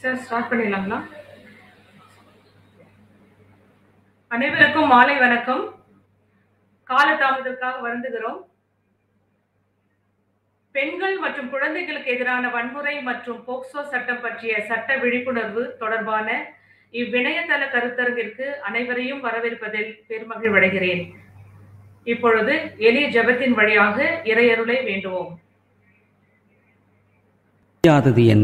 Sir start பண்ணிடலாங்களா அனைவருக்கும் மாலை வணக்கம் காலதாமதத்திற்காக வருந்துகிறோம் பெண்கள் மற்றும் குழந்தைகளுக்கு எதிரான வன்முறை மற்றும் போக்சோ சட்டம் பற்றிய சட்ட விழிப்புணர்வு தொடர்பான இவ்விணையதள கருத்தரங்கிற்கு அனைவரையும் வரவேற்பதில் பெருமகிழ்வடைகிறேன் இப்பொழுது எளிய ஜெபத்தின் வழியாக இறையருளை வேண்டுவோம் முடியாதது என்ன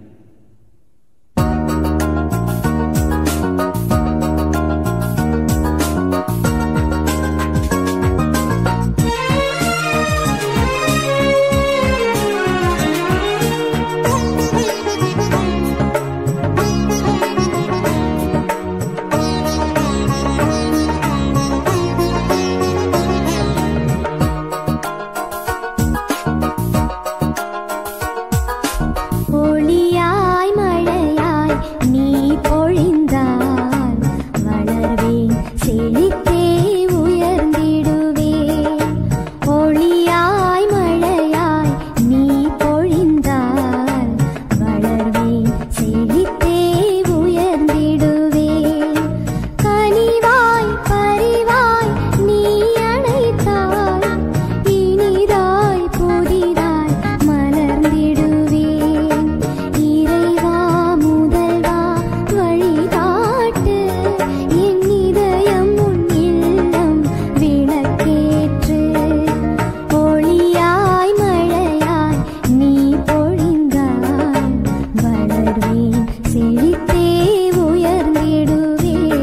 ஒளியாய் மழையாய் நீ பொழிந்தால் வளர்வேன் செழித்தே உயர்ந்திடுவேன் ஒளியாய் மழையாய் நீ பொழிந்தால் வளர்வேன் செழித்தே உயர்ந்திடுவேன் கனிவாய் பரிவாய் நீ அணைத்தாய் இனிதாய் புதிதாய் மலர்ந்திடுவேன் இறைவா முதல்வா வழிகாட்டு என் இதயம் உன் இல்லம் விளக்கேற்று ஒளியாய் மழையாய் நீ பொழிந்தாய் வளர்வேன் செழித்தே உயர்ந்திடுவேன்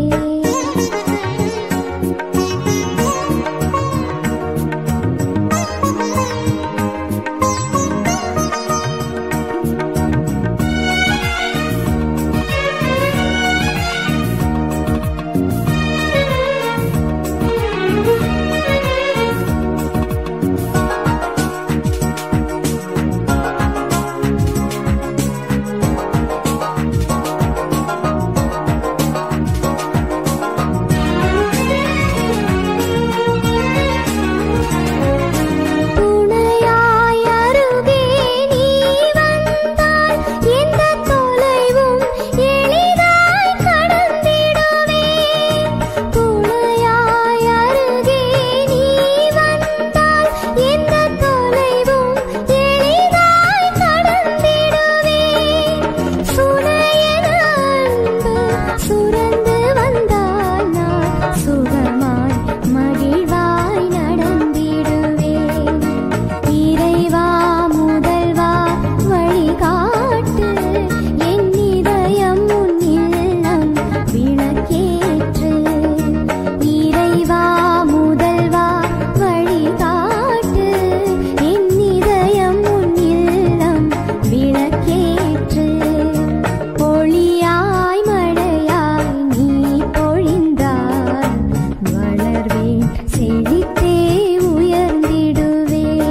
துணையாய் அருகே நீ வந்தால் எந்த தொலைவும் எளிதாய் கடந்திடுவேன் துணையாய் அருகே நீ வந்தால் எந்த தொலைவும் எளிதாய் கடந்திடுவேன் சுனையென அன்பு சுரந்து வந்தால் நான் சுகமாய் மகிழ்வாய் நடந்திடுவேன் இறைவா முதல்வா வழிகாட்டு என் இதயம் உன் இல்லம் விளக்கேற்று இறைவா முதல்வா வழிகாட்டு என் இதயம் உன் இல்லம் விளக்கேற்று ஒளியாய் மழையாய் நீ பொழிந்தால் வளர்வேன் செழித்தே உயர்ந்திடுவேன்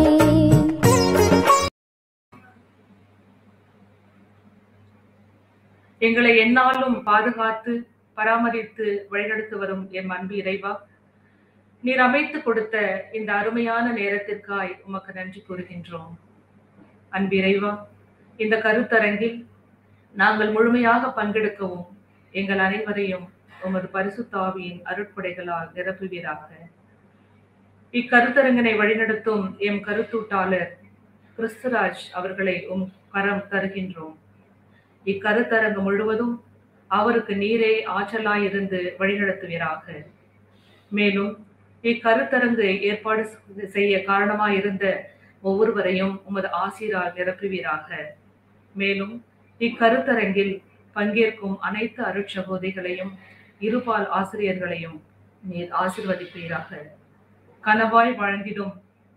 எங்களை எந்நாளும் பாதுகாத்து பராமரித்து வழிநடத்தி வரும் எம் அன்பு இறைவா நீர் அமைத்து கொடுத்த இந்த அருமையான நேரத்திற்காய் உமக்கு நன்றி கூறுகின்றோம் அன்பு இறைவா இந்த கருத்தரங்கில் நாங்கள் முழுமையாக பங்கெடுக்கவும் எங்கள் அனைவரையும் உமது பரிசுத்தாவியின் அருட்படைகளால் நிரப்புவீராக இக்கருத்தரங்கினை வழிநடத்தும் எம் கருத்தூட்டாளர் கிறிஸ்துராஜ் அவர்களை உம் கரம் தருகின்றோம் இக்கருத்தரங்கு முழுவதும் அவருக்கு நீரே ஆற்றலாயிருந்து வழிநடத்துவீராக மேலும் இக்கருத்தரங்கு ஏற்பாடு செய்ய காரணமாயிருந்த ஒவ்வொருவரையும் உமது ஆசிரால் நிரப்புவீராக மேலும் இக்கருத்தரங்கில் பங்கேற்கும் அனைத்து அருட்சகோதிகளையும் இருபால் ஆசிரியர்களையும் நீர் ஆசிர்வதிப்பீராக கனவாய் வழங்கிடும்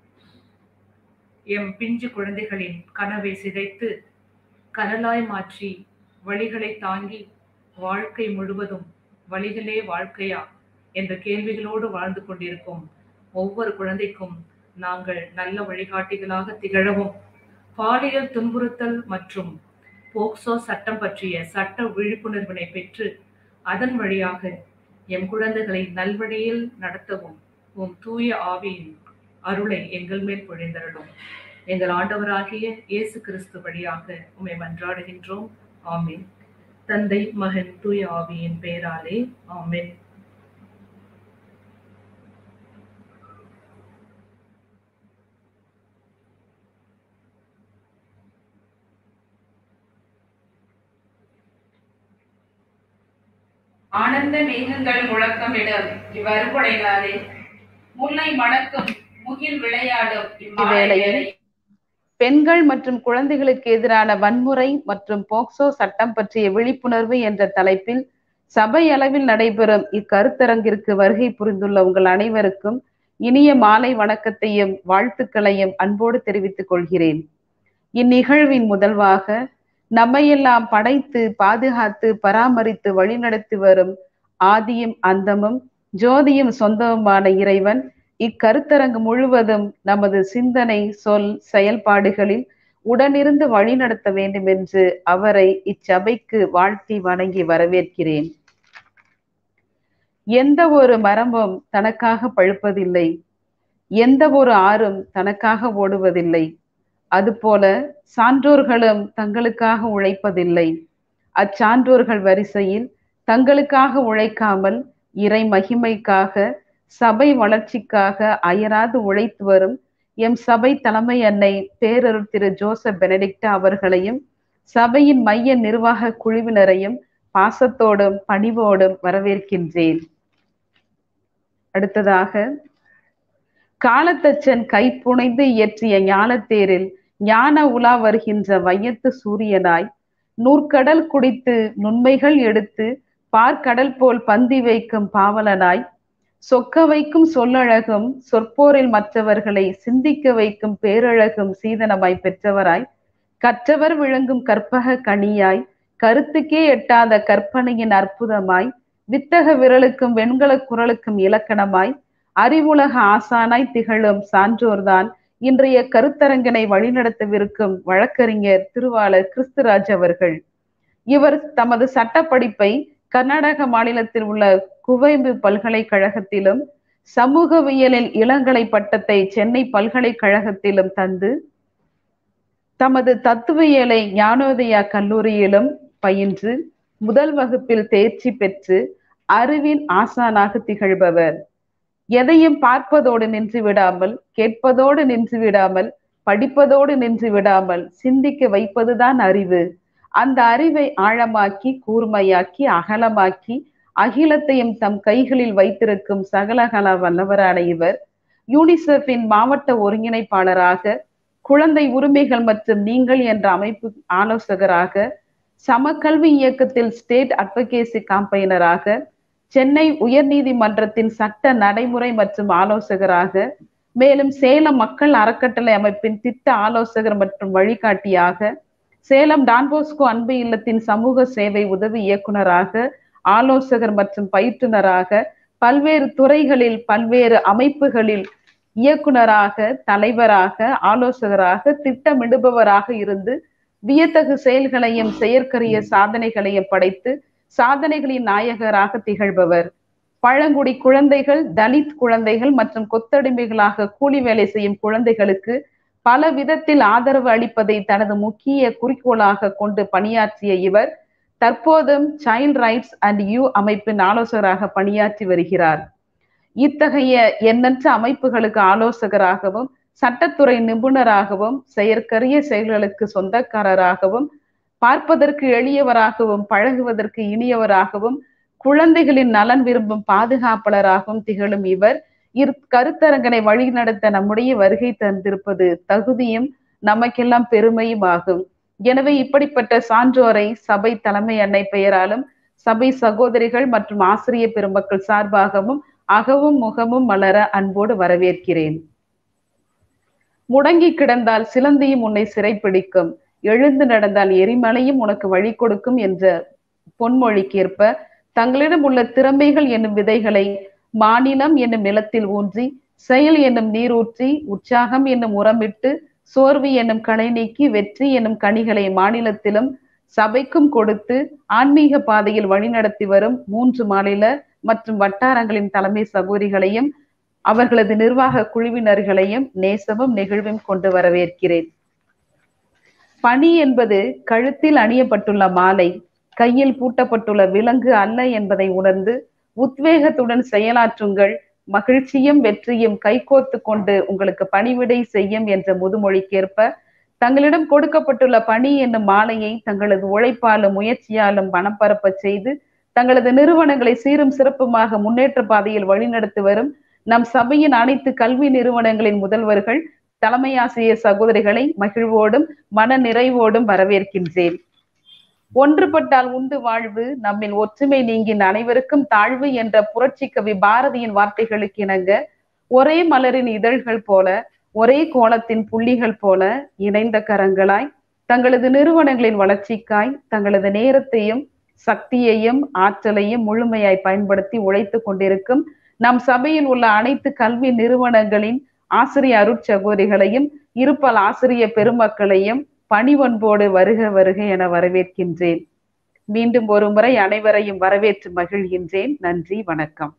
எம் பிஞ்சு குழந்தைகளின் கனவை சிதைத்து கனலாய் மாற்றி வழிகளை தாங்கி வாழ்க்கை முழுவதும் வழிகளே வாழ்க்கையா என்ற கேள்விகளோடு வாழ்ந்து கொண்டிருக்கும் ஒவ்வொரு குழந்தைக்கும் நாங்கள் நல்ல வழிகாட்டிகளாக திகழவும் பாலியல் துன்புறுத்தல் மற்றும் போக்சோ சட்டம் பற்றிய சட்ட விழிப்புணர்வினை பெற்று அதன் வழியாக எம் குழந்தைகளை நல்வழியில் நடத்தவும் உம் தூய ஆவியின் அருளை எங்கள் மேல் பொழிந்தருளும் எங்கள் ஆண்டவராகிய இயேசு கிறிஸ்து வழியாக உம்மை மன்றாடுகின்றோம் ஆமென் தந்தை மகன் தூய ஆவியின் பெயராலே ஆமென் ஆனந்த மேகங்கள் முழக்கமிடும் இவ்வறுபடைனாலே முல்லை மணக்கும் முகில் விளையாடும் இவ்வேளையில் பெண்கள் மற்றும் குழந்தைகளுக்கு எதிரான வன்முறை மற்றும் போக்சோ சட்டம் பற்றிய விழிப்புணர்வு என்ற தலைப்பில் சபை அளவில் நடைபெறும் இக்கருத்தரங்கிற்கு வருகை புரிந்துள்ள உங்கள் அனைவருக்கும் இனிய மாலை வணக்கத்தையும் வாழ்த்துக்களையும் அன்போடு தெரிவித்துக் கொள்கிறேன் இந்நிகழ்வின் முதல்வாக நம்மையெல்லாம் படைத்து பாதுகாத்து பராமரித்து வழிநடத்தி வரும் ஆதியும் அந்தமும் ஜோதியும் சொந்தமுமான இறைவன் இக்கருத்தரங்கு முழுவதும் நமது சிந்தனை சொல் செயல்பாடுகளில் உடனிருந்து வழிநடத்த வேண்டும் என்று அவரை இச்சபைக்கு வாழ்த்தி வணங்கி வரவேற்கிறேன் எந்த ஒரு மரமும் தனக்காக பழுப்பதில்லை எந்த ஒரு ஆறும் தனக்காக ஓடுவதில்லை அதுபோல சான்றோர்களும் தங்களுக்காக உழைப்பதில்லை அச்சான்றோர்கள் வரிசையில் தங்களுக்காக உழைக்காமல் இறை மகிமைக்காக சபை வளர்ச்சிக்காக அயராது உழைத்து வரும் எம் சபை தலைமை அன்னை பேரருள் திரு ஜோசப் பெனடிக்டா அவர்களையும் சபையின் மைய நிர்வாக குழுவினரையும் பாசத்தோடும் பணிவோடும் வரவேற்கின்றேன் அடுத்ததாக காலத்தச்சன் கைப்புனைந்து இயற்றிய ஞானத்தேரில் ஞான உலா வருகின்ற வையத்து சூரியனாய் நூற்கடல் குடித்து நுண்மைகள் எடுத்து பார்க்கடல் போல் பந்தி வைக்கும் பாவலனாய் சொக்க வைக்கும் சொல்லழகும் சொற்போரில் மற்றவர்களை சிந்திக்க வைக்கும் பேரழகும் சீதனமாய் பெற்றவராய் கற்றவர் விளங்கும் கற்பக கனியாய் கருத்துக்கே எட்டாத கற்பனையின் அற்புதமாய் வித்தக விரலுக்கும் வெண்கல குரலுக்கும் இலக்கணமாய் அறிவுலக ஆசானாய் திகழும் சான்றோர்தான் இன்றைய கருத்தரங்கினை வழிநடத்தவிருக்கும் வழக்கறிஞர் திருவாளர் கிறிஸ்துராஜ் அவர்கள் இவர் தமது சட்டப்படிப்பை கர்நாடக மாநிலத்தில் உள்ள குவைம்பு பல்கலைக்கழகத்திலும் சமூகவியலில் இளங்கலை பட்டத்தை சென்னை பல்கலைக்கழகத்திலும் தந்து தமது தத்துவியலை ஞானோதயா கல்லூரியிலும் பயின்று முதல் வகுப்பில் தேர்ச்சி பெற்று அறிவின் ஆசானாக திகழ்பவர் எதையும் பார்ப்பதோடு நின்று விடாமல் கேட்பதோடு நின்று விடாமல் படிப்பதோடு நின்று விடாமல் சிந்திக்க வைப்பதுதான் அறிவு அந்த அறிவை ஆழமாக்கி கூர்மையாக்கி அகலமாக்கி அகிலத்தையும் தம் கைகளில் வைத்திருக்கும் சகலகல வல்லவரான இவர் யூனிசெஃபின் மாவட்ட ஒருங்கிணைப்பாளராக குழந்தை உரிமைகள் மற்றும் நீங்கள் என்ற அமைப்பு ஆலோசகராக சமக்கல்வி இயக்கத்தில் ஸ்டேட் அட்வொகேசி காம்பைனராக சென்னை உயர்நீதிமன்றத்தின் சட்ட நடைமுறை மற்றும் ஆலோசகராக மேலும் சேலம் மக்கள் அறக்கட்டளை அமைப்பின் திட்ட ஆலோசகர் மற்றும் வழிகாட்டியாக சேலம் டான்போஸ்கோ அன்பு இல்லத்தின் சமூக சேவை உதவி இயக்குனராக ஆலோசகர் மற்றும் பயிற்றுனராக பல்வேறு துறைகளில் பல்வேறு அமைப்புகளில் இயக்குனராக தலைவராக ஆலோசகராக திட்டமிடுபவராக இருந்து வியத்தகு செயல்களையும் செயற்கரிய சாதனைகளையும் படைத்து சாதனைகளின் நாயகராக திகழ்பவர் பழங்குடி குழந்தைகள் தலித் குழந்தைகள் மற்றும் கொத்தடிமைகளாக கூலி வேலை செய்யும் குழந்தைகளுக்கு பல விதத்தில் ஆதரவு அளிப்பதை தனது முக்கிய குறிக்கோளாக கொண்டு பணியாற்றிய இவர் தற்போதும் சைல்ட் ரைட்ஸ் அண்ட் யூ அமைப்பின் ஆலோசகராக பணியாற்றி வருகிறார் இத்தகைய எண்ணற்ற அமைப்புகளுக்கு ஆலோசகராகவும் சட்டத்துறை நிபுணராகவும் செயற்கரிய செயல்களுக்கு சொந்தக்காரராகவும் பார்ப்பதற்கு எளியவராகவும் பழகுவதற்கு இனியவராகவும் குழந்தைகளின் நலன் விரும்பும் பாதுகாப்பாளராகவும் திகழும் இவர் இரு கருத்தரங்கனை வழிநடத்த நம்முடைய வருகை தந்திருப்பது தகுதியும் நமக்கெல்லாம் பெருமையும் ஆகும் எனவே இப்படிப்பட்ட சான்றோரை சபை தலைமை அன்னை பெயராலும் சபை சகோதரிகள் மற்றும் ஆசிரிய பெருமக்கள் சார்பாகவும் அகவும் முகமும் மலர அன்போடு வரவேற்கிறேன் முடங்கி கிடந்தால் சிலந்தியும் உன்னை சிறைப்பிடிக்கும் எழுந்து நடந்தால் எரிமலையும் உனக்கு வழி கொடுக்கும் என்ற பொன்மொழிக்கேற்ப தங்களிடம் உள்ள திறமைகள் என்னும் விதைகளை மாநிலம் என்னும் நிலத்தில் ஊன்றி செயல் என்னும் நீரூற்றி உற்சாகம் என்னும் உரமிட்டு சோர்வு என்னும் களை நீக்கி வெற்றி என்னும் கனிகளை மாநிலத்திலும் சபைக்கும் கொடுத்து ஆன்மீக பாதையில் வழிநடத்தி வரும் மூன்று மாநில மற்றும் வட்டாரங்களின் தலைமை சகோதரிகளையும் அவர்களது நிர்வாக குழுவினர்களையும் நேசமும் நெகிழ்வும் கொண்டு வரவேற்கிறேன் பணி என்பது கழுத்தில் அணியப்பட்டுள்ள மாலை கையில் பூட்டப்பட்டுள்ள விலங்கு அல்ல என்பதை உணர்ந்து உத்வேகத்துடன் செயலாற்றுங்கள் மகிழ்ச்சியும் வெற்றியும் கைகோர்த்து கொண்டு உங்களுக்கு பணிவிடை செய்யும் என்ற முதுமொழிக்கேற்ப தங்களிடம் கொடுக்கப்பட்டுள்ள பணி என்னும் மாலையை தங்களது உழைப்பாலும் முயற்சியாலும் பணம் பரப்பச் செய்து தங்களது நிறுவனங்களை சீரும் சிறப்புமாக முன்னேற்ற பாதையில் வழிநடத்தி வரும் நம் சபையின் அனைத்து கல்வி நிறுவனங்களின் முதல்வர்கள் தலைமை ஆசிரியர் சகோதரிகளை மகிழ்வோடும் மன நிறைவோடும் வரவேற்கின்றேன் ஒன்றுபட்டால் உண்டு வாழ்வு நம்மில் ஒற்றுமை நீங்கின் அனைவருக்கும் தாழ்வு என்ற புரட்சி கவி பாரதியின் வார்த்தைகளுக்கு இணங்க ஒரே மலரின் இதழ்கள் போல ஒரே கோலத்தின் புள்ளிகள் போல இணைந்த கரங்களாய் தங்களது நிறுவனங்களின் வளர்ச்சிக்காய் தங்களது நேரத்தையும் சக்தியையும் ஆற்றலையும் முழுமையாய் பயன்படுத்தி உழைத்துக் கொண்டிருக்கும் நம் சபையில் உள்ள அனைத்து கல்வி நிறுவனங்களின் ஆசிரிய அருட்சகோதரிகளையும் இருப்பல் ஆசிரிய பெருமக்களையும் பணிவன்போடு வருக வருக என வரவேற்கின்றேன் மீண்டும் ஒரு முறை அனைவரையும் வரவேற்று மகிழ்கின்றேன் நன்றி வணக்கம்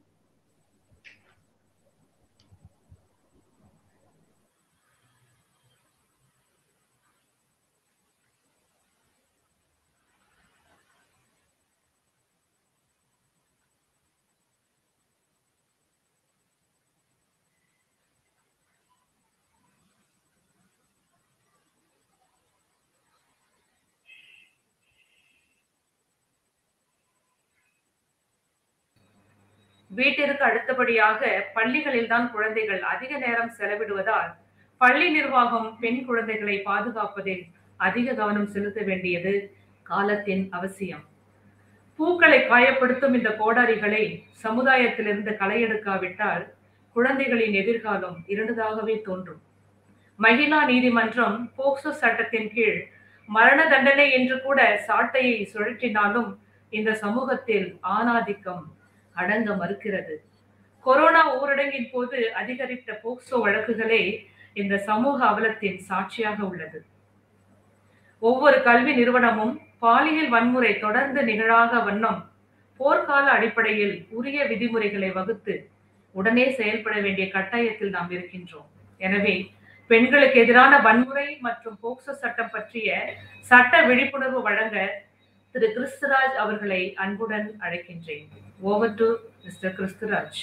வீட்டிற்கு அடுத்தபடியாக பள்ளிகளில் தான் குழந்தைகள் அதிக நேரம் செலவிடுவதால் பள்ளி நிர்வாகம் பெண் குழந்தைகளை பாதுகாப்பதில் அதிக கவனம் செலுத்த வேண்டியது காலத்தின் அவசியம் பூக்களை காயப்படுத்தும் இந்த கோடாரிகளை சமுதாயத்திலிருந்து களையெடுக்காவிட்டால் குழந்தைகளின் எதிர்காலம் இருண்டதாகவே தோன்றும் மகிழா நீதிமன்றம் போக்சோ சட்டத்தின் கீழ் மரண தண்டனை என்று கூட சாட்டையை சுழற்றினாலும் இந்த சமூகத்தில் ஆணாதிக்கம் அடங்க மறுக்கிறது கொரோனா ஊரடங்கின் போது அதிகரித்த போக்சோ வழக்குகளே இந்த சமூக அவலத்தின் சாட்சியாக உள்ளது ஒவ்வொரு கல்வி நிறுவனமும் பாலியல் வன்முறை தொடர்ந்து நிகழாக வண்ணம் போர்க்கால அடிப்படையில் உரிய விதிமுறைகளை வகுத்து உடனே செயல்பட வேண்டிய கட்டாயத்தில் நாம் இருக்கின்றோம் எனவே பெண்களுக்கு எதிரான வன்முறை மற்றும் போக்சோ சட்டம் பற்றிய சட்ட விழிப்புணர்வு வழங்க திரு கிறிஸ்துராஜ் அவர்களை அன்புடன் அழைக்கின்றேன் ஓவர் டு மிஸ்டர் கிறிஸ்துராஜ்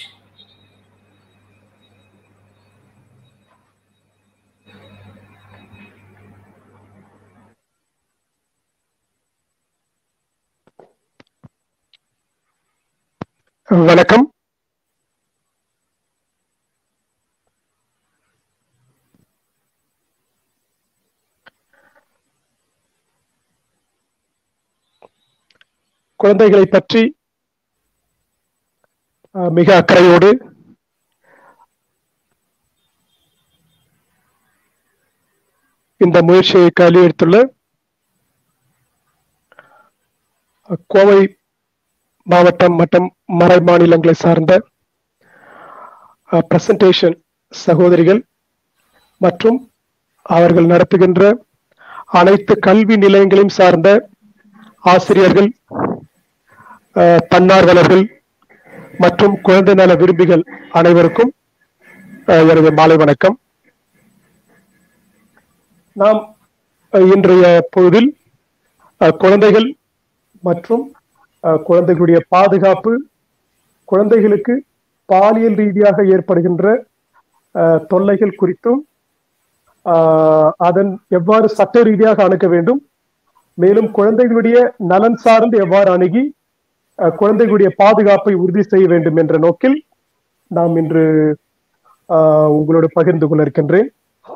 வணக்கம் குழந்தைகளை பற்றி அஹ், மிக அக்கறையோடு இந்த முயற்சியை கையில் எடுத்துள்ள அஹ், கோவை மாவட்டம் மற்றும் மறை மாநிலங்களை சார்ந்த பிரசன்டேஷன் சகோதரிகள் மற்றும் அவர்கள் நடத்துகின்ற அனைத்து கல்வி நிலையங்களையும் சார்ந்த ஆசிரியர்கள் அஹ், தன்னார்வலர்கள் மற்றும் குழந்தை நல விரும்பிகள் அனைவருக்கும் அஹ், எனது மாலை வணக்கம் நாம் அஹ், இன்றைய பொழுதில் அஹ், குழந்தைகள் மற்றும் அஹ், குழந்தைகளுடைய பாதுகாப்பு குழந்தைகளுக்கு பாலியல் ரீதியாக ஏற்படுகின்ற அஹ், தொல்லைகள் குறித்தும் ஆஹ், அதன் எவ்வாறு சட்ட ரீதியாக அணுக வேண்டும் மேலும் குழந்தைகளுடைய நலன் சார்ந்து எவ்வாறு அணுகி அஹ், குழந்தைகளுடைய பாதுகாப்பை உறுதி செய்ய வேண்டும் என்ற நோக்கில் நாம் இன்று ஆஹ், உங்களோடு பகிர்ந்து கொள்ள இருக்கின்றேன்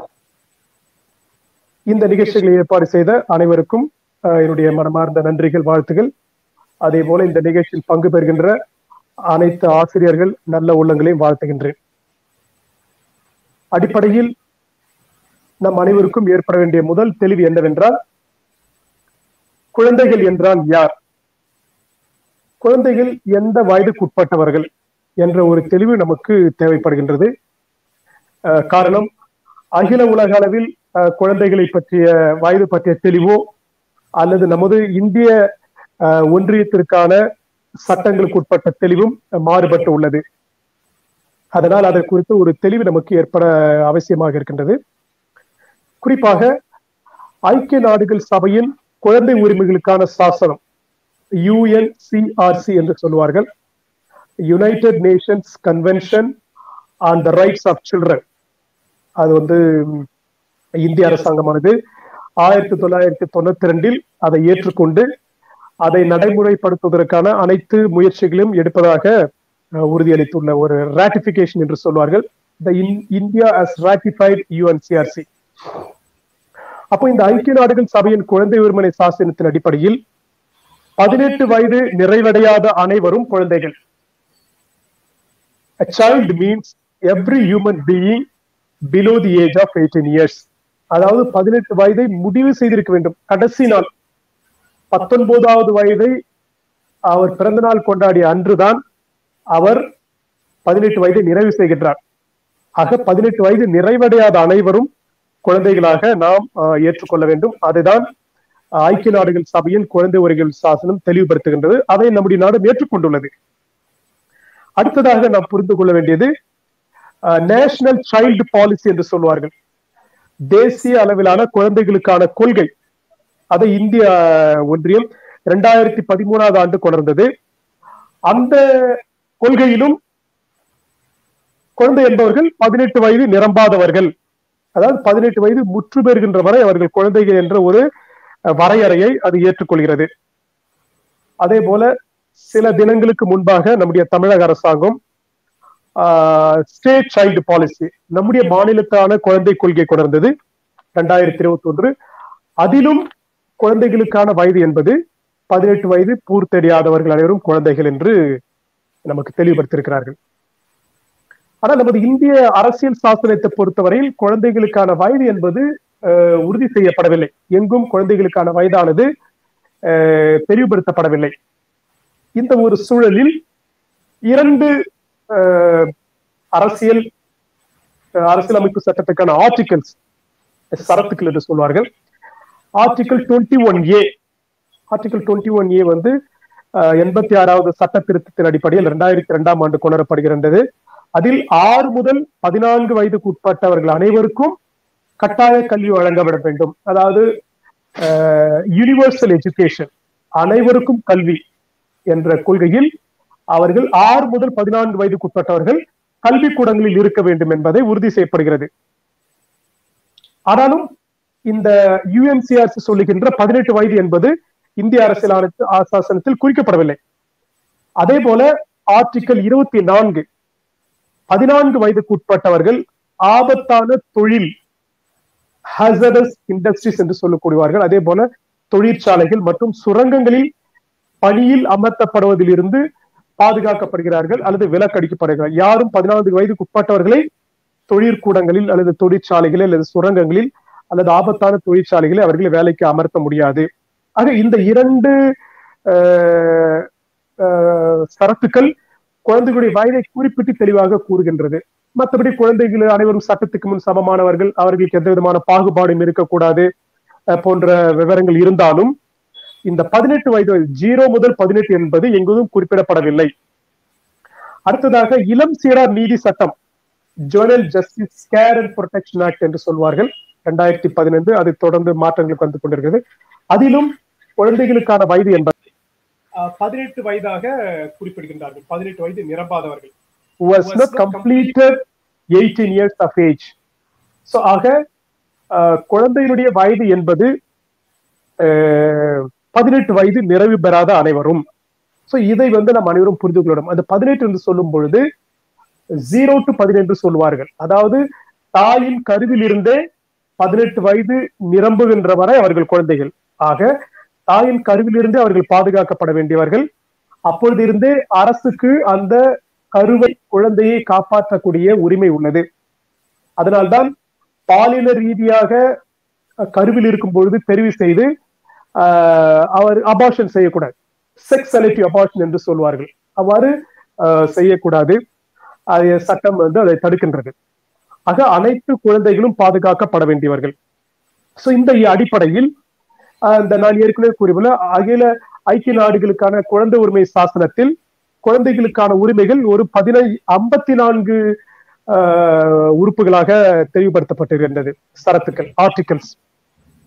இந்த நிகழ்ச்சிகளை ஏற்பாடு செய்த அனைவருக்கும் ஆஹ், என்னுடைய மனமார்ந்த நன்றிகள் வாழ்த்துகள் அதே போல இந்த நிகழ்ச்சியில் பங்கு பெறுகின்ற அனைத்து ஆசிரியர்கள் நல்ல உள்ளங்களையும் வாழ்த்துகின்றேன் அடிப்படையில் நம் அனைவருக்கும் ஏற்பட வேண்டிய முதல் தெளிவு என்னவென்றால் குழந்தைகள் என்றால் யார் குழந்தைகள் எந்த வயதுக்குட்பட்டவர்கள் என்ற ஒரு தெளிவு நமக்கு தேவைப்படுகின்றது அஹ், காரணம் அகில உலக அளவில் அஹ், குழந்தைகளை பற்றிய வயது பற்றிய தெளிவோ அல்லது நமது இந்திய அஹ், ஒன்றியத்திற்கான சட்டங்களுக்கு உட்பட்ட தெளிவும் மாறுபட்டு உள்ளது அதனால் அதை குறித்து ஒரு தெளிவு நமக்கு ஏற்பட அவசியமாக இருக்கின்றது குறிப்பாக ஐக்கிய நாடுகள் சபையின் குழந்தை உரிமைகளுக்கான சாசனம் யுஎன்சிஆர்சி என்று சொல்வார்கள் United Nations Convention on the rights of children அது வந்து ம், இந்திய அரசாங்கமானது ஆயிரத்தி தொள்ளாயிரத்தி தொண்ணூத்தி ரெண்டில் அதை ஏற்றுக்கொண்டு அதை நடைமுறைப்படுத்துவதற்கான அனைத்து முயற்சிகளையும் எடுப்பதாக அஹ், உறுதியளித்துள்ள ஒரு ராட்டிபிகேஷன் என்று சொல்வார்கள் the India as ratified UNCRC அப்போ இந்த ஐக்கிய நாடுகள் சபையின் குழந்தை உரிமை சாசனத்தின் அடிப்படையில் பதினெட்டு வயது நிறைவடையாத அனைவரும் குழந்தைகள் A child means every human being below the age of 18 years. அதாவது பதினெட்டு வயதை முடிவு செய்திருக்க வேண்டும் கடைசி நாள் பத்தொன்பதாவது வயதை அவர் பிறந்த நாள் கொண்டாடிய அன்றுதான் அவர் பதினெட்டு வயதை நிறைவு செய்கின்றார் ஆக பதினெட்டு வயது நிறைவடையாத அனைவரும் குழந்தைகளாக நாம் ஆஹ், ஏற்றுக்கொள்ள வேண்டும் அதுதான் ஆஹ், ஐக்கிய நாடுகள் சபையின் குழந்தை உரிமைகள் சாசனம் தெளிவுபடுத்துகின்றது அதை நம்முடைய நாடு ஏற்றுக்கொண்டுள்ளது அடுத்ததாக நாம் புரிந்து கொள்ள வேண்டியது நேஷனல் சைல்டு பாலிசி என்று சொல்வார்கள் தேசிய அளவிலான குழந்தைகளுக்கான கொள்கை அதை இந்திய ஒன்றியம் இரண்டாயிரத்தி பதிமூணாவது ஆண்டு கொணர்ந்தது அந்த கொள்கையிலும் குழந்தை என்பவர்கள் பதினெட்டு வயது நிரம்பாதவர்கள் அதாவது பதினெட்டு வயது முற்று பெறுகின்ற வரை அவர்கள் குழந்தைகள் என்ற ஒரு அஹ், வரையறையை அது ஏற்றுக்கொள்கிறது அதே போல சில தினங்களுக்கு முன்பாக நம்முடைய தமிழக அரசாங்கம் ஸ்டேட் சைல்டு பாலிசி நம்முடைய மாநிலத்தான குழந்தை கொள்கை கொண்டிருந்தது ரெண்டாயிரத்தி இருபத்தி ஒன்று அதிலும் குழந்தைகளுக்கான வயது என்பது பதினெட்டு வயது பூர்த்தடையாதவர்கள் அனைவரும் குழந்தைகள் என்று நமக்கு தெளிவுபடுத்தியிருக்கிறார்கள் ஆனால் நமது இந்திய அரசியல் சாசனத்தை பொறுத்தவரையில் குழந்தைகளுக்கான வயது என்பது அஹ், உறுதி செய்யப்படவில்லை எங்கும் குழந்தைகளுக்கான வயதானது அஹ், தெளிவுபடுத்தப்படவில்லை இந்த ஒரு சூழலில் இரண்டு அஹ், அரசியல் அஹ், அரசியலமைப்பு சட்டத்துக்கான ஆர்டிகல்ஸ் சரத்துக்கள் என்று சொல்வார்கள் article twenty one A article twenty one A வந்து அஹ், எண்பத்தி ஆறாவது சட்ட திருத்தத்தின் அடிப்படையில் இரண்டாயிரத்தி இரண்டாம் ஆண்டு கொணரப்படுகின்றது அதில் ஆறு முதல் பதினான்கு வயதுக்கு உட்பட்டவர்கள் அனைவருக்கும் கட்டாய கல்வி வழங்கப்பட வேண்டும் அதாவது யூனிவர்சல் எஜுகேஷன் அனைவருக்கும் கல்வி என்ற கொள்கையில் அவர்கள் ஆறு முதல் பதினான்கு வயதுக்கு உட்பட்டவர்கள் கல்விக்கூடங்களில் இருக்க வேண்டும் என்பதை உறுதி செய்யப்படுகிறது ஆனாலும் இந்த யுஎன்சிஆர்சி சொல்லுகின்ற பதினெட்டு வயது என்பது இந்திய அரசியலான சாசனத்தில் குறிக்கப்படவில்லை அதே போல ஆர்டிக்கல் இருபத்தி நான்கு பதினான்கு வயதுக்கு உட்பட்டவர்கள் ஆபத்தான தொழில் ஹசரஸ் இண்டஸ்ட்ரீஸ் என்று சொல்லக்கூடியவார்கள் அதே போல தொழிற்சாலைகள் மற்றும் சுரங்கங்களில் பணியில் அமர்த்தப்படுவதிலிருந்து பாதுகாக்கப்படுகிறார்கள் அல்லது விலக்கடிக்கப்படுகிறார்கள் யாரும் பதினான்கு வயதுக்கு உட்பட்டவர்களை தொழிற்கூடங்களில் அல்லது தொழிற்சாலைகளில் அல்லது சுரங்கங்களில் அல்லது ஆபத்தான தொழிற்சாலைகளில் அவர்களை வேலைக்கு அமர்த்த முடியாது ஆக இந்த இரண்டு அஹ், அஹ், சரத்துக்கள் குழந்தைகளுடைய வயதை குறிப்பிட்டு தெளிவாக கூறுகின்றது மற்றபடி குழந்தைகள் அனைவரும் சட்டத்துக்கு முன் சமமானவர்கள் அவர்களுக்கு எந்த விதமான பாகுபாடும் இருக்கக்கூடாது அஹ், போன்ற விவரங்கள் இருந்தாலும் இந்த பதினெட்டு வயது ஜீரோ முதல் பதினெட்டு என்பது எங்கும் குறிப்பிடப்படவில்லை அடுத்ததாக இளம் சீரார் நீதி சட்டம் juvenile justice care and protection act என்று சொல்வார்கள் ரெண்டாயிரத்தி பதினைந்து அது தொடர்ந்து மாற்றங்களுக்கு வந்து கொண்டிருக்கிறது அதிலும் குழந்தைகளுக்கான வயது என்பது பதினெட்டு வயதாக குறிப்பிடுகின்றார்கள் பதினெட்டு வயது நிரம்பாதவர்கள் was not completed 18 years of age so ஆக அஹ், குழந்தையினுடைய வயது என்பது பதினெட்டு வயது நிறைவு பெறாத அனைவரும் சோ இதை வந்து நம்ம அனைவரும் புரிந்து கொள்ளணும் அந்த பதினெட்டு என்று சொல்லும் பொழுது ஜீரோ டு பதினென்று சொல்வார்கள் அதாவது தாயின் கருவில் இருந்தே பதினெட்டு வயது நிரம்புகின்ற வரை அவர்கள் குழந்தைகள் ஆக தாயின் கருவிலிருந்தே அவர்கள் பாதுகாக்கப்பட வேண்டியவர்கள் அப்பொழுதிருந்தே அரசுக்கு அந்த கருவை குழந்தையை காப்பாற்றக்கூடிய உரிமை உள்ளது அதனால்தான் பாலின ரீதியாக கருவில் இருக்கும் பொழுது தெரிவு செய்து ஆஹ், அவர் அபார்ஷன் செய்யக்கூடாது செக்ஸ் செலக்டிவ் அபார்ஷன் என்று சொல்வார்கள் அவ்வாறு ஆஹ், செய்யக்கூடாது அது சட்டம் வந்து அதை தடுக்கின்றது ஆக அனைத்து குழந்தைகளும் பாதுகாக்கப்பட வேண்டியவர்கள் சோ இந்த அடிப்படையில் ஆஹ், இந்த நான் ஏற்கனவே கூறியுள்ள அகில ஐக்கிய நாடுகளுக்கான குழந்தை உரிமை சாசனத்தில் குழந்தைகளுக்கான உரிமைகள் ஒரு பதினை ஐம்பத்தி நான்கு உறுப்புகளாக தெளிவுபடுத்தப்பட்டிருக்கின்றது சரத்துக்கள் ஆர்டிகல்ஸ்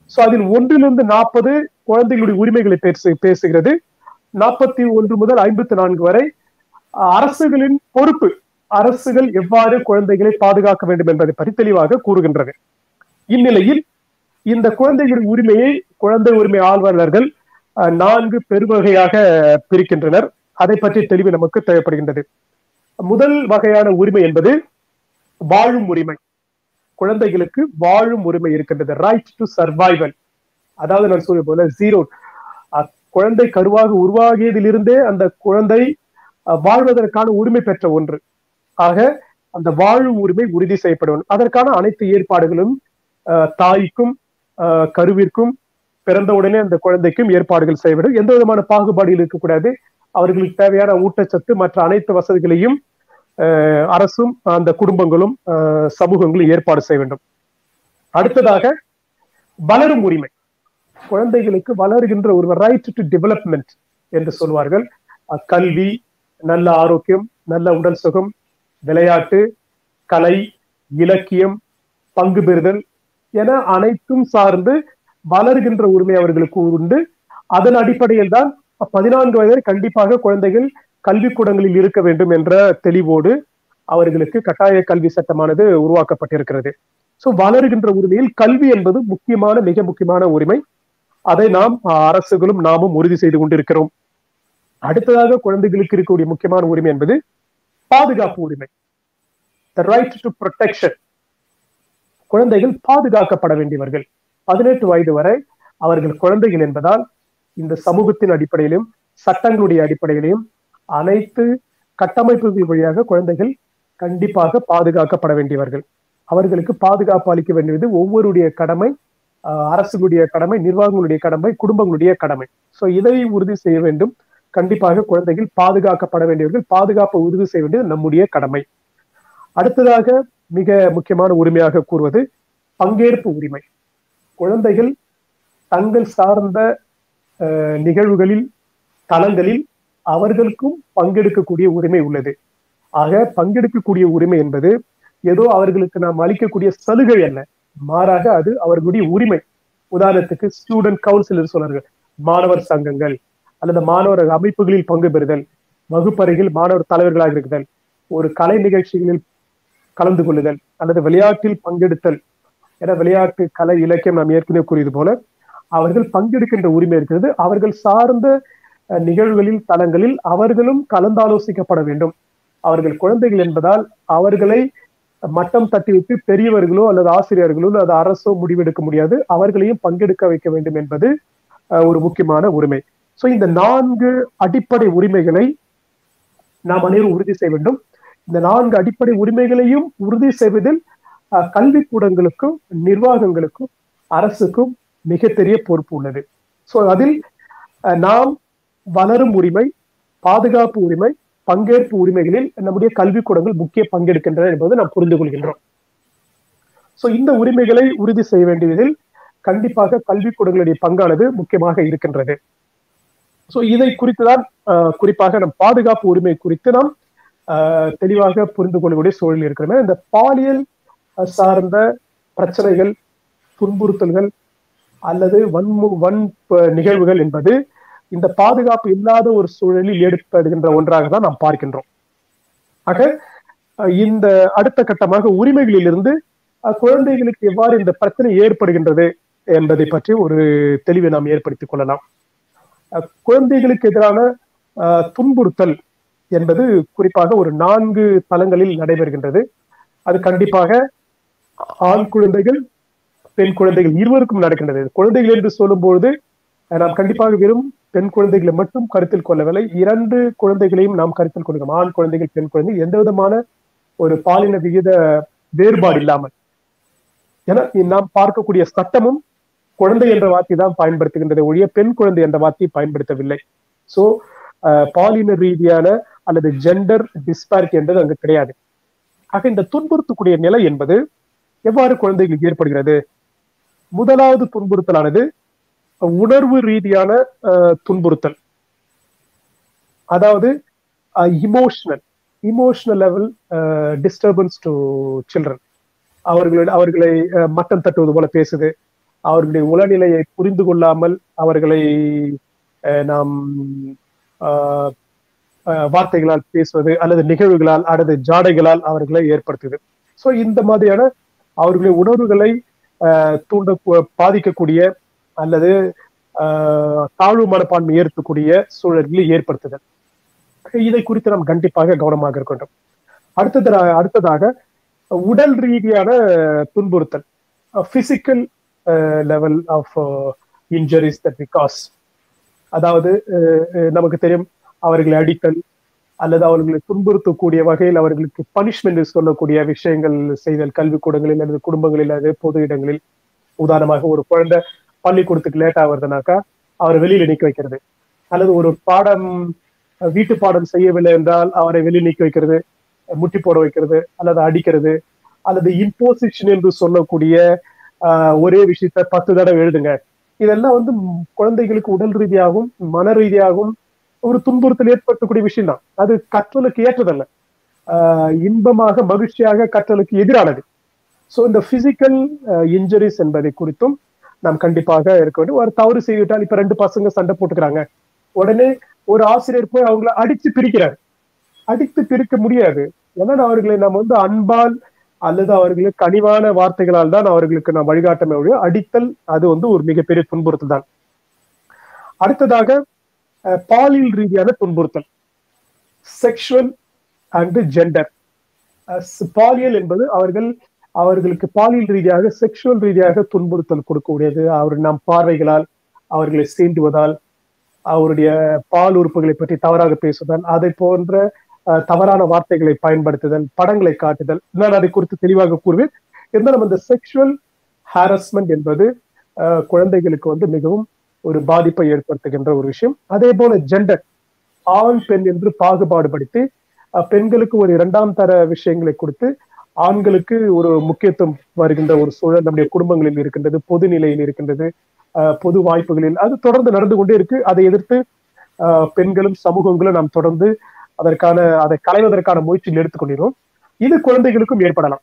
சோ அதில் ஒன்றிலிருந்து நாற்பது குழந்தைகளுடைய உரிமைகளை பேசு பேசுகிறது நாற்பத்தி ஒன்று முதல் ஐம்பத்தி நான்கு வரை அஹ், அரசுகளின் பொறுப்பு அரசுகள் எவ்வாறு குழந்தைகளை பாதுகாக்க வேண்டும் என்பதை பற்றி தெளிவாக கூறுகின்றது இந்நிலையில் இந்த குழந்தைகளின் உரிமையை குழந்தை உரிமை ஆர்வலர்கள் அஹ், நான்கு பெருவகையாக பிரிக்கின்றனர் அதை பற்றி தெளிவு நமக்கு தேவைப்படுகின்றது முதல் வகையான உரிமை என்பது வாழும் உரிமை குழந்தைகளுக்கு வாழும் உரிமை இருக்கின்றது ரைட் டு சர்வைவல் அதாவது நான் சொல்ல போல ஜீரோ குழந்தை கருவாக உருவாகியதிலிருந்தே அந்த குழந்தை அஹ், வாழ்வதற்கான உரிமை பெற்ற ஒன்று ஆக அந்த வாழும் உரிமை உறுதி செய்யப்பட வேண்டும் அதற்கான அனைத்து ஏற்பாடுகளும் அஹ், தாய்க்கும் அஹ், கருவிற்கும் பிறந்த உடனே அந்த குழந்தைக்கும் ஏற்பாடுகள் செய்ய வேண்டும் எந்த விதமான பாகுபாடுகள் இருக்கக்கூடாது அவர்களுக்கு தேவையான ஊட்டச்சத்து மற்ற அனைத்து வசதிகளையும் அஹ், அரசும் அந்த குடும்பங்களும் அஹ், சமூகங்களும் ஏற்பாடு செய்ய வேண்டும் அடுத்ததாக வளரும் உரிமை குழந்தைகளுக்கு வளருகின்ற ஒரு ரைட் டு டெவலப்மெண்ட் என்று சொல்வார்கள் அஹ், கல்வி நல்ல ஆரோக்கியம் நல்ல உடல் சுகம் விளையாட்டு கலை இலக்கியம் பங்கு பெறுதல் என அனைத்தும் சார்ந்து வளர்கின்ற உரிமை அவர்களுக்கு உண்டு அதன் அடிப்படையில் தான் பதினான்கு வயது வரை கண்டிப்பாக குழந்தைகள் கல்விக்கூடங்களில் இருக்க வேண்டும் என்ற தெளிவோடு அவர்களுக்கு கட்டாய கல்வி சட்டமானது உருவாக்கப்பட்டிருக்கிறது சோ வளருகின்ற உரிமையில் கல்வி என்பது முக்கியமான மிக முக்கியமான உரிமை அதை நாம் அஹ், அரசுகளும் நாமும் உறுதி செய்து கொண்டிருக்கிறோம் அடுத்ததாக குழந்தைகளுக்கு இருக்கக்கூடிய முக்கியமான உரிமை என்பது பாதுகாப்பு உரிமை த ரைட் டு ப்ரொடெக்ஷன் குழந்தைகள் பாதுகாக்கப்பட வேண்டியவர்கள் பதினெட்டு வயது வரை அவர்கள் குழந்தைகள் என்பதால் இந்த சமூகத்தின் அடிப்படையிலும் சட்டங்களுடைய அடிப்படையிலும் அனைத்து கட்டமைப்புகள் வழியாக குழந்தைகள் கண்டிப்பாக பாதுகாக்கப்பட வேண்டியவர்கள் அவர்களுக்கு பாதுகாப்பு அளிக்க வேண்டியது ஒவ்வொருடைய கடமை ஆஹ் அரசுகளுடைய கடமை நிர்வாகங்களுடைய கடமை குடும்பங்களுடைய கடமை சோ இதை உறுதி செய்ய வேண்டும் கண்டிப்பாக குழந்தைகள் பாதுகாக்கப்பட வேண்டியவர்கள் பாதுகாப்பை உறுதி செய்ய வேண்டியது நம்முடைய கடமை அடுத்ததாக மிக முக்கியமான உரிமையாக கூறுவது பங்கேற்பு உரிமை குழந்தைகள் தங்கள் சார்ந்த அஹ், நிகழ்வுகளில் தளங்களில் அவர்களுக்கும் பங்கெடுக்கக்கூடிய உரிமை உள்ளது ஆக பங்கெடுக்கக்கூடிய உரிமை என்பது ஏதோ அவர்களுக்கு நாம் அளிக்கக்கூடிய சலுகை அல்ல மாறாக அது அவர்களுடைய உரிமை உதாரணத்துக்கு ஸ்டூடெண்ட் கவுன்சிலர் சொல்றார்கள் மாணவர் சங்கங்கள் அல்லது மாணவர் அமைப்புகளில் பங்கு பெறுதல் வகுப்பறையில் மாணவர் தலைவர்களாக இருக்குதல் ஒரு கலை நிகழ்ச்சிகளில் கலந்து கொள்ளுதல் அல்லது விளையாட்டில் பங்கெடுத்தல் என விளையாட்டு கலை இலக்கியம் நாம் ஏற்கனவே கூறியது போல அவர்கள் பங்கெடுக்கின்ற உரிமை இருக்கிறது அவர்கள் சார்ந்த அஹ், நிகழ்வுகளில் தளங்களில் அவர்களும் கலந்தாலோசிக்கப்பட வேண்டும் அவர்கள் குழந்தைகள் என்பதால் அவர்களை மட்டம் தட்டி விட்டு பெரியவர்களோ அல்லது ஆசிரியர்களோ அல்லது அரசோ முடிவெடுக்க முடியாது அவர்களையும் பங்கெடுக்க வைக்க வேண்டும் என்பது அஹ், ஒரு முக்கியமான உரிமை சோ இந்த நான்கு அடிப்படை உரிமைகளை நாம் அனைவரும் உறுதி செய்ய வேண்டும் இந்த நான்கு அடிப்படை உரிமைகளையும் உறுதி செய்வதில் அஹ், கல்விக்கூடங்களுக்கும் நிர்வாகங்களுக்கும் அரசுக்கும் மிகப்பெரிய பொறுப்பு உள்ளது சோ அதில் அஹ், நாம் வளரும் உரிமை பாதுகாப்பு உரிமை பங்கேற்பு உரிமைகளில் நம்முடைய கல்விக்கூடங்கள் முக்கிய பங்கெடுக்கின்றன என்பதை நாம் புரிந்து கொள்கின்றோம் சோ இந்த உரிமைகளை உறுதி செய்ய வேண்டியதில் கண்டிப்பாக கல்விக்கூடங்களுடைய பங்கானது முக்கியமாக இருக்கின்றது சோ இதை குறித்துதான் அஹ், குறிப்பாக நம் பாதுகாப்பு உரிமை குறித்து நாம் அஹ், தெளிவாக புரிந்து கொள்ளக்கூடிய சூழல் இருக்கிறது இந்த பாலியல் அஹ், சார்ந்த பிரச்சனைகள் துன்புறுத்தல்கள் அல்லது வன்மு வன் ப- நிகழ்வுகள் என்பது இந்த பாதுகாப்பு இல்லாத ஒரு சூழலில் ஏற்படுகின்ற ஒன்றாக தான் நாம் பார்க்கின்றோம் ஆக அஹ், இந்த அடுத்த கட்டமாக உரிமைகளிலிருந்து அஹ், குழந்தைகளுக்கு எவ்வாறு இந்த பிரச்சனை ஏற்படுகின்றது என்பதை பற்றி ஒரு தெளிவை நாம் ஏற்படுத்திக் கொள்ளலாம் அஹ், குழந்தைகளுக்கு எதிரான அஹ், துன்புறுத்தல் என்பது குறிப்பாக ஒரு நான்கு தளங்களில் நடைபெறுகின்றது அது கண்டிப்பாக ஆண் குழந்தைகள் பெண் குழந்தைகள் இருவருக்கும் நடக்கின்றது குழந்தைகள் என்று சொல்லும்போது அஹ், நாம் கண்டிப்பாக வெறும் பெண் குழந்தைகளை மட்டும் கருத்தில் கொள்ளவில்லை இரண்டு குழந்தைகளையும் நாம் கருத்தில் கொள்கிறோம் ஆண் குழந்தைகள் பெண் குழந்தை எந்த விதமான ஒரு பாலின விகித வேறுபாடு இல்லாமல் ஏன்னா நாம் பார்க்கக்கூடிய சட்டமும் குழந்தை என்ற வார்த்தை தான் பயன்படுத்துகின்றது ஒழிய பெண் குழந்தை என்ற வார்த்தையை பயன்படுத்தவில்லை சோ பாலின ரீதியான அல்லது ஜெண்டர் டிஸ்பாரிட்டி என்பது அங்கு கிடையாது ஆக இந்த துன்புறுத்தக்கூடிய நிலை என்பது எவ்வாறு குழந்தைகளுக்கு ஏற்படுகிறது முதலாவது துன்புறுத்தலானது உணர்வு ரீதியான அஹ், துன்புறுத்தல் அதாவது emotional emotional level disturbance to children அவர்களை அவர்களை அஹ், மட்டம் தட்டுவது போல பேசுது அவர்களுடைய உளநிலையை புரிந்து கொள்ளாமல் அவர்களை அஹ், நாம் ஆஹ், ஆஹ், வார்த்தைகளால் பேசுவது அல்லது நிகழ்வுகளால் அல்லது ஜாடைகளால் அவர்களை ஏற்படுத்துது சோ இந்த மாதிரியான அவர்களுடைய உணர்வுகளை ஆஹ், தூண்ட பாதிக்கக்கூடிய அல்லது ஆஹ், தாழ்வு மனப்பான்மை ஏற்படக்கூடிய சூழல்களை ஏற்படுத்துதல் இதை குறித்து நாம் கண்டிப்பாக கவனமாக இருக்க வேண்டும் அடுத்தது அடுத்ததாக உடல் ரீதியான துன்புறுத்தல் physical level of injuries that because அதாவது அஹ், அஹ், நமக்கு தெரியும் அவர்களை அடித்தல் அல்லது அவர்களை துன்புறுத்தக்கூடிய வகையில் அவர்களுக்கு பனிஷ்மெண்ட் சொல்லக்கூடிய விஷயங்கள் செய்தல் கல்விக்கூடங்களில் அல்லது குடும்பங்களில் அல்லது பொது இடங்களில் உதாரணமாக ஒரு குழந்தை பள்ளிக்கூடத்துக்கு லேட்டா வருதுனாக்கா அவரை வெளியில நிக்க வைக்கிறது அல்லது ஒரு பாடம் அஹ், வீட்டு பாடம் செய்யவில்லை என்றால் அவரை வெளியே நிக்க வைக்கிறது முட்டி போட வைக்கிறது அல்லது அடிக்கிறது அல்லது இம்போசிஷன் என்று சொல்லக்கூடிய ஆஹ், ஒரே விஷயத்த பத்து தடவை எழுதுங்க இதெல்லாம் வந்து ம், குழந்தைகளுக்கு உடல் ரீதியாகவும் மன ரீதியாகவும் ஒரு துன்புறுத்தல் ஏற்படுத்தக்கூடிய விஷயம் தான் அது கற்றலுக்கு ஏற்றதல்ல ஆஹ், இன்பமாக மகிழ்ச்சியாக கற்றலுக்கு எதிரானது ஸோ இந்த பிசிக்கல் இன்ஜுரிஸ் என்பதை குறித்தும் நாம் கண்டிப்பாக இருக்க வேண்டும் ஒரு தவறு செய்துவிட்டால் இப்ப ரெண்டு பசங்க சண்டை போட்டுக்கிறாங்க உடனே ஒரு ஆசிரியர் போய் அவங்கள அடிச்சு பிரிக்கிறார் அடித்து பிரிக்க முடியாது ஏன்னா அவர்களை நம்ம வந்து அன்பால் அல்லது அவர்களுக்கு கனிவான வார்த்தைகளால் தான் அவர்களுக்கு நாம் வழிகாட்டமே ஒழிய அடித்தல் அது வந்து ஒரு மிகப்பெரிய துன்புறுத்தல் தான் அடுத்ததாக அஹ், பாலியல் ரீதியான துன்புறுத்தல் செக்ஷுவல் அண்ட் ஜெண்டர் பாலியல் என்பது அவர்கள் அவர்களுக்கு பாலியல் ரீதியாக செக்ஷுவல் ரீதியாக துன்புறுத்தல் கொடுக்கக்கூடியது அவர் நம் பார்வைகளால் அவர்களை சீண்டுவதால் அவருடைய பால் உறுப்புகளை பற்றி தவறாக பேசுதல் அதை போன்ற அஹ், தவறான வார்த்தைகளை பயன்படுத்துதல் படங்களை காட்டுதல் நான் அதை குறித்து தெளிவாக கூறுவேன் இருந்தாலும் அந்த செக்ஷுவல் ஹாரஸ்மெண்ட் என்பது அஹ், குழந்தைகளுக்கு வந்து மிகவும் ஒரு பாதிப்பை ஏற்படுத்துகின்ற ஒரு விஷயம் அதே போல ஜெண்டர் ஆண் பெண் என்று பாகுபாடுபடுத்தி அஹ், பெண்களுக்கு ஒரு இரண்டாம் தர விஷயங்களை கொடுத்து ஆண்களுக்கு ஒரு முக்கியத்துவம் வருகின்ற ஒரு சூழல் நம்முடைய குடும்பங்களில் இருக்கின்றது பொது நிலையில் இருக்கின்றது அஹ், பொது வாய்ப்புகளில் அது தொடர்ந்து நடந்து கொண்டே இருக்கு அதை எதிர்த்து அஹ், பெண்களும் சமூகங்களும் நாம் தொடர்ந்து அதற்கான அதை களைவதற்கான முயற்சியில் எடுத்துக்கொண்டிருக்கிறோம் இது குழந்தைகளுக்கும் ஏற்படலாம்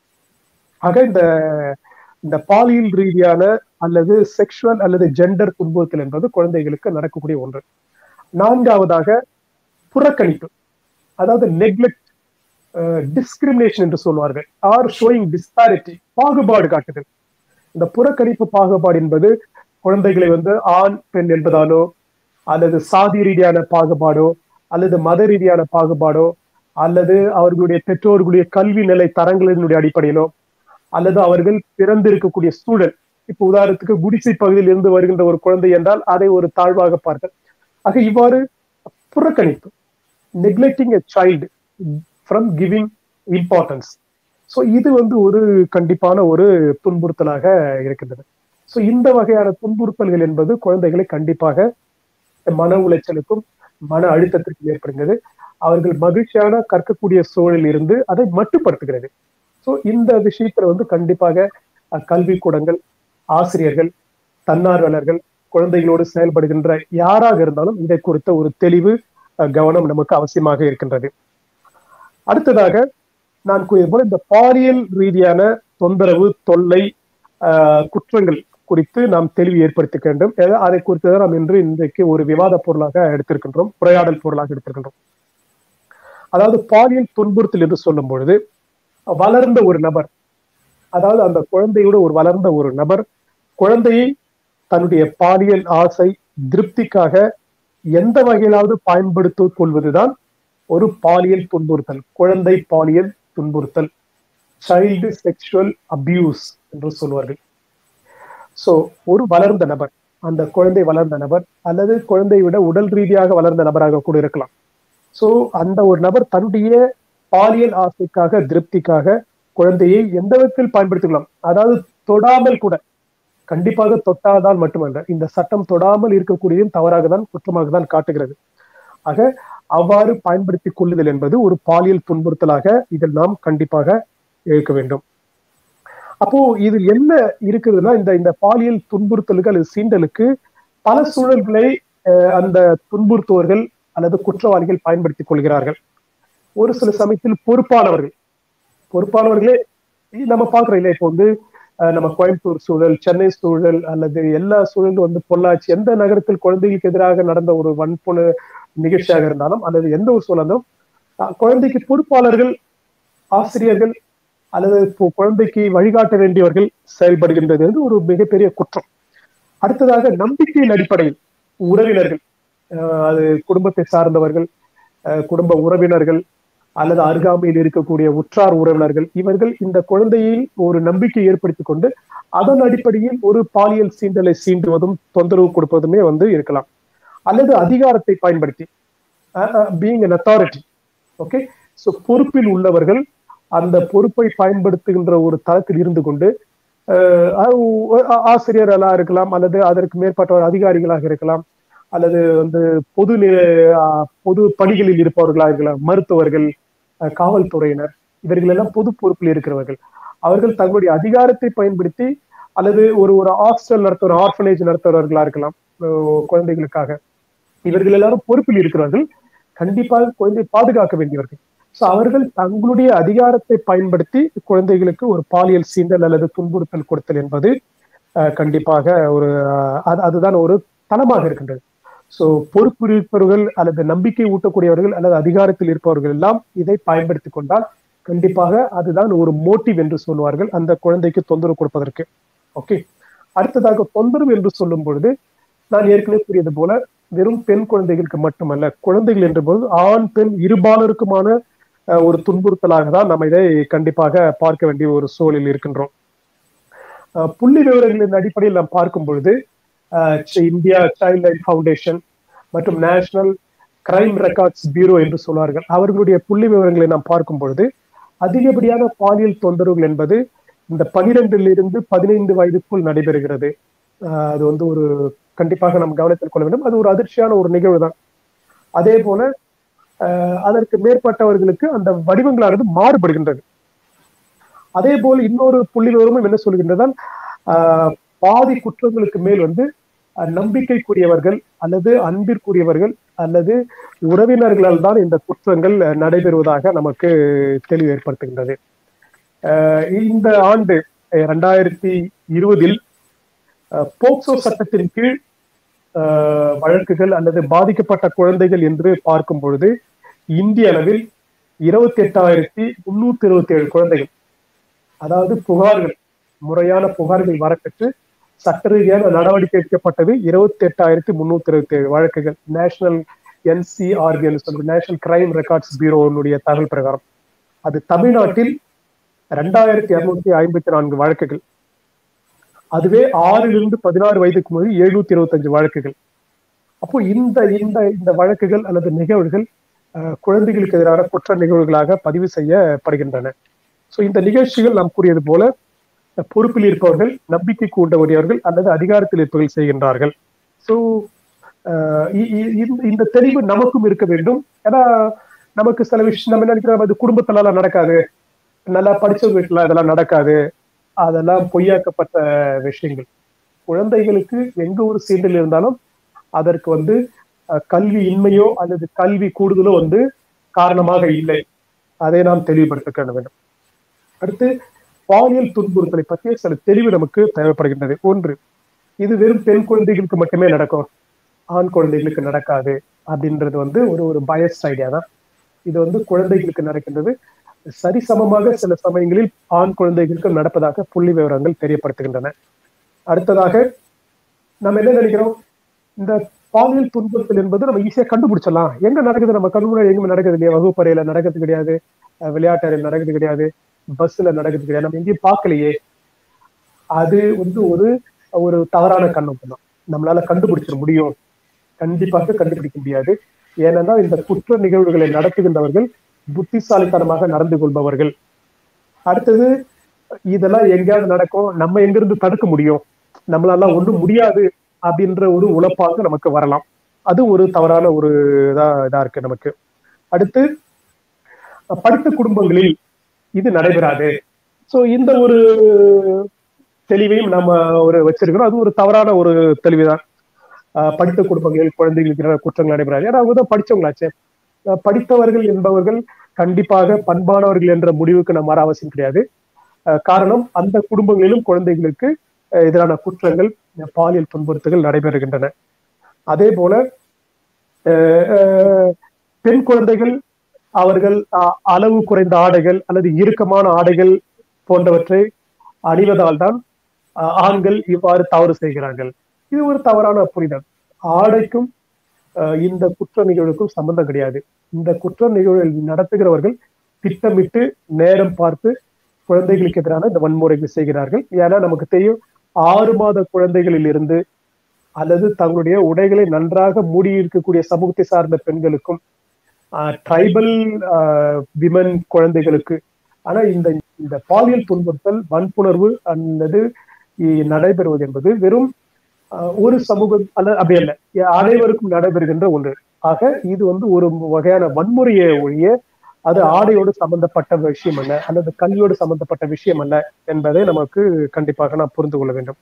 ஆக இந்த இந்த பாலியல் ரீதியான அல்லது செக்ஷுவல் அல்லது ஜெண்டர் துன்புறுத்தல் என்பது குழந்தைகளுக்கு நடக்கக்கூடிய ஒன்று நான்காவதாக புறக்கணிப்பு அதாவது நெக்லெக்ட் டிஸ்கிரிமினேஷன் என்று சொல்வார்கள் ஆர் ஷோயிங் டிஸ்பாரிட்டி பாகுபாடு காட்டுதல் இந்த புறக்கணிப்பு பாகுபாடு என்பது குழந்தைகளை வந்து ஆண் பெண் என்பதாலோ அல்லது சாதி ரீதியான பாகுபாடோ அல்லது மத ரீதியான பாகுபாடோ அல்லது அவர்களுடைய பெற்றோர்களுடைய கல்வி நிலை தரங்களினுடைய அடிப்படையிலோ அல்லது அவர்கள் பிறந்திருக்கக்கூடிய சூழல் இப்போ உதாரணத்துக்கு குடிசை பகுதியில் இருந்து வருகின்ற ஒரு குழந்தை என்றால் அதை ஒரு தாழ்வாக பார்த்தல் ஆக இவ்வாறு புறக்கணிப்பு neglecting a child from giving importance so இது வந்து ஒரு கண்டிப்பான ஒரு துன்புறுத்தலாக இருக்கின்றது ஸோ இந்த வகையான துன்புறுத்தல்கள் என்பது குழந்தைகளை கண்டிப்பாக மன உளைச்சலுக்கும் மன அழுத்தத்திற்கும் ஏற்படுகிறது அவர்கள் மகிழ்ச்சியான கற்கக்கூடிய சூழலில் இருந்து அதை மட்டுப்படுத்துகிறது ஸோ இந்த விஷயத்துல வந்து கண்டிப்பாக அஹ், கல்விக்கூடங்கள் ஆசிரியர்கள் தன்னார்வலர்கள் குழந்தைகளோடு செயல்படுகின்ற யாராக இருந்தாலும் இதை குறித்த ஒரு தெளிவு அஹ், கவனம் நமக்கு அவசியமாக இருக்கின்றது அடுத்ததாக நான் கூறியது போல இந்த பாலியல் ரீதியான தொந்தரவு தொல்லை ஆஹ், குற்றங்கள் குறித்து நாம் தெளிவு ஏற்படுத்திக்க வேண்டும் ஏன்னா அதை குறித்து தான் நாம் இன்று இன்றைக்கு ஒரு விவாத பொருளாக எடுத்திருக்கின்றோம் உரையாடல் பொருளாக எடுத்திருக்கின்றோம் அதாவது பாலியல் துன்புறுத்தல் என்று சொல்லும் பொழுது வளர்ந்த ஒரு நபர் அதாவது அந்த குழந்தையோட ஒரு வளர்ந்த ஒரு நபர் குழந்தையை தன்னுடைய பாலியல் ஆசை திருப்திக்காக எந்த வகையிலாவது பயன்படுத்திக் கொள்வதுதான் ஒரு பாலியல் துன்புறுத்தல் குழந்தை பாலியல் துன்புறுத்தல் சைல்டு செக்ஷுவல் அபியூஸ் என்று சொல்வார்கள் சோ ஒரு வளர்ந்த நபர் அந்த குழந்தை வளர்ந்த நபர் அல்லது குழந்தையை விட உடல் ரீதியாக வளர்ந்த நபராக கூட இருக்கலாம் சோ அந்த ஒரு நபர் தன்னுடைய பாலியல் ஆசைக்காக திருப்திக்காக குழந்தையை எந்த விதத்தில் பயன்படுத்திக்கலாம் அதாவது தொடாமல் கூட கண்டிப்பாக தொட்டாதான் மட்டுமல்ல இந்த சட்டம் தொடாமல் இருக்கக்கூடியதும் தவறாக தான் குற்றமாக தான் காட்டுகிறது ஆக அவ்வாறு பயன்படுத்திக் கொள்ளுதல் என்பது ஒரு பாலியல் துன்புறுத்தலாக இதில் நாம் கண்டிப்பாக இருக்க வேண்டும் அப்போ இது என்ன இருக்குதுன்னா இந்த இந்த பாலியல் துன்புறுத்தலுக்கு அல்லது சீண்டலுக்கு பல சூழல்களை அஹ், அந்த துன்புறுத்துவர்கள் அல்லது குற்றவாளிகள் பயன்படுத்திக் கொள்கிறார்கள் ஒரு சில சமயத்தில் பொறுப்பானவர்கள் பொறுப்பானவர்களே இ- நம்ம பாக்குறோம் இல்லையா இப்போ வந்து அஹ், நம்ம கோயம்புத்தூர் சூழல் சென்னை சூழல் அல்லது எல்லா சூழலும் வந்து பொள்ளாச்சி எந்த நகரத்தில் குழந்தைகளுக்கு எதிராக நடந்த ஒரு வன்புண நிகழ்ச்சியாக இருந்தாலும் அல்லது எந்த ஒரு சூழலும் அஹ், குழந்தைக்கு பொறுப்பாளர்கள் ஆசிரியர்கள் அல்லது இப்போ குழந்தைக்கு வழிகாட்ட வேண்டியவர்கள் செயல்படுகின்றது வந்து ஒரு மிகப்பெரிய குற்றம் அடுத்ததாக நம்பிக்கையின் அடிப்படையில் உறவினர்கள் அஹ், அது குடும்பத்தை சார்ந்தவர்கள் அஹ், குடும்ப உறவினர்கள் அல்லது அருகாமையில் இருக்கக்கூடிய உற்றார் உறவினர்கள் இவர்கள் இந்த குழந்தையை ஒரு நம்பிக்கை ஏற்படுத்திக் கொண்டு அதன் அடிப்படையில் ஒரு பாலியல் சீண்டலை சீண்டுவதும் தொந்தரவு கொடுப்பதுமே வந்து இருக்கலாம் அல்லது அதிகாரத்தை பயன்படுத்தி being an authority okay so பொறுப்பில் உள்ளவர்கள் அந்த பொறுப்பை பயன்படுத்துகின்ற ஒரு தளத்தில் இருந்து கொண்டு அஹ், ஆ- ஆசிரியர்களாக இருக்கலாம் அல்லது அதற்கு மேற்பட்ட அதிகாரிகளாக இருக்கலாம் அல்லது வந்து பொது நி- ஆஹ், பொது பணிகளில் இருப்பவர்களாக இருக்கலாம் மருத்துவர்கள் அஹ், காவல்துறையினர் இவர்கள் எல்லாம் பொது பொறுப்பில் இருக்கிறவர்கள் அவர்கள் தங்களுடைய அதிகாரத்தை பயன்படுத்தி அல்லது ஒரு ஒரு ஹாஸ்டல் நடத்துற ஆர்ஃபனேஜ் நடத்துறவர்களா இருக்கலாம் அஹ், குழந்தைகளுக்காக இவர்கள் எல்லாரும் பொறுப்பில் இருக்கிறவர்கள் கண்டிப்பாக குழந்தையை பாதுகாக்க வேண்டியவர்கள் ஸோ அவர்கள் தங்களுடைய அதிகாரத்தை பயன்படுத்தி குழந்தைகளுக்கு ஒரு பாலியல் சீண்டல் அல்லது துன்புறுத்தல் கொடுத்தல் என்பது அஹ், கண்டிப்பாக ஒரு அஹ், அது அதுதான் ஒரு தளமாக இருக்கின்றது ஸோ பொறுப்பு இருப்பவர்கள் அல்லது நம்பிக்கை ஊட்டக்கூடியவர்கள் அல்லது அதிகாரத்தில் இருப்பவர்கள் எல்லாம் இதை பயன்படுத்தி கொண்டால் கண்டிப்பாக அதுதான் ஒரு மோட்டிவ் என்று சொல்வார்கள் அந்த குழந்தைக்கு தொந்தரவு கொடுப்பதற்கு ஓகே அடுத்ததாக தொந்தரவு என்று சொல்லும் பொழுது நான் ஏற்கனவே கூறியது போல வெறும் பெண் குழந்தைகளுக்கு மட்டுமல்ல குழந்தைகள் என்ற போது ஆண் பெண் இருபாலருக்குமான அஹ், ஒரு துன்புறுத்தலாக தான் நம்ம இதை கண்டிப்பாக பார்க்க வேண்டிய ஒரு சூழலில் இருக்கின்றோம் அஹ், புள்ளி விவரங்களின் அடிப்படையில் நாம் பார்க்கும் பொழுது அஹ், இந்தியா சைல்ட் லைன் ஃபவுண்டேஷன் மற்றும் நேஷனல் கிரைம் ரெக்கார்ட்ஸ் பியூரோ என்று சொல்வார்கள் அவர்களுடைய புள்ளி விவரங்களை நாம் பார்க்கும் பொழுது அதிகப்படியான பாலியல் தொந்தரவுகள் என்பது இந்த பனிரெண்டிலிருந்து பதினைந்து வயதுக்குள் நடைபெறுகிறது அஹ், அது வந்து ஒரு கண்டிப்பாக நாம் கவனத்தில் கொள்ள வேண்டும் அது ஒரு அதிர்ச்சியான ஒரு நிகழ்வு தான் அதே போல அஹ், அதற்கு மேற்பட்டவர்களுக்கு அந்த வடிவங்களானது மாறுபடுகின்றது அதே போல் இன்னொரு புள்ளி விவரமும் என்ன சொல்கின்றதால் ஆஹ், பாதி குற்றங்களுக்கு மேல் வந்து அஹ், நம்பிக்கைக்குரியவர்கள் அல்லது அன்பிற்குரியவர்கள் அல்லது உறவினர்களால் தான் இந்த குற்றங்கள் அஹ், நடைபெறுவதாக நமக்கு தெளிவு ஏற்படுத்துகின்றது அஹ், இந்த ஆண்டு இரண்டாயிரத்தி இருபதில் போக்சோ சட்டத்தின் கீழ் அஹ், வழக்குகள் அல்லது பாதிக்கப்பட்ட குழந்தைகள் என்று பார்க்கும் பொழுது இந்திய அளவில் இருபத்தி எட்டாயிரத்தி முன்னூத்தி இருபத்தி ஏழு குழந்தைகள் அதாவது புகார்கள் முறையான புகார்கள் வரப்பெற்று சட்ட ரீதியான நடவடிக்கை எடுக்கப்பட்டது இருபத்தி எட்டாயிரத்தி முன்னூத்தி இருபத்தி ஏழு வழக்குகள் நேஷனல் என்சிஆர்பி சொல்ற நேஷனல் கிரைம் ரெக்கார்ட்ஸ் பியூரோனுடைய தகவல் பிரகாரம் அது தமிழ்நாட்டில் ரெண்டாயிரத்தி இருநூத்தி ஐம்பத்தி நான்கு வழக்குகள் அதுவே ஆறிலிருந்து பதினாறு வயதுக்கு முதல் எழுநூத்தி இருபத்தஞ்சு வழக்குகள் அப்போ இந்த இந்த இந்த வழக்குகள் அல்லது நிகழ்வுகள் அஹ், குழந்தைகளுக்கு எதிரான குற்ற நிகழ்வுகளாக பதிவு செய்யப்படுகின்றன ஸோ இந்த நிகழ்ச்சிகள் நாம் கூறியது போல அஹ், பொறுப்பில் இருப்பவர்கள் நம்பிக்கை கூண்டவரியவர்கள் அல்லது அதிகாரத்தில் இருப்பவர்கள் செய்கின்றார்கள் ஸோ இந்த தெளிவு நமக்கும் இருக்க வேண்டும் ஏன்னா நமக்கு சில விஷயம் நம்ம என்ன நினைக்கிறோம் அது குடும்பத்தினால நடக்காது நல்லா படிச்சவங்க வீட்டுல அதெல்லாம் நடக்காது அதெல்லாம் பொய்யாக்கப்பட்ட விஷயங்கள் குழந்தைகளுக்கு எங்க ஒரு சீண்டல் இருந்தாலும் அதற்கு வந்து அஹ், கல்வி இன்மையோ அல்லது கல்வி கூடுதலோ வந்து காரணமாக இல்லை அதை நாம் தெளிவுபடுத்த வேண்டும் அடுத்து பாலியல் துன்புறுத்தலை பற்றிய சில தெளிவு நமக்கு தேவைப்படுகின்றது ஒன்று இது வெறும் பெண் குழந்தைகளுக்கு மட்டுமே நடக்கும் ஆண் குழந்தைகளுக்கு நடக்காது அப்படின்றது வந்து ஒரு ஒரு பயஸ் ஐடியா தான் இது வந்து குழந்தைகளுக்கு நடக்கின்றது சரிசமமாக சில சமயங்களில் ஆண் குழந்தைகளுக்கு நடப்பதாக புள்ளி விவரங்கள் தெரியப்படுத்துகின்றன அடுத்ததாக நம்ம என்ன நினைக்கிறோம் இந்த பாலியல் துன்புறுத்தல் என்பது நம்ம ஈஸியா கண்டுபிடிச்சிடலாம் எங்க நடக்குது நம்ம கண் முன்னாடி எங்க நடக்குது இல்லையா வகுப்பறையில நடக்கிறது கிடையாது அஹ் விளையாட்டு அறையில் நடக்குது கிடையாது பஸ்ல நடக்குது கிடையாது நம்ம எங்கேயும் பார்க்கலையே அது வந்து ஒரு ஒரு தவறான கண்ணோட்டம் தான் நம்மளால கண்டுபிடிச்சிட முடியும் கண்டிப்பாக கண்டுபிடிக்க முடியாது ஏனென்னா இந்த குற்ற நிகழ்வுகளை நடத்துகின்றவர்கள் புத்திசாலித்தனமாக நடந்து கொள்பவர்கள் அடுத்தது இதெல்லாம் எங்கேயாவது நடக்கும் நம்ம எங்கிருந்து தடுக்க முடியும் நம்மளால ஒண்ணும் முடியாது அப்படின்ற ஒரு உழப்பாக நமக்கு வரலாம் அது ஒரு தவறான ஒரு இதா இதா இருக்கு நமக்கு அடுத்து படித்த குடும்பங்களில் இது நடைபெறாது சோ இந்த ஒரு தெளிவையும் நம்ம ஒரு வச்சிருக்கிறோம் அது ஒரு தவறான ஒரு தெளிவுதான் ஆஹ் படித்த குடும்பங்களில் குழந்தைகளுக்கு எதிரான குற்றங்கள் நடைபெறாது ஏன்னா அவங்க தான் படிச்சவங்களாச்சே ஆஹ் படித்தவர்கள் என்பவர்கள் கண்டிப்பாக பண்பானவர்கள் என்ற முடிவுக்கு நம்ம வர அவசியம் கிடையாது அஹ், காரணம் அந்த குடும்பங்களிலும் குழந்தைகளுக்கு அஹ், எதிரான குற்றங்கள் அஹ், பாலியல் துன்புறுத்தல்கள் நடைபெறுகின்றன அதே போல அஹ், அஹ், பெண் குழந்தைகள் அவர்கள் அ- அளவு குறைந்த ஆடைகள் அல்லது இறுக்கமான ஆடைகள் போன்றவற்றை அணிவதால் தான் அஹ், ஆண்கள் இவ்வாறு தவறு செய்கிறார்கள் இது ஒரு தவறான புரிதல் ஆடைக்கும் அஹ், இந்த குற்ற நிகழ்வுக்கும் சம்பந்தம் கிடையாது இந்த குற்ற நிகழ்வு நடத்துகிறவர்கள் திட்டமிட்டு நேரம் பார்த்து குழந்தைகளுக்கு எதிரான இந்த வன்முறைகள் செய்கிறார்கள் ஏன்னா நமக்கு தெரியும் ஆறு மாத குழந்தைகளில் இருந்து அல்லது தங்களுடைய உடைகளை நன்றாக மூடி இருக்கக்கூடிய சமூகத்தை சார்ந்த பெண்களுக்கும் ட்ரைபல் விமன் குழந்தைகளுக்கு ஆனா இந்த இந்த பாலியல் துன்புறுத்தல் வன்புணர்வு அல்லது இ- நடைபெறுவது என்பது வெறும் ஆஹ், ஒரு சமூகம் அல்ல அப்படி அல்ல அனைவருக்கும் நடைபெறுகின்ற ஒன்று ஆக இது வந்து ஒரு வகையான வன்முறையை ஒழிய அது ஆடையோடு சம்பந்தப்பட்ட விஷயம் அல்ல அல்லது கல்வியோடு சம்பந்தப்பட்ட விஷயம் அல்ல என்பதை நமக்கு கண்டிப்பாக நாம் புரிந்து கொள்ள வேண்டும்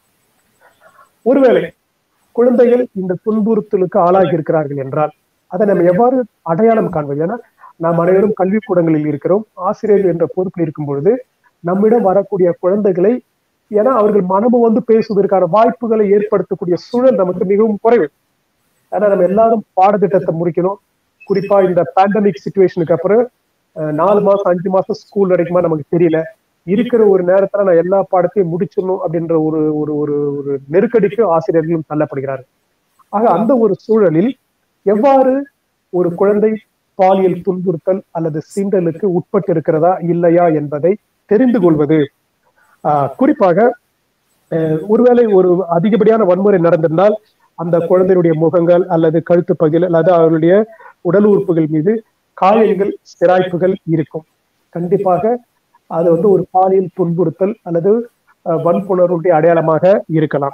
ஒருவேளை குழந்தைகள் இந்த துன்புறுத்தலுக்கு ஆளாகி இருக்கிறார்கள் என்றால் அதை நம்ம எவ்வாறு அடையாளம் காண்பது ஏன்னா நாம் அனைவரும் கல்விக்கூடங்களில் இருக்கிறோம் ஆசிரியர்கள் என்ற பொறுப்பில் இருக்கும் பொழுது நம்மிடம் வரக்கூடிய குழந்தைகளை ஏன்னா அவர்கள் மனமும் வந்து பேசுவதற்கான வாய்ப்புகளை ஏற்படுத்தக்கூடிய சூழல் நமக்கு மிகவும் குறைவு ஏன்னா நம்ம எல்லாரும் பாடத்திட்டத்தை முடிக்கணும் குறிப்பா இந்த பேண்டமிக் சுச்சுவேஷனுக்கு அப்புறம் அஹ், நாலு மாசம் அஞ்சு மாசம் ஸ்கூல் வரைக்குமா நமக்கு தெரியல இருக்கிற ஒரு நேரத்துல நான் எல்லா பாடத்தையும் முடிச்சிடணும் அப்படின்ற ஒரு ஒரு ஒரு ஒரு நெருக்கடிக்கு ஆசிரியர்களும் தள்ளப்படுகிறார்கள் ஆக அந்த ஒரு சூழலில் எவ்வாறு ஒரு குழந்தை பாலியல் துன்புறுத்தல் அல்லது சீண்டலுக்கு உட்பட்டு இருக்கிறதா இல்லையா என்பதை தெரிந்து கொள்வது ஆஹ் குறிப்பாக அஹ் ஒருவேளை ஒரு அதிகப்படியான வன்முறை நடந்திருந்தால் அந்த குழந்தையுடைய முகங்கள் அல்லது கழுத்து பகுதியில் அல்லது அவருடைய உடல் உறுப்புகள் மீது காயங்கள் சிராய்ப்புகள் இருக்கும் கண்டிப்பாக அது வந்து ஒரு பாலியல் துன்புறுத்தல் அல்லது அஹ், வன்புணர்வுடைய அடையாளமாக இருக்கலாம்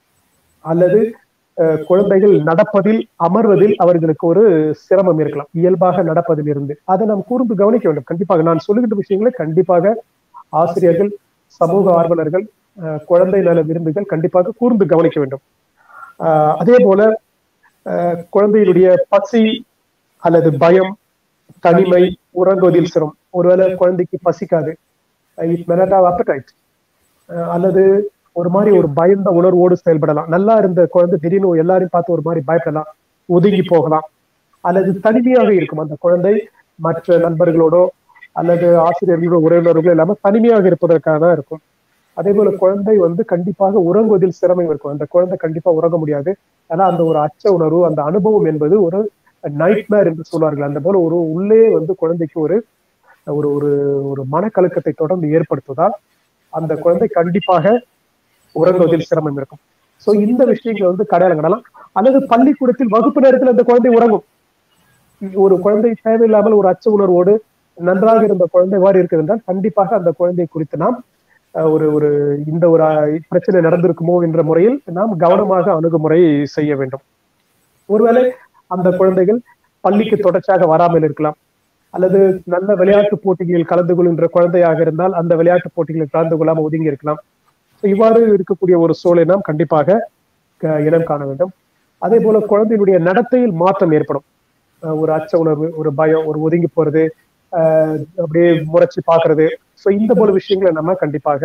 அல்லது அஹ், குழந்தைகள் நடப்பதில் அமர்வதில் அவர்களுக்கு ஒரு சிரமம் இருக்கலாம் இயல்பாக நடப்பதில் இருந்து அதை நாம் கூர்ந்து கவனிக்க வேண்டும் கண்டிப்பாக நான் சொல்லுகின்ற விஷயங்களை கண்டிப்பாக ஆசிரியர்கள் சமூக ஆர்வலர்கள் அஹ், குழந்தை நல விருந்துகள் கண்டிப்பாக கூர்ந்து கவனிக்க வேண்டும் ஆஹ், அதே போல அஹ், குழந்தையினுடைய பசி அல்லது பயம் தனிமை உறங்குவதில் சிரம் ஒருவேளை குழந்தைக்கு பசிக்காது இட் மெனட் ஹவ் appetite. அஹ் அல்லது ஒரு மாதிரி ஒரு பயந்த உணர்வோடு செயல்படலாம் நல்லா இருந்த குழந்தை திடீர்னு எல்லாரையும் பார்த்து ஒரு மாதிரி பயப்படலாம் ஒதுங்கி போகலாம் அல்லது தனிமையாக இருக்கும் அந்த குழந்தை மற்ற நண்பர்களோடோ அல்லது ஆசிரியர்களோட உறவினர்களோ இல்லாம தனிமையாக இருப்பதற்காக இருக்கும் அதே போல குழந்தை வந்து கண்டிப்பாக உறங்குவதில் சிரமம் இருக்கும் அந்த குழந்தை கண்டிப்பா உறங்க முடியாது ஆனா அந்த ஒரு அச்ச உணர்வு அந்த அனுபவம் என்பது ஒரு நைட்மேர் என்று சொல்வார்கள் அந்த போல ஒரு உள்ளே வந்து குழந்தைக்கு ஒரு ஒரு ஒரு ஒரு மனக்கலக்கத்தை தொடர்ந்து ஏற்படுத்துவதால் அந்த குழந்தை கண்டிப்பாக உறங்குவதில் சிரமம் இருக்கும் சோ இந்த விஷயங்களை வந்து கடையாளம் காணலாம் அல்லது பள்ளிக்கூடத்தில் வகுப்பு நேரத்தில் அந்த குழந்தை உறங்கும் ஒரு குழந்தை தேவையில்லாமல் ஒரு அச்ச உணர்வோடு நன்றாக இருந்த குழந்தை எவ்வாறு இருக்கிறது என்றால் கண்டிப்பாக அந்த குழந்தை குறித்து நாம் அஹ், ஒரு ஒரு இந்த ஒரு அஹ், பிரச்சனை நடந்திருக்குமோ என்ற முறையில் நாம் கவனமாக அணுகுமுறை செய்ய வேண்டும் ஒருவேளை அந்த குழந்தைகள் பள்ளிக்கு தொடர்ச்சியாக வராமல் இருக்கலாம் அல்லது நல்ல விளையாட்டு போட்டிகளில் கலந்து கொள்கின்ற குழந்தையாக இருந்தால் அந்த விளையாட்டு போட்டிகளில் கலந்து கொள்ளாமல் ஒதுங்கி இருக்கலாம் So, இவ்வாறு இருக்கக்கூடிய ஒரு சூழலை நாம் கண்டிப்பாக க- இனம் காண வேண்டும் அதே போல குழந்தையினுடைய நடத்தையில் மாற்றம் ஏற்படும் அஹ் ஒரு அச்ச உணர்வு ஒரு பயம் ஒரு ஒதுங்கி போறது ஆஹ் அப்படியே முறைச்சு பாக்குறது ஸோ இந்த போல விஷயங்களை நம்ம கண்டிப்பாக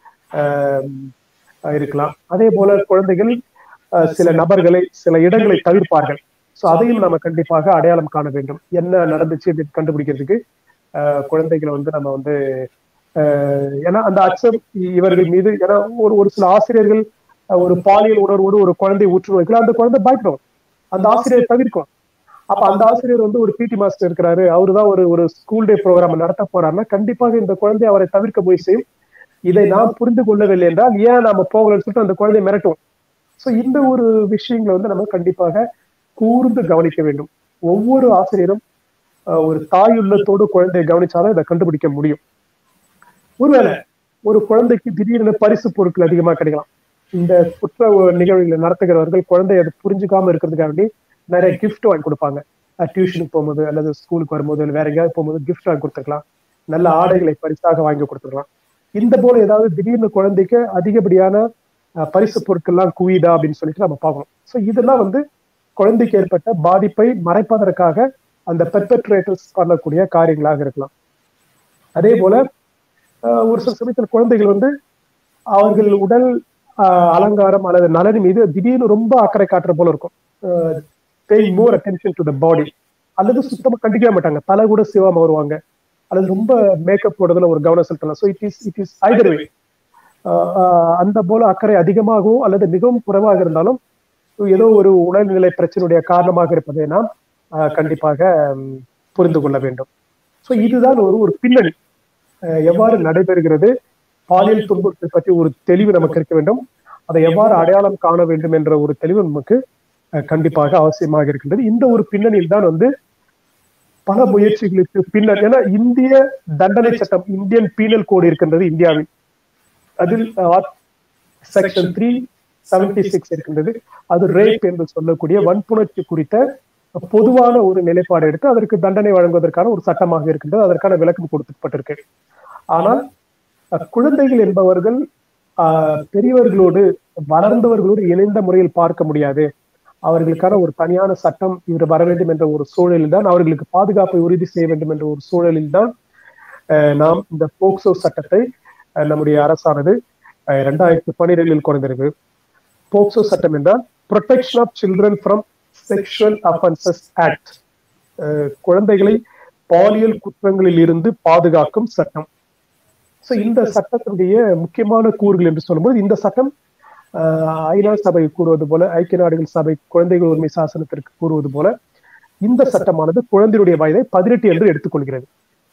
ஆஹ் இருக்கலாம் அதே போல குழந்தைகள் ஆஹ் சில நபர்களை சில இடங்களை தவிர்ப்பார்கள் ஸோ அதையும் நம்ம கண்டிப்பாக அடையாளம் காண வேண்டும் என்ன நடந்துச்சு அப்படின்னு கண்டுபிடிக்கிறதுக்கு ஆஹ் குழந்தைகளை வந்து நம்ம வந்து ஆஹ் ஏன்னா அந்த அச்சம் இவர்கள் மீது ஏன்னா ஒரு ஒரு சில ஆசிரியர்கள் ஆஹ் ஒரு பாலியல் உணர்வோடு ஒரு குழந்தை ஊற்று வைக்கலாம் அந்த குழந்தை பயப்படும் அந்த ஆசிரியர் தவிர்க்கும் அப்ப அந்த ஆசிரியர் வந்து ஒரு பிடி மாஸ்டர் இருக்கிறாரு அவருதான் ஒரு ஒரு ஸ்கூல் டே ப்ரோக்ராம் நடத்த போறாருன்னா கண்டிப்பாக இந்த குழந்தை அவரை தவிர்க்க முயற்சி செய்யும் இதை நாம் புரிந்து கொள்ளவில்லை என்றால் ஏன் நாம போகலன்னு சொல்லிட்டு அந்த குழந்தையை மிரட்டும் சோ இந்த ஒரு விஷயங்களை வந்து நம்ம கண்டிப்பாக கூர்ந்து கவனிக்க வேண்டும் ஒவ்வொரு ஆசிரியரும் ஆஹ், ஒரு தாயுள்ளத்தோடு குழந்தையை கவனிச்சாதான் இதை கண்டுபிடிக்க முடியும் ஒருவேளை ஒரு குழந்தைக்கு திடீர்னு பரிசு பொருட்கள் அதிகமா கிடைக்கலாம் இந்த குற்ற நிகழ்வுகளை நடத்துகிறவர்கள் குழந்தை அதை புரிஞ்சுக்காம இருக்கிறதுக்காக வேண்டி நிறைய gift வாங்கி கொடுப்பாங்க டியூஷனுக்கு போகும்போது அல்லது ஸ்கூலுக்கு வரும்போது இல்லை வேற எங்கேயாவது போகும்போது gift வாங்கி கொடுத்துருக்கலாம் நல்ல ஆடைகளை பரிசாக வாங்கி கொடுத்துருக்கலாம் இந்த போல ஏதாவது திடீர்னு குழந்தைக்கு அதிகப்படியான அஹ், பரிசு பொருட்கள்லாம் குவிதா அப்படின்னு சொல்லிட்டு நம்ம பார்க்கணும் ஸோ இதெல்லாம் வந்து குழந்தைக்கு ஏற்பட்ட பாதிப்பை மறைப்பதற்காக அந்த பெர்பெட்ரேட்டர்ஸ் பண்ணக்கூடிய காரியங்களாக இருக்கலாம் அதே போல ஆஹ் ஒரு சில சமயத்தில் குழந்தைகள் வந்து அவர்கள் உடல் ஆஹ் அலங்காரம் அல்லது நலன் மீது திடீர்னு ரொம்ப அக்கறை காட்டுற போல இருக்கும் பே மோர் அட்டென்ஷன் டு த பாடி அல்லது சுத்தமா கண்டிக்கவே மாட்டாங்க தலை கூட சிவாம வருவாங்க அல்லது ரொம்ப மேக்கப் போடுறதுல ஒரு கவனம் செலுத்தலாம் so it is it is either way அந்த போல அக்கறை அதிகமாகவோ அல்லது மிகவும் குறைவாக இருந்தாலும் ஏதோ ஒரு உடல்நிலை பிரச்சனையுடைய காரணமாக இருப்பதை நாம் ஆஹ் கண்டிப்பாக ம், புரிந்து கொள்ள வேண்டும் ஸோ இதுதான் ஒரு ஒரு பின்னணி ஆஹ் எவ்வாறு நடைபெறுகிறது பாலியல் துன்புறுத்தலை பற்றி ஒரு தெளிவு நமக்கு இருக்க வேண்டும் அதை எவ்வாறு அடையாளம் காண வேண்டும் என்ற ஒரு தெளிவு நமக்கு அஹ், கண்டிப்பாக அவசியமாக இருக்கின்றது இந்த ஒரு பின்னணியில் தான் வந்து பல முயற்சிகளுக்கு பின்னர் ஏன்னா இந்திய தண்டனை சட்டம் இந்தியன் பீனல் கோடு இருக்கின்றது இந்தியாவில் அதில் செக்ஷன் த்ரீ செவன்டி சிக்ஸ் இருக்கின்றது அது ரேப் என்று சொல்லக்கூடிய வன்புணர்ச்சி குறித்த பொதுவான ஒரு நிலைப்பாடு எடுத்து அதற்கு தண்டனை வழங்குவதற்கான ஒரு சட்டமாக இருக்கின்றது அதற்கான விளக்கம் கொடுக்கப்பட்டிருக்கு ஆனால் அஹ், குழந்தைகள் என்பவர்கள் ஆஹ், பெரியவர்களோடு வளர்ந்தவர்களோடு இணைந்த முறையில் பார்க்க முடியாது அவர்களுக்கான ஒரு தனியான சட்டம் இவர் வர வேண்டும் என்ற ஒரு சூழலில் தான் அவர்களுக்கு பாதுகாப்பை உறுதி செய்ய வேண்டும் என்ற ஒரு சூழலில் தான் அஹ், நாம் இந்த போக்சோ சட்டத்தை அஹ், நம்முடைய அரசானது அஹ், இரண்டாயிரத்தி பன்னிரெண்டில் குறைந்திருக்கு போக்சோ சட்டம் என்றால் protection of children from sexual offences act குழந்தைகளை பாலியல் குற்றங்களில் இருந்து பாதுகாக்கும் சட்டம் ஸோ இந்த சட்டத்தினுடைய முக்கியமான கூறுகள் என்று சொல்லும்போது இந்த சட்டம் ஆஹ், ஐநா சபை கூறுவது போல ஐக்கிய நாடுகள் சபை குழந்தைகள் உரிமை சாசனத்திற்கு கூறுவது போல இந்த சட்டமானது குழந்தையுடைய வயதை பதினெட்டு என்று எடுத்துக்கொள்கிறது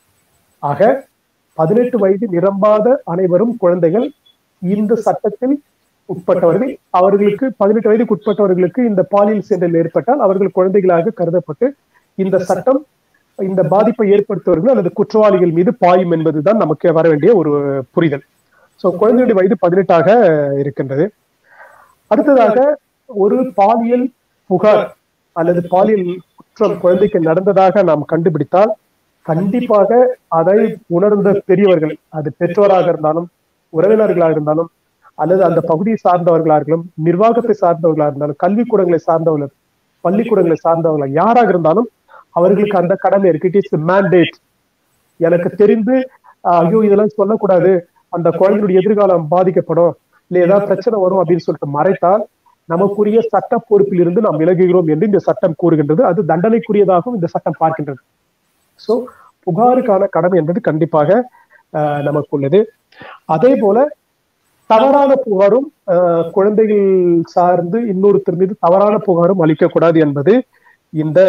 ஆக பதினெட்டு வயது நிரம்பாத அனைவரும் குழந்தைகள் இந்த சட்டத்தில் உட்பட்டவர்கள் அவர்களுக்கு பதினெட்டு வயதுக்கு உட்பட்டவர்களுக்கு இந்த பாலியல் சீண்டல் ஏற்பட்டால் அவர்கள் குழந்தைகளாக கருதப்பட்டு இந்த சட்டம் இந்த பாதிப்பை ஏற்படுத்துவர்கள் அல்லது குற்றவாளிகள் மீது பாயும் என்பதுதான் நமக்கு வர வேண்டிய ஒரு புரிதல் சோ குழந்தையுடைய வயது பதினெட்டாக இருக்கின்றது அடுத்ததாக ஒரு பாலியல் புகார் அல்லது பாலியல் குற்றம் குழந்தைக்கு நடந்ததாக நாம் கண்டுபிடித்தால் கண்டிப்பாக அதை உணர்ந்த பெரியவர்கள் அது பெற்றோராக இருந்தாலும் உறவினர்களாக இருந்தாலும் அல்லது அந்த பகுதியை சார்ந்தவர்களாக இருந்தாலும் நிர்வாகத்தை சார்ந்தவர்களாக இருந்தாலும் கல்விக்கூடங்களை சார்ந்தவர்கள் பள்ளிக்கூடங்களை சார்ந்தவர்கள் யாராக இருந்தாலும் அவர்களுக்கு அந்த கடமை இருக்கு இட் இஸ் மேண்டேட் எனக்கு தெரிந்து ஆஹ், ஐயோ இதெல்லாம் சொல்லக்கூடாது அந்த குழந்தையுடைய எதிர்காலம் பாதிக்கப்படும் இல்ல ஏதாவது பிரச்சனை வரும் அப்படின்னு சொல்லிட்டு மறைத்தால் நமக்குரிய சட்ட பொறுப்பில் இருந்து நாம் விலகுகிறோம் என்று இந்த சட்டம் கூறுகின்றது அது தண்டனைக்குரியதாகவும் இந்த சட்டம் பார்க்கின்றது சோ புகாருக்கான கடமை என்பது கண்டிப்பாக ஆஹ், நமக்கு உள்ளது அதே போல தவறான புகாரும் ஆஹ், குழந்தைகள் சார்ந்து இன்னொருத்தர் மீது தவறான புகாரும் அளிக்கக்கூடாது என்பது இந்த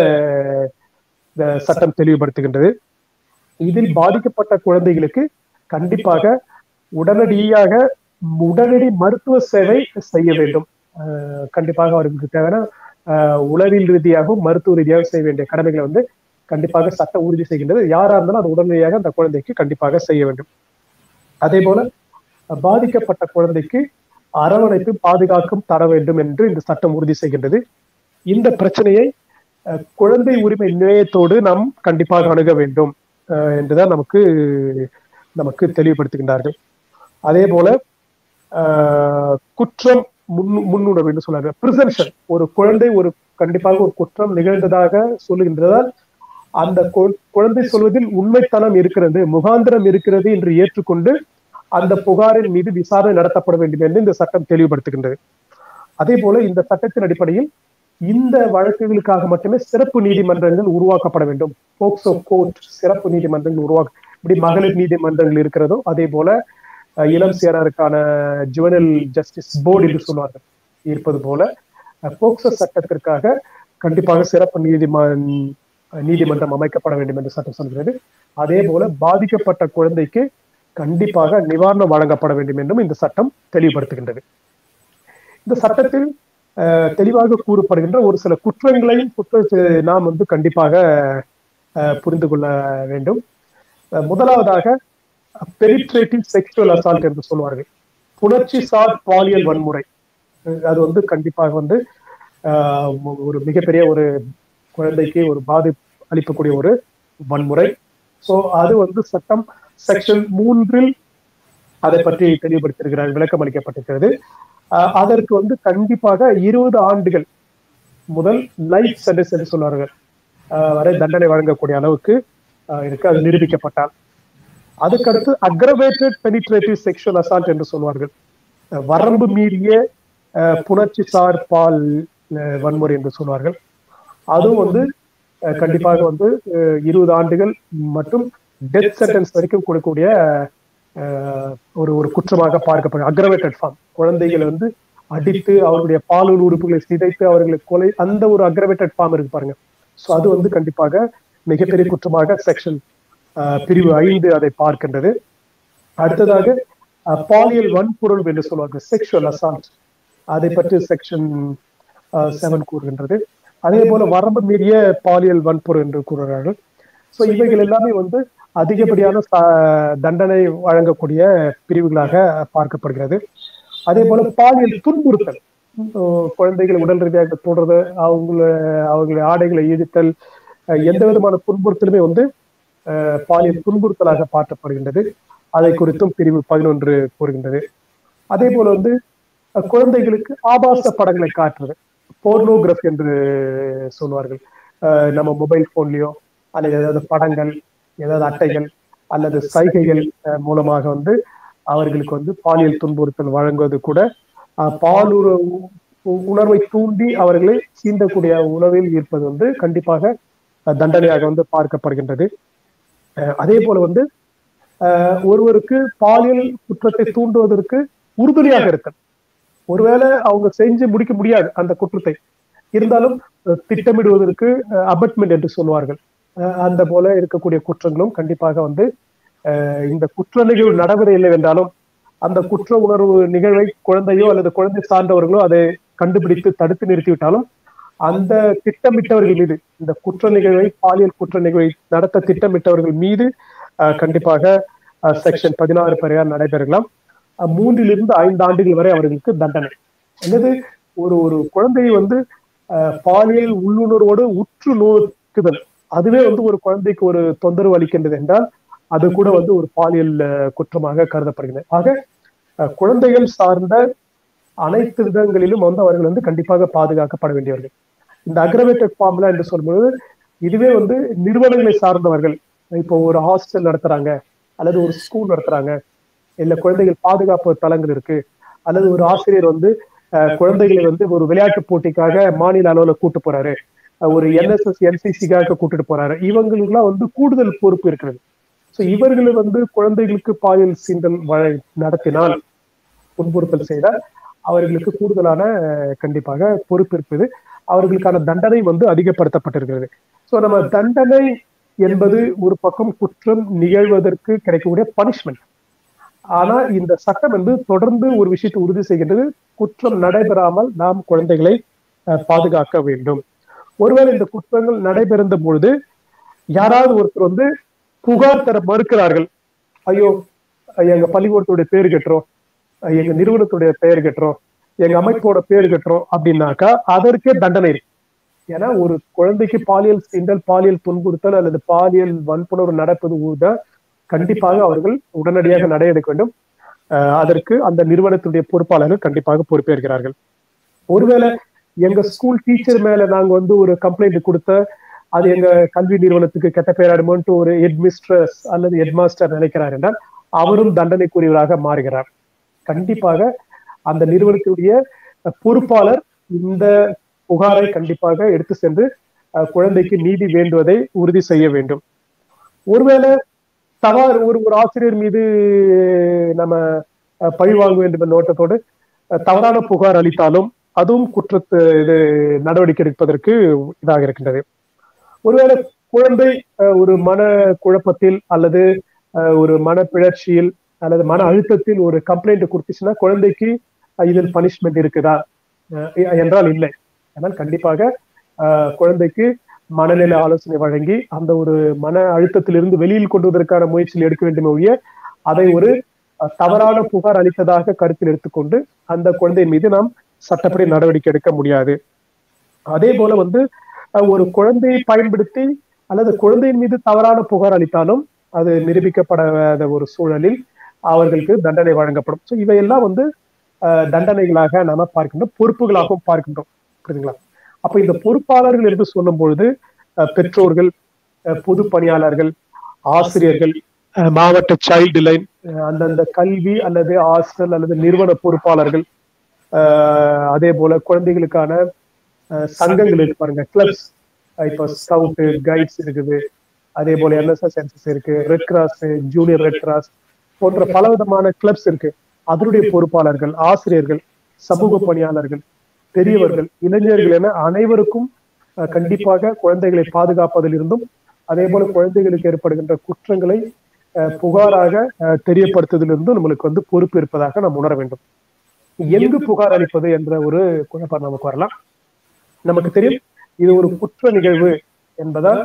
இந்த சட்டம் தெளிவுபடுத்துகின்றது இதில் பாதிக்கப்பட்ட குழந்தைகளுக்கு கண்டிப்பாக உடனடியாக உடனடி மருத்துவ சேவை செய்ய வேண்டும் ஆஹ், கண்டிப்பாக அவர்களுக்கு தேவையான ஆஹ், உளவியல் ரீதியாகவும் மருத்துவ ரீதியாக செய்ய வேண்டிய கடமைகளை வந்து கண்டிப்பாக சட்டம் உறுதி செய்கின்றது யாரா இருந்தாலும் அது உடனடியாக அந்த குழந்தைக்கு கண்டிப்பாக செய்ய வேண்டும் அதே போல பாதிக்கப்பட்ட குழந்தைக்கு அரவணைப்பு பாதுகாக்கும் தர வேண்டும் என்று இந்த சட்டம் உறுதி செய்கின்றது இந்த பிரச்சனையை அஹ், குழந்தை உரிமை நிலையத்தோடு நாம் கண்டிப்பாக அணுக வேண்டும் அஹ், என்றுதான் நமக்கு நமக்கு தெளிவுபடுத்துகின்றார்கள் அதே போல ஆஹ், குற்றம் முன் முன்னுணர்வு என்று சொல்றாங்க ப்ரிசென்ஷன் ஒரு குழந்தை ஒரு கண்டிப்பாக ஒரு குற்றம் நிகழ்ந்ததாக சொல்லுகின்றதால் அந்த கு- குழந்தை சொல்வதில் உண்மைத்தனம் இருக்கிறது முகாந்திரம் இருக்கிறது என்று ஏற்றுக்கொண்டு அந்த புகாரின் மீது விசாரணை நடத்தப்பட வேண்டும் என்று இந்த சட்டம் தெளிவுபடுத்துகின்றது அதே போல இந்த சட்டத்தின் அடிப்படையில் இந்த வழக்குகளுக்காக மட்டுமே சிறப்பு நீதிமன்றங்கள் உருவாக்கப்பட வேண்டும் போக்சோ கோர்ட் சிறப்பு நீதிமன்றங்கள் உருவாக்க இப்படி மகளிர் நீதிமன்றங்கள் இருக்கிறதோ அதே போல அஹ், இளம் சேராருக்கான ஜுவனல் ஜஸ்டிஸ் போர்டு என்று சொல்வார்கள் இருப்பது போல அஹ், போக்சோ சட்டத்திற்காக கண்டிப்பாக சிறப்பு நீதிமன் நீதிமன்றம் அமைக்கப்பட வேண்டும் என்று சட்டம் சொல்கிறது அதே போல பாதிக்கப்பட்ட குழந்தைக்கு கண்டிப்பாக நிவாரணம் வழங்கப்பட வேண்டும் என்றும் இந்த சட்டம் தெளிவுபடுத்துகின்றது இந்த சட்டத்தில் அஹ், தெளிவாக கூறப்படுகின்ற ஒரு சில குற்றங்களையும் குற்ற நாம் வந்து கண்டிப்பாக அஹ், புரிந்து கொள்ள வேண்டும் அஹ், முதலாவதாக பெரிட்ரேட்டிவ் செக்ஷுவல் அசால்ட் என்று சொல்வார்கள் புணர்ச்சி சார் பாலியல் வன்முறை அஹ், அது வந்து கண்டிப்பாக வந்து அஹ், ஒரு மிகப்பெரிய ஒரு குழந்தைக்கு ஒரு பாதிப்பு அளிக்கக்கூடிய ஒரு வன்முறை சோ அது வந்து சட்டம் செக்ஷன் மூன்றில் அதை பற்றி தெளிவுபடுத்தியிருக்கிறார் விளக்கம் அளிக்கப்பட்டிருக்கிறது அஹ் அதற்கு வந்து கண்டிப்பாக இருபது ஆண்டுகள் முதல் லைஃப் சென்டென்ஸ் என்று சொல்வார்கள் அஹ் வரை தண்டனை வழங்கக்கூடிய அளவுக்கு அஹ் இருக்கு அது நிரூபிக்கப்பட்டால் அதுக்கடுத்து அக்ரவேட்டட் பெனிட்ரேட்டிவ் செக்ஷுவல் அசால்ட் என்று சொல்வார்கள் அஹ் வரம்பு மீறிய அஹ், புணர்ச்சி சார் பால் அஹ், வன்முறை என்று சொல்வார்கள் அதுவும் வந்து அஹ், கண்டிப்பாக வந்து அஹ், இருபது ஆண்டுகள் மற்றும் டெத் சென்டென்ஸ் வரைக்கும் கொடுக்கக்கூடிய அஹ், ஒரு ஒரு குற்றமாக பார்க்கப்படும் அக்ரவேட்டட் ஃபார்ம் குழந்தைகளை வந்து அடித்து அவர்களுடைய பாலுள் உறுப்புகளை சிதைத்து அவர்களை கொலை அந்த ஒரு அக்ரவேட்டட் ஃபார்ம் இருக்கு பாருங்க ஸோ அது வந்து கண்டிப்பாக மிகப்பெரிய குற்றமாக செக்ஷன் பிரிவு ஐந்து அதை பார்க்கின்றது அடுத்ததாக பாலியல் வன்பொருள் என்று சொல்வார்கள் செக்ஷுவல் அசால்ட் அதை பற்றி செக்ஷன் செவன் கூறுகின்றது அதே போல வரம்பு மீறிய பாலியல் வன்பொருள் என்று கூறுகிறார்கள் ஸோ இவைகள் எல்லாமே வந்து அதிகப்படியான ச- தண்டனை வழங்கக்கூடிய பிரிவுகளாக பார்க்கப்படுகிறது அதே போல பாலியல் துன்புறுத்தல் ஓ, குழந்தைகள் உடல் ரீதியாக தொடர்றது அவங்கள அவங்களுடைய ஆடைகளை இழுத்தல் அஹ், எந்த விதமான துன்புறுத்தலுமே வந்து அஹ், பாலியல் துன்புறுத்தலாக பார்க்கப்படுகின்றது அதை குறித்தும் பிரிவு பதினொன்று கூறுகின்றது அதே போல வந்து அஹ், குழந்தைகளுக்கு ஆபாச படங்களை காட்டுறது போர்னோகிராஃபி என்று சொல்வார்கள் அஹ், நம்ம மொபைல் போன்லயோ அல்லது ஏதாவது படங்கள் ஏதாவது அட்டைகள் அல்லது சைகைகள் அஹ், மூலமாக வந்து அவர்களுக்கு வந்து பாலியல் துன்புறுத்தல் வழங்குவது கூட அஹ், பாலுற உ- உணர்வை தூண்டி அவர்களை சீண்டக்கூடிய உணவில் இருப்பது வந்து கண்டிப்பாக அஹ், தண்டனையாக வந்து பார்க்கப்படுகின்றது அஹ், அதே போல வந்து அஹ், ஒருவருக்கு பாலியல் குற்றத்தை தூண்டுவதற்கு உறுதுணையாக இருத்தல் ஒருவேளை அவங்க செஞ்சு முடிக்க முடியாது அந்த குற்றத்தை இருந்தாலும் அஹ், திட்டமிடுவதற்கு அபட்மெண்ட் என்று சொல்வார்கள் அஹ், அந்த போல இருக்கக்கூடிய குற்றங்களும் கண்டிப்பாக வந்து அஹ், இந்த குற்ற நிகழ்வு நடைமுறையில் என்றாலும் அந்த குற்ற உணர்வு நிகழ்வை குழந்தையோ அல்லது குழந்தை சார்ந்தவர்களோ அதை கண்டுபிடித்து தடுத்து நிறுத்திவிட்டாலும் அந்த திட்டமிட்டவர்கள் மீது இந்த குற்ற நிகழ்வை பாலியல் குற்ற நிகழ்வை நடத்த திட்டமிட்டவர்கள் மீது அஹ், கண்டிப்பாக செக்ஷன் பதினாறு பிரகாரம் நடைபெறலாம் அஹ், மூன்றிலிருந்து ஐந்து ஆண்டுகள் வரை அவர்களுக்கு தண்டனை என்னது ஒரு ஒரு குழந்தையை வந்து அஹ், பாலியல் உள்ளுணர்வோடு உற்று நோக்குதல் அதுவே வந்து ஒரு குழந்தைக்கு ஒரு தொந்தரவு அளிக்கின்றது என்றால் அது கூட வந்து ஒரு பாலியல் அஹ், குற்றமாக கருதப்படுகிறது ஆக அஹ், குழந்தைகள் சார்ந்த அனைத்து விதங்களிலும் வந்து அவர்கள் வந்து கண்டிப்பாக பாதுகாக்கப்பட வேண்டியவர்கள் இந்த அக்ரவேட்டட் ஃபார்ம்ல என்று சொல்லும்போது இதுவே வந்து நிறுவனங்களை சார்ந்தவர்கள் இப்போ ஒரு ஹாஸ்டல் நடத்துறாங்க அல்லது ஒரு ஸ்கூல் நடத்துறாங்க இல்ல குழந்தைகள் பாதுகாப்பு தளங்கள் இருக்கு அல்லது ஒரு ஆசிரியர் வந்து அஹ், குழந்தைகளை வந்து ஒரு விளையாட்டு போட்டிக்காக மாநில அளவுல கூட்டு போறாரு அஹ், ஒரு என்எஸ்எஸ் என்சிசிக்காக கூட்டிட்டு போறாரு இவங்களுக்குலாம் வந்து கூடுதல் பொறுப்பு இருக்கிறது ஸோ இவர்கள் வந்து குழந்தைகளுக்கு பாலியல் சீண்டல் வழ- நடத்தினால் துன்புறுத்தல் செய்தால் அவர்களுக்கு கூடுதலான அஹ், கண்டிப்பாக பொறுப்பு இருக்குது அவர்களுக்கான தண்டனை வந்து அதிகப்படுத்தப்பட்டிருக்கிறது ஸோ நம்ம தண்டனை என்பது ஒரு பக்கம் குற்றம் நிகழ்வதற்கு கிடைக்கக்கூடிய பனிஷ்மெண்ட் ஆனா இந்த சட்டம் வந்து தொடர்ந்து ஒரு விஷயத்தை உறுதி செய்கின்றது குற்றம் நடைபெறாமல் நாம் குழந்தைகளை அஹ், பாதுகாக்க வேண்டும் ஒருவேளை இந்த குற்றங்கள் நடைபெறுந்த பொழுது யாராவது ஒருத்தர் வந்து புகார் தர மறுக்கிறார்கள் ஐயோ எங்க பள்ளிக்கூடத்துடைய பேர் கெட்டுறோம் எங்க நிறுவனத்துடைய பெயர் கெட்டுறோம் எங்க அமைப்போட பேர் கெட்டுறோம் அப்படின்னாக்கா அதற்கே தண்டனை இருக்கு ஏன்னா ஒரு குழந்தைக்கு பாலியல் சீண்டல் பாலியல் துன்புறுத்தல் அல்லது பாலியல் வன்புணர்வு நடப்பது கூட கண்டிப்பாக அவர்கள் உடனடியாக நடை எடுக்க வேண்டும் அஹ் அதற்கு அந்த நிறுவனத்துடைய பொறுப்பாளர்கள் கண்டிப்பாக பொறுப்பேற்கிறார்கள் ஒருவேளை எங்க ஸ்கூல் டீச்சர் மேல நாங்க வந்து ஒரு கம்ப்ளைண்ட் கொடுத்த அது எங்க கல்வி நிறுவனத்துக்கு கெட்ட பெயராடுமோன்ட்டு ஒரு ஹெட் மிஸ்ட்ரஸ் அல்லது ஹெட் மாஸ்டர் நினைக்கிறார் என்றால் அவரும் தண்டனைக்குரியவராக மாறுகிறார் கண்டிப்பாக அந்த நிறுவனத்துடைய பொறுப்பாளர் இந்த புகாரை கண்டிப்பாக எடுத்து சென்று அஹ், குழந்தைக்கு நீதி வேண்டுவதை உறுதி செய்ய வேண்டும் ஒருவேளை தவறு ஒரு ஒரு ஆசிரியர் மீது நம்ம அஹ், பழி வாங்க வேண்டும் என்ற நோட்டத்தோடு அஹ், தவறான புகார் அளித்தாலும் அதுவும் குற்றத்து இது நடவடிக்கை எடுப்பதற்கு இதாக இருக்கின்றது ஒருவேளை குழந்தை அஹ், ஒரு மன குழப்பத்தில் அல்லது அஹ், ஒரு மன பிழற்சியில் அல்லது மன அழுத்தத்தில் ஒரு கம்ப்ளைண்ட் கொடுத்துச்சுன்னா குழந்தைக்கு அஹ், இதில் பனிஷ்மெண்ட் இருக்குதா அஹ், என்றால் இல்லை ஆனால் கண்டிப்பாக அஹ், குழந்தைக்கு மனநிலை ஆலோசனை வழங்கி அந்த ஒரு மன அழுத்தத்திலிருந்து வெளியில் கொண்டு வருவதற்கான முயற்சியில் எடுக்க வேண்டுமே ஒழிய அதை ஒரு அஹ், தவறான புகார் அளித்ததாக கருத்தில் எடுத்துக்கொண்டு அந்த குழந்தை மீது நாம் சட்டப்படி நடவடிக்கை எடுக்க முடியாது அதே போல வந்து அஹ், ஒரு குழந்தையை பயன்படுத்தி அல்லது குழந்தையின் மீது தவறான புகார் அளித்தாலும் அது நிரூபிக்கப்படாத ஒரு சூழலில் அவர்களுக்கு தண்டனை வழங்கப்படும் ஸோ இவையெல்லாம் வந்து அஹ், தண்டனைகளாக நாம பார்க்கின்றோம் பொறுப்புகளாகவும் பார்க்கின்றோம் புரியுதுங்களா அப்ப இந்த பொறுப்பாளர்கள் என்று சொல்லும் பொழுது அஹ், பெற்றோர்கள் அஹ், பொது பணியாளர்கள் ஆசிரியர்கள் அஹ், மாவட்ட சைல்டு லைன் அந்தந்த கல்வி அல்லது ஹாஸ்டல் அல்லது நிறுவன பொறுப்பாளர்கள் அஹ், அதே போல குழந்தைகளுக்கான அஹ், சங்கங்கள் இருக்கு பாருங்க கிளப்ஸ் இப்போ ஸ்கவுட் கைட்ஸ் இருக்குது அதே போல என்எஸ்எஸ் என்எஸ்எஸ் இருக்கு red cross junior red cross போன்ற பல விதமான கிளப்ஸ் இருக்கு அதனுடைய பொறுப்பாளர்கள் ஆசிரியர்கள் சமூக பணியாளர்கள் பெரியவர்கள் இளைஞர்கள் என அனைவருக்கும் அஹ், கண்டிப்பாக குழந்தைகளை பாதுகாப்பதில் இருந்தும் அதே போல குழந்தைகளுக்கு ஏற்படுகின்ற குற்றங்களை அஹ், புகாராக அஹ், தெரியப்படுத்துவதிலிருந்தும் நம்மளுக்கு வந்து பொறுப்பு இருப்பதாக நாம் உணர வேண்டும் எங்கு புகார் அளிப்பது என்ற ஒரு குழப்பம் நமக்கு வரலாம் நமக்கு தெரியும் இது ஒரு குற்ற நிகழ்வு என்பதால்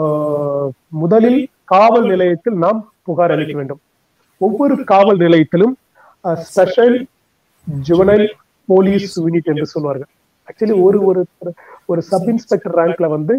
ஆஹ், முதலில் காவல் நிலையத்தில் நாம் புகார் அளிக்க வேண்டும் ஒவ்வொரு காவல் நிலையத்திலும் ஸ்பெஷல் ஜுவனைல் போலீஸ் யூனிட் என்று சொல்வார்கள் ஆக்சுவலி ஒரு ஒரு ஒரு சப் இன்ஸ்பெக்டர் ரேங்க்ல வந்து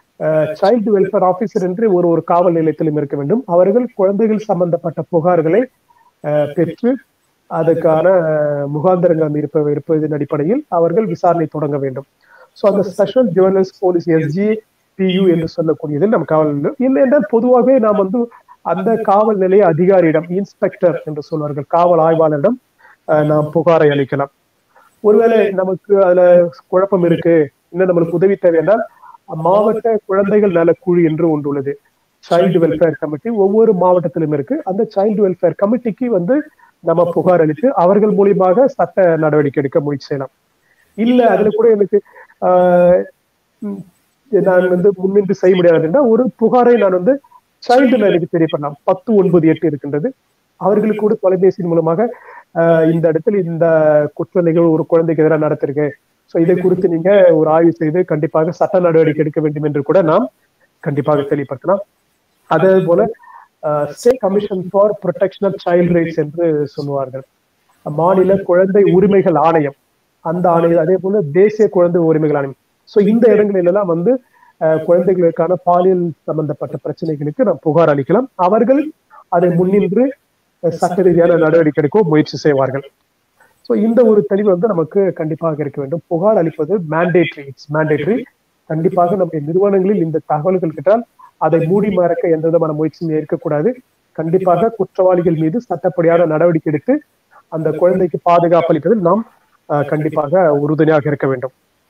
சைல்டு வெல்ஃபேர் ஆபீசர் என்று ஒரு ஒரு காவல் நிலையத்திலும் இருக்க வேண்டும் அவர்கள் குழந்தைகள் சம்பந்தப்பட்ட புகார்களை ஆஹ், பெற்று அதுக்கான ஆஹ், முகாந்திரங்கள் இருப்ப இருப்பதன் அடிப்படையில் அவர்கள் விசாரணை தொடங்க வேண்டும் ஸோ அந்த special juveniles police SJ PU என்று சொல்லக்கூடியதில் நம் காவல் நிலையம் இல்லை என்றால் பொதுவாகவே நாம் வந்து அந்த காவல் நிலைய அதிகாரியிடம் இன்ஸ்பெக்டர் என்று சொல்வார்கள் காவல் ஆய்வாளரிடம் ஆஹ், நாம் புகாரை அளிக்கலாம் ஒருவேளை நமக்கு அதுல குழப்பம் இருக்கு இன்னும் நம்மளுக்கு உதவி தேவை என்றால் மாவட்ட குழந்தைகள் நல குழு என்று ஒன்று உள்ளது சைல்டு வெல்ஃபேர் கமிட்டி ஒவ்வொரு மாவட்டத்திலும் இருக்கு அந்த சைல்டு வெல்ஃபேர் கமிட்டிக்கு வந்து நம்ம புகார் அளித்து அவர்கள் மூலியமாக சட்ட நடவடிக்கை எடுக்க முயற்சி செய்யலாம் இல்ல அதுல கூட எனக்கு ஆஹ், ம், நான் வந்து முன்னின்று செய்ய முடியாது அப்படின்னா ஒரு புகாரை நான் வந்து சைல்டு லைனுக்கு தெரியப்படலாம் பத்து ஒன்பது எட்டு இருக்கின்றது அவர்களுக்கு கூட தொலைபேசியின் மூலமாக ஆஹ், இந்த இடத்துல இந்த குற்ற நிகழ்வு ஒரு குழந்தைக்கு எதிராக நடத்திருக்கு ஸோ இதை குறித்து நீங்க ஒரு ஆய்வு செய்து கண்டிப்பாக சட்ட நடவடிக்கை எடுக்க வேண்டும் என்று கூட நாம் கண்டிப்பாக தெளிவுபடுத்தலாம் அதே போல state commission for protection of child rights என்று சொல்லுவார்கள் மாநில குழந்தை உரிமைகள் ஆணையம் அந்த ஆணையம் அதே போல தேசிய குழந்தை உரிமைகள் ஆணையம் ஸோ இந்த இடங்களில் எல்லாம் வந்து அஹ், குழந்தைகளுக்கான பாலியல் சம்பந்தப்பட்ட பிரச்சனைகளுக்கு நாம் புகார் அளிக்கலாம் அவர்கள் அதை முன்னின்று அஹ், சட்ட ரீதியான நடவடிக்கை எடுக்க முயற்சி செய்வார்கள் ஸோ இந்த ஒரு தெளிவு வந்து நமக்கு கண்டிப்பாக இருக்க வேண்டும் புகார் அளிப்பது மேண்டேட்ரி இட்ஸ் மேண்டேட்ரி கண்டிப்பாக நம்முடைய நிறுவனங்களில் இந்த தகவல்கள் கிட்டால் அதை மூடி மறக்க எந்த விதமான முயற்சியும் இருக்கக்கூடாது கண்டிப்பாக குற்றவாளிகள் மீது சட்டப்படியான நடவடிக்கை எடுத்து அந்த குழந்தைக்கு பாதுகாப்பு அளிப்பதில் நாம் அஹ், கண்டிப்பாக உறுதுணையாக இருக்க வேண்டும்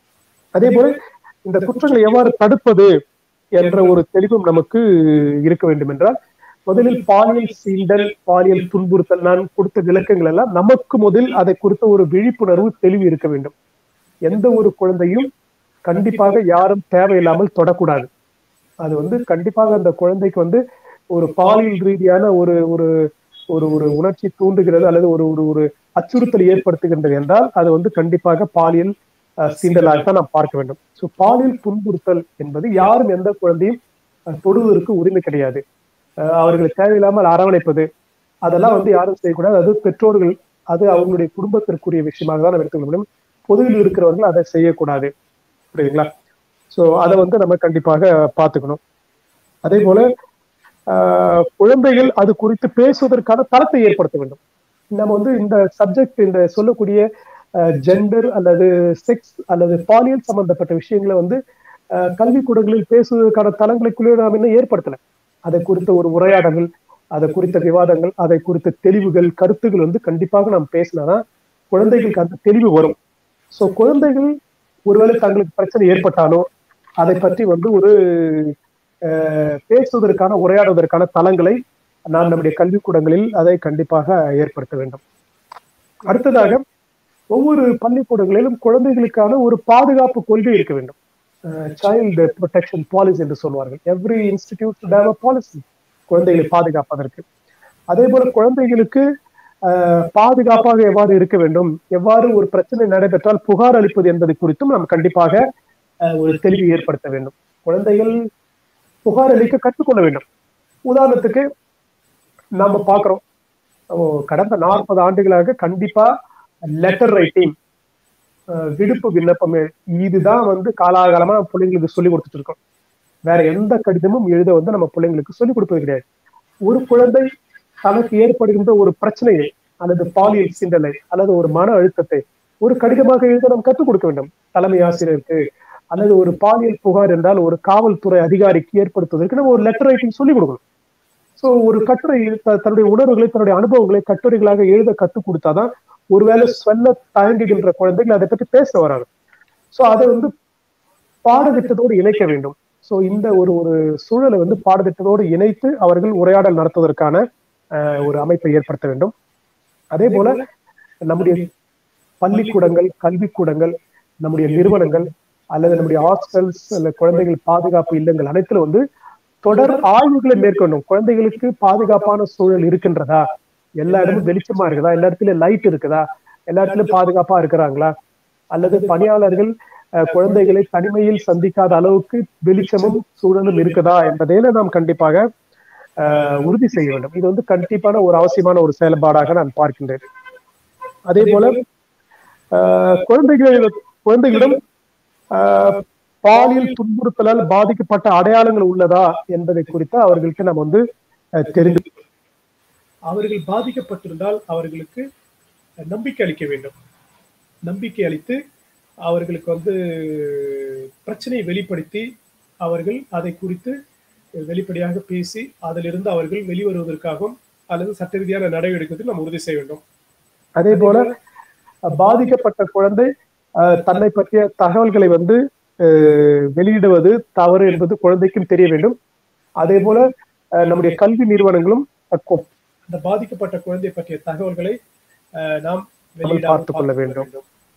அதே போல இந்த குற்றங்களை எவ்வாறு தடுப்பது என்ற ஒரு தெளிவும் நமக்கு இருக்க வேண்டும் என்றால் முதலில் பாலியல் சீண்டல் பாலியல் துன்புறுத்தல் நான் கொடுத்த விளக்கங்கள் எல்லாம் நமக்கு முதல் அதை குறித்த ஒரு விழிப்புணர்வு தெளிவு இருக்க வேண்டும் எந்த ஒரு குழந்தையும் கண்டிப்பாக யாரும் தேவையில்லாமல் தொடக்கூடாது அது வந்து கண்டிப்பாக அந்த குழந்தைக்கு வந்து ஒரு பாலியல் ரீதியான ஒரு ஒரு ஒரு ஒரு உணர்ச்சி தூண்டுகிறது அல்லது ஒரு ஒரு ஒரு அச்சுறுத்தல் ஏற்படுத்துகின்றது என்றால் அது வந்து கண்டிப்பாக பாலியல் அஹ், சீண்டலாகத்தான் நாம் பார்க்க வேண்டும் ஸோ பாலியல் துன்புறுத்தல் என்பது யாரும் எந்த குழந்தையும் அஹ், தொடுவதற்கு உரிமை கிடையாது அஹ், அவர்களை தேவையில்லாமல் அரவணைப்பது அதெல்லாம் வந்து யாரும் செய்யக்கூடாது அது பெற்றோர்கள் அது அவங்களுடைய குடும்பத்திற்குரிய விஷயமாக தான் நம்ம எடுத்துக்கொள்ள முடியும் பொதுவில் இருக்கிறவர்கள் அதை செய்யக்கூடாது புரியுதுங்களா ஸோ அதை வந்து நம்ம கண்டிப்பாக பார்த்துக்கணும் அதே போல ஆஹ், குழந்தைகள் அது குறித்து பேசுவதற்கான தளத்தை ஏற்படுத்த வேண்டும் நம்ம வந்து இந்த சப்ஜெக்ட் இந்த சொல்லக்கூடிய ஜெண்டர் அல்லது செக்ஸ் அல்லது பாலியல் சம்பந்தப்பட்ட விஷயங்களை வந்து ஆஹ், கல்விக்கூடங்களில் பேசுவதற்கான தளங்களுக்குள்ளே நாம் இன்னும் ஏற்படுத்தல அதை குறித்த ஒரு உரையாடல்கள் அதை குறித்த விவாதங்கள் அதை குறித்த தெளிவுகள் கருத்துகள் வந்து கண்டிப்பாக நாம் பேசினாதான் குழந்தைகளுக்கு அந்த தெளிவு வரும் ஸோ குழந்தைகள் ஒருவேளை தங்களுக்கு பிரச்சனை ஏற்பட்டாலோ அதை பற்றி வந்து ஒரு அஹ், பேசுவதற்கான உரையாடுவதற்கான தளங்களை நாம் நம்முடைய கல்விக்கூடங்களில் அதை கண்டிப்பாக ஏற்படுத்த வேண்டும் அடுத்ததாக ஒவ்வொரு பள்ளிக்கூடங்களிலும் குழந்தைகளுக்கான ஒரு பாதுகாப்பு கொள்கை இருக்க வேண்டும் சைல்டு ப்ரொடெக்ஷன் பாலிசி என்று சொல்வார்கள் எவ்ரி இன்ஸ்டிடியூட் ஹேவ் பாலிசி குழந்தைகளை பாதுகாப்பதற்கு அதே போல குழந்தைகளுக்கு அஹ், பாதுகாப்பாக எவ்வாறு இருக்க வேண்டும் எவ்வாறு ஒரு பிரச்சனை நடைபெற்றால் புகார் அளிப்பது என்பது குறித்தும் நாம் கண்டிப்பாக அஹ், ஒரு தெளிவு ஏற்படுத்த வேண்டும் குழந்தைகள் புகார் அளிக்க கற்றுக்கொள்ள வேண்டும் உதாரணத்துக்கு நாம பாக்குறோம் ஓ, கடந்த நாற்பது ஆண்டுகளாக கண்டிப்பா லெட்டர் ரைட்டிங் விடுப்பு விண்ணப்பம் எ- இதுதான் வந்து காலாகாலமா நம்ம பிள்ளைங்களுக்கு சொல்லி கொடுத்துட்டு இருக்கோம் வேற எந்த கடிதமும் எழுத வந்து நம்ம பிள்ளைங்களுக்கு சொல்லி கொடுப்பது கிடையாது ஒரு குழந்தை தனக்கு ஏற்படுகின்ற ஒரு பிரச்சனையை அல்லது பாலியல் சிந்தனை அல்லது ஒரு மன அழுத்தத்தை ஒரு கடிதமாக எழுத நாம் கற்றுக் கொடுக்க வேண்டும் தலைமை ஆசிரியருக்கு அல்லது ஒரு பாலியல் புகார் என்றால் ஒரு காவல்துறை அதிகாரிக்கு ஏற்படுத்துவதற்கு நம்ம ஒரு லெட்டர் ரைட்டிங் சொல்லி கொடுக்கணும் சோ ஒரு கட்டுரை த- தன்னுடைய உணர்வுகளை தன்னுடைய அனுபவங்களை கட்டுரைகளாக எழுத கத்துக் கொடுத்தாதான் ஒருவேளை சொல்ல தயங்குகின்ற குழந்தைகள் அதை பற்றி பேச வராங்க சோ அதை வந்து பாடத்திட்டத்தோடு இணைக்க வேண்டும் சோ இந்த ஒரு ஒரு சூழலை வந்து பாடத்திட்டத்தோடு இணைத்து அவர்கள் உரையாடல் நடத்துவதற்கான அஹ், ஒரு அமைப்பை ஏற்படுத்த வேண்டும் அதே போல நம்முடைய பள்ளிக்கூடங்கள் கல்விக்கூடங்கள் நம்முடைய நிறுவனங்கள் அல்லது நம்முடைய ஹாஸ்டல்ஸ் அல்ல குழந்தைகள் பாதுகாப்பு இல்லங்கள் அனைத்துல வந்து தொடர் ஆய்வுகளை மேற்கொள்ளும் குழந்தைகளுக்கு பாதுகாப்பான சூழல் இருக்கின்றதா எல்லா இடமும் வெளிச்சமா இருக்குதா எல்லா இடத்துலயும் லைட் இருக்குதா எல்லா இடத்துலயும் பாதுகாப்பா இருக்கிறாங்களா அல்லது பணியாளர்கள் அஹ், குழந்தைகளை தனிமையில் சந்திக்காத அளவுக்கு வெளிச்சமும் சூழலும் இருக்குதா என்பதையில நாம் கண்டிப்பாக அஹ், உறுதி செய்ய வேண்டும் இது வந்து கண்டிப்பான ஒரு அவசியமான ஒரு செயல்பாடாக நான் பார்க்கின்றேன் அதே போல ஆஹ் குழந்தைகள் குழந்தைகளிடம் ஆஹ் பாலியல் துன்புறுத்தலால் பாதிக்கப்பட்ட அடையாளங்கள் உள்ளதா என்பதை குறித்து அவர்களுக்கு நாம் வந்து அஹ், தெரிந்து அவர்கள் பாதிக்கப்பட்டிருந்தால் அவர்களுக்கு நம்பிக்கை அளிக்க வேண்டும் நம்பிக்கை அளித்து அவர்களுக்கு வந்து பிரச்சனையை வெளிப்படுத்தி அவர்கள் அதை குறித்து வெளிப்படையாக பேசி அதிலிருந்து அவர்கள் வெளிவருவதற்காகவும் அல்லது சட்ட ரீதியான நடவடிக்கைக்கு நாம் உறுதி செய்ய வேண்டும் அதே போல அஹ், பாதிக்கப்பட்ட குழந்தை அஹ், தன்னை பற்றிய தகவல்களை வந்து அஹ், வெளியிடுவது தவறு என்பது குழந்தைக்கும் தெரிய வேண்டும் அதே போல அஹ், நம்முடைய கல்வி நிறுவனங்களும் அஹ், இந்த பாதிக்கப்பட்ட குழந்தை பற்றிய தகவல்களை அஹ், நாம் வெளியிடாமல் பார்த்துக் கொள்ள வேண்டும்.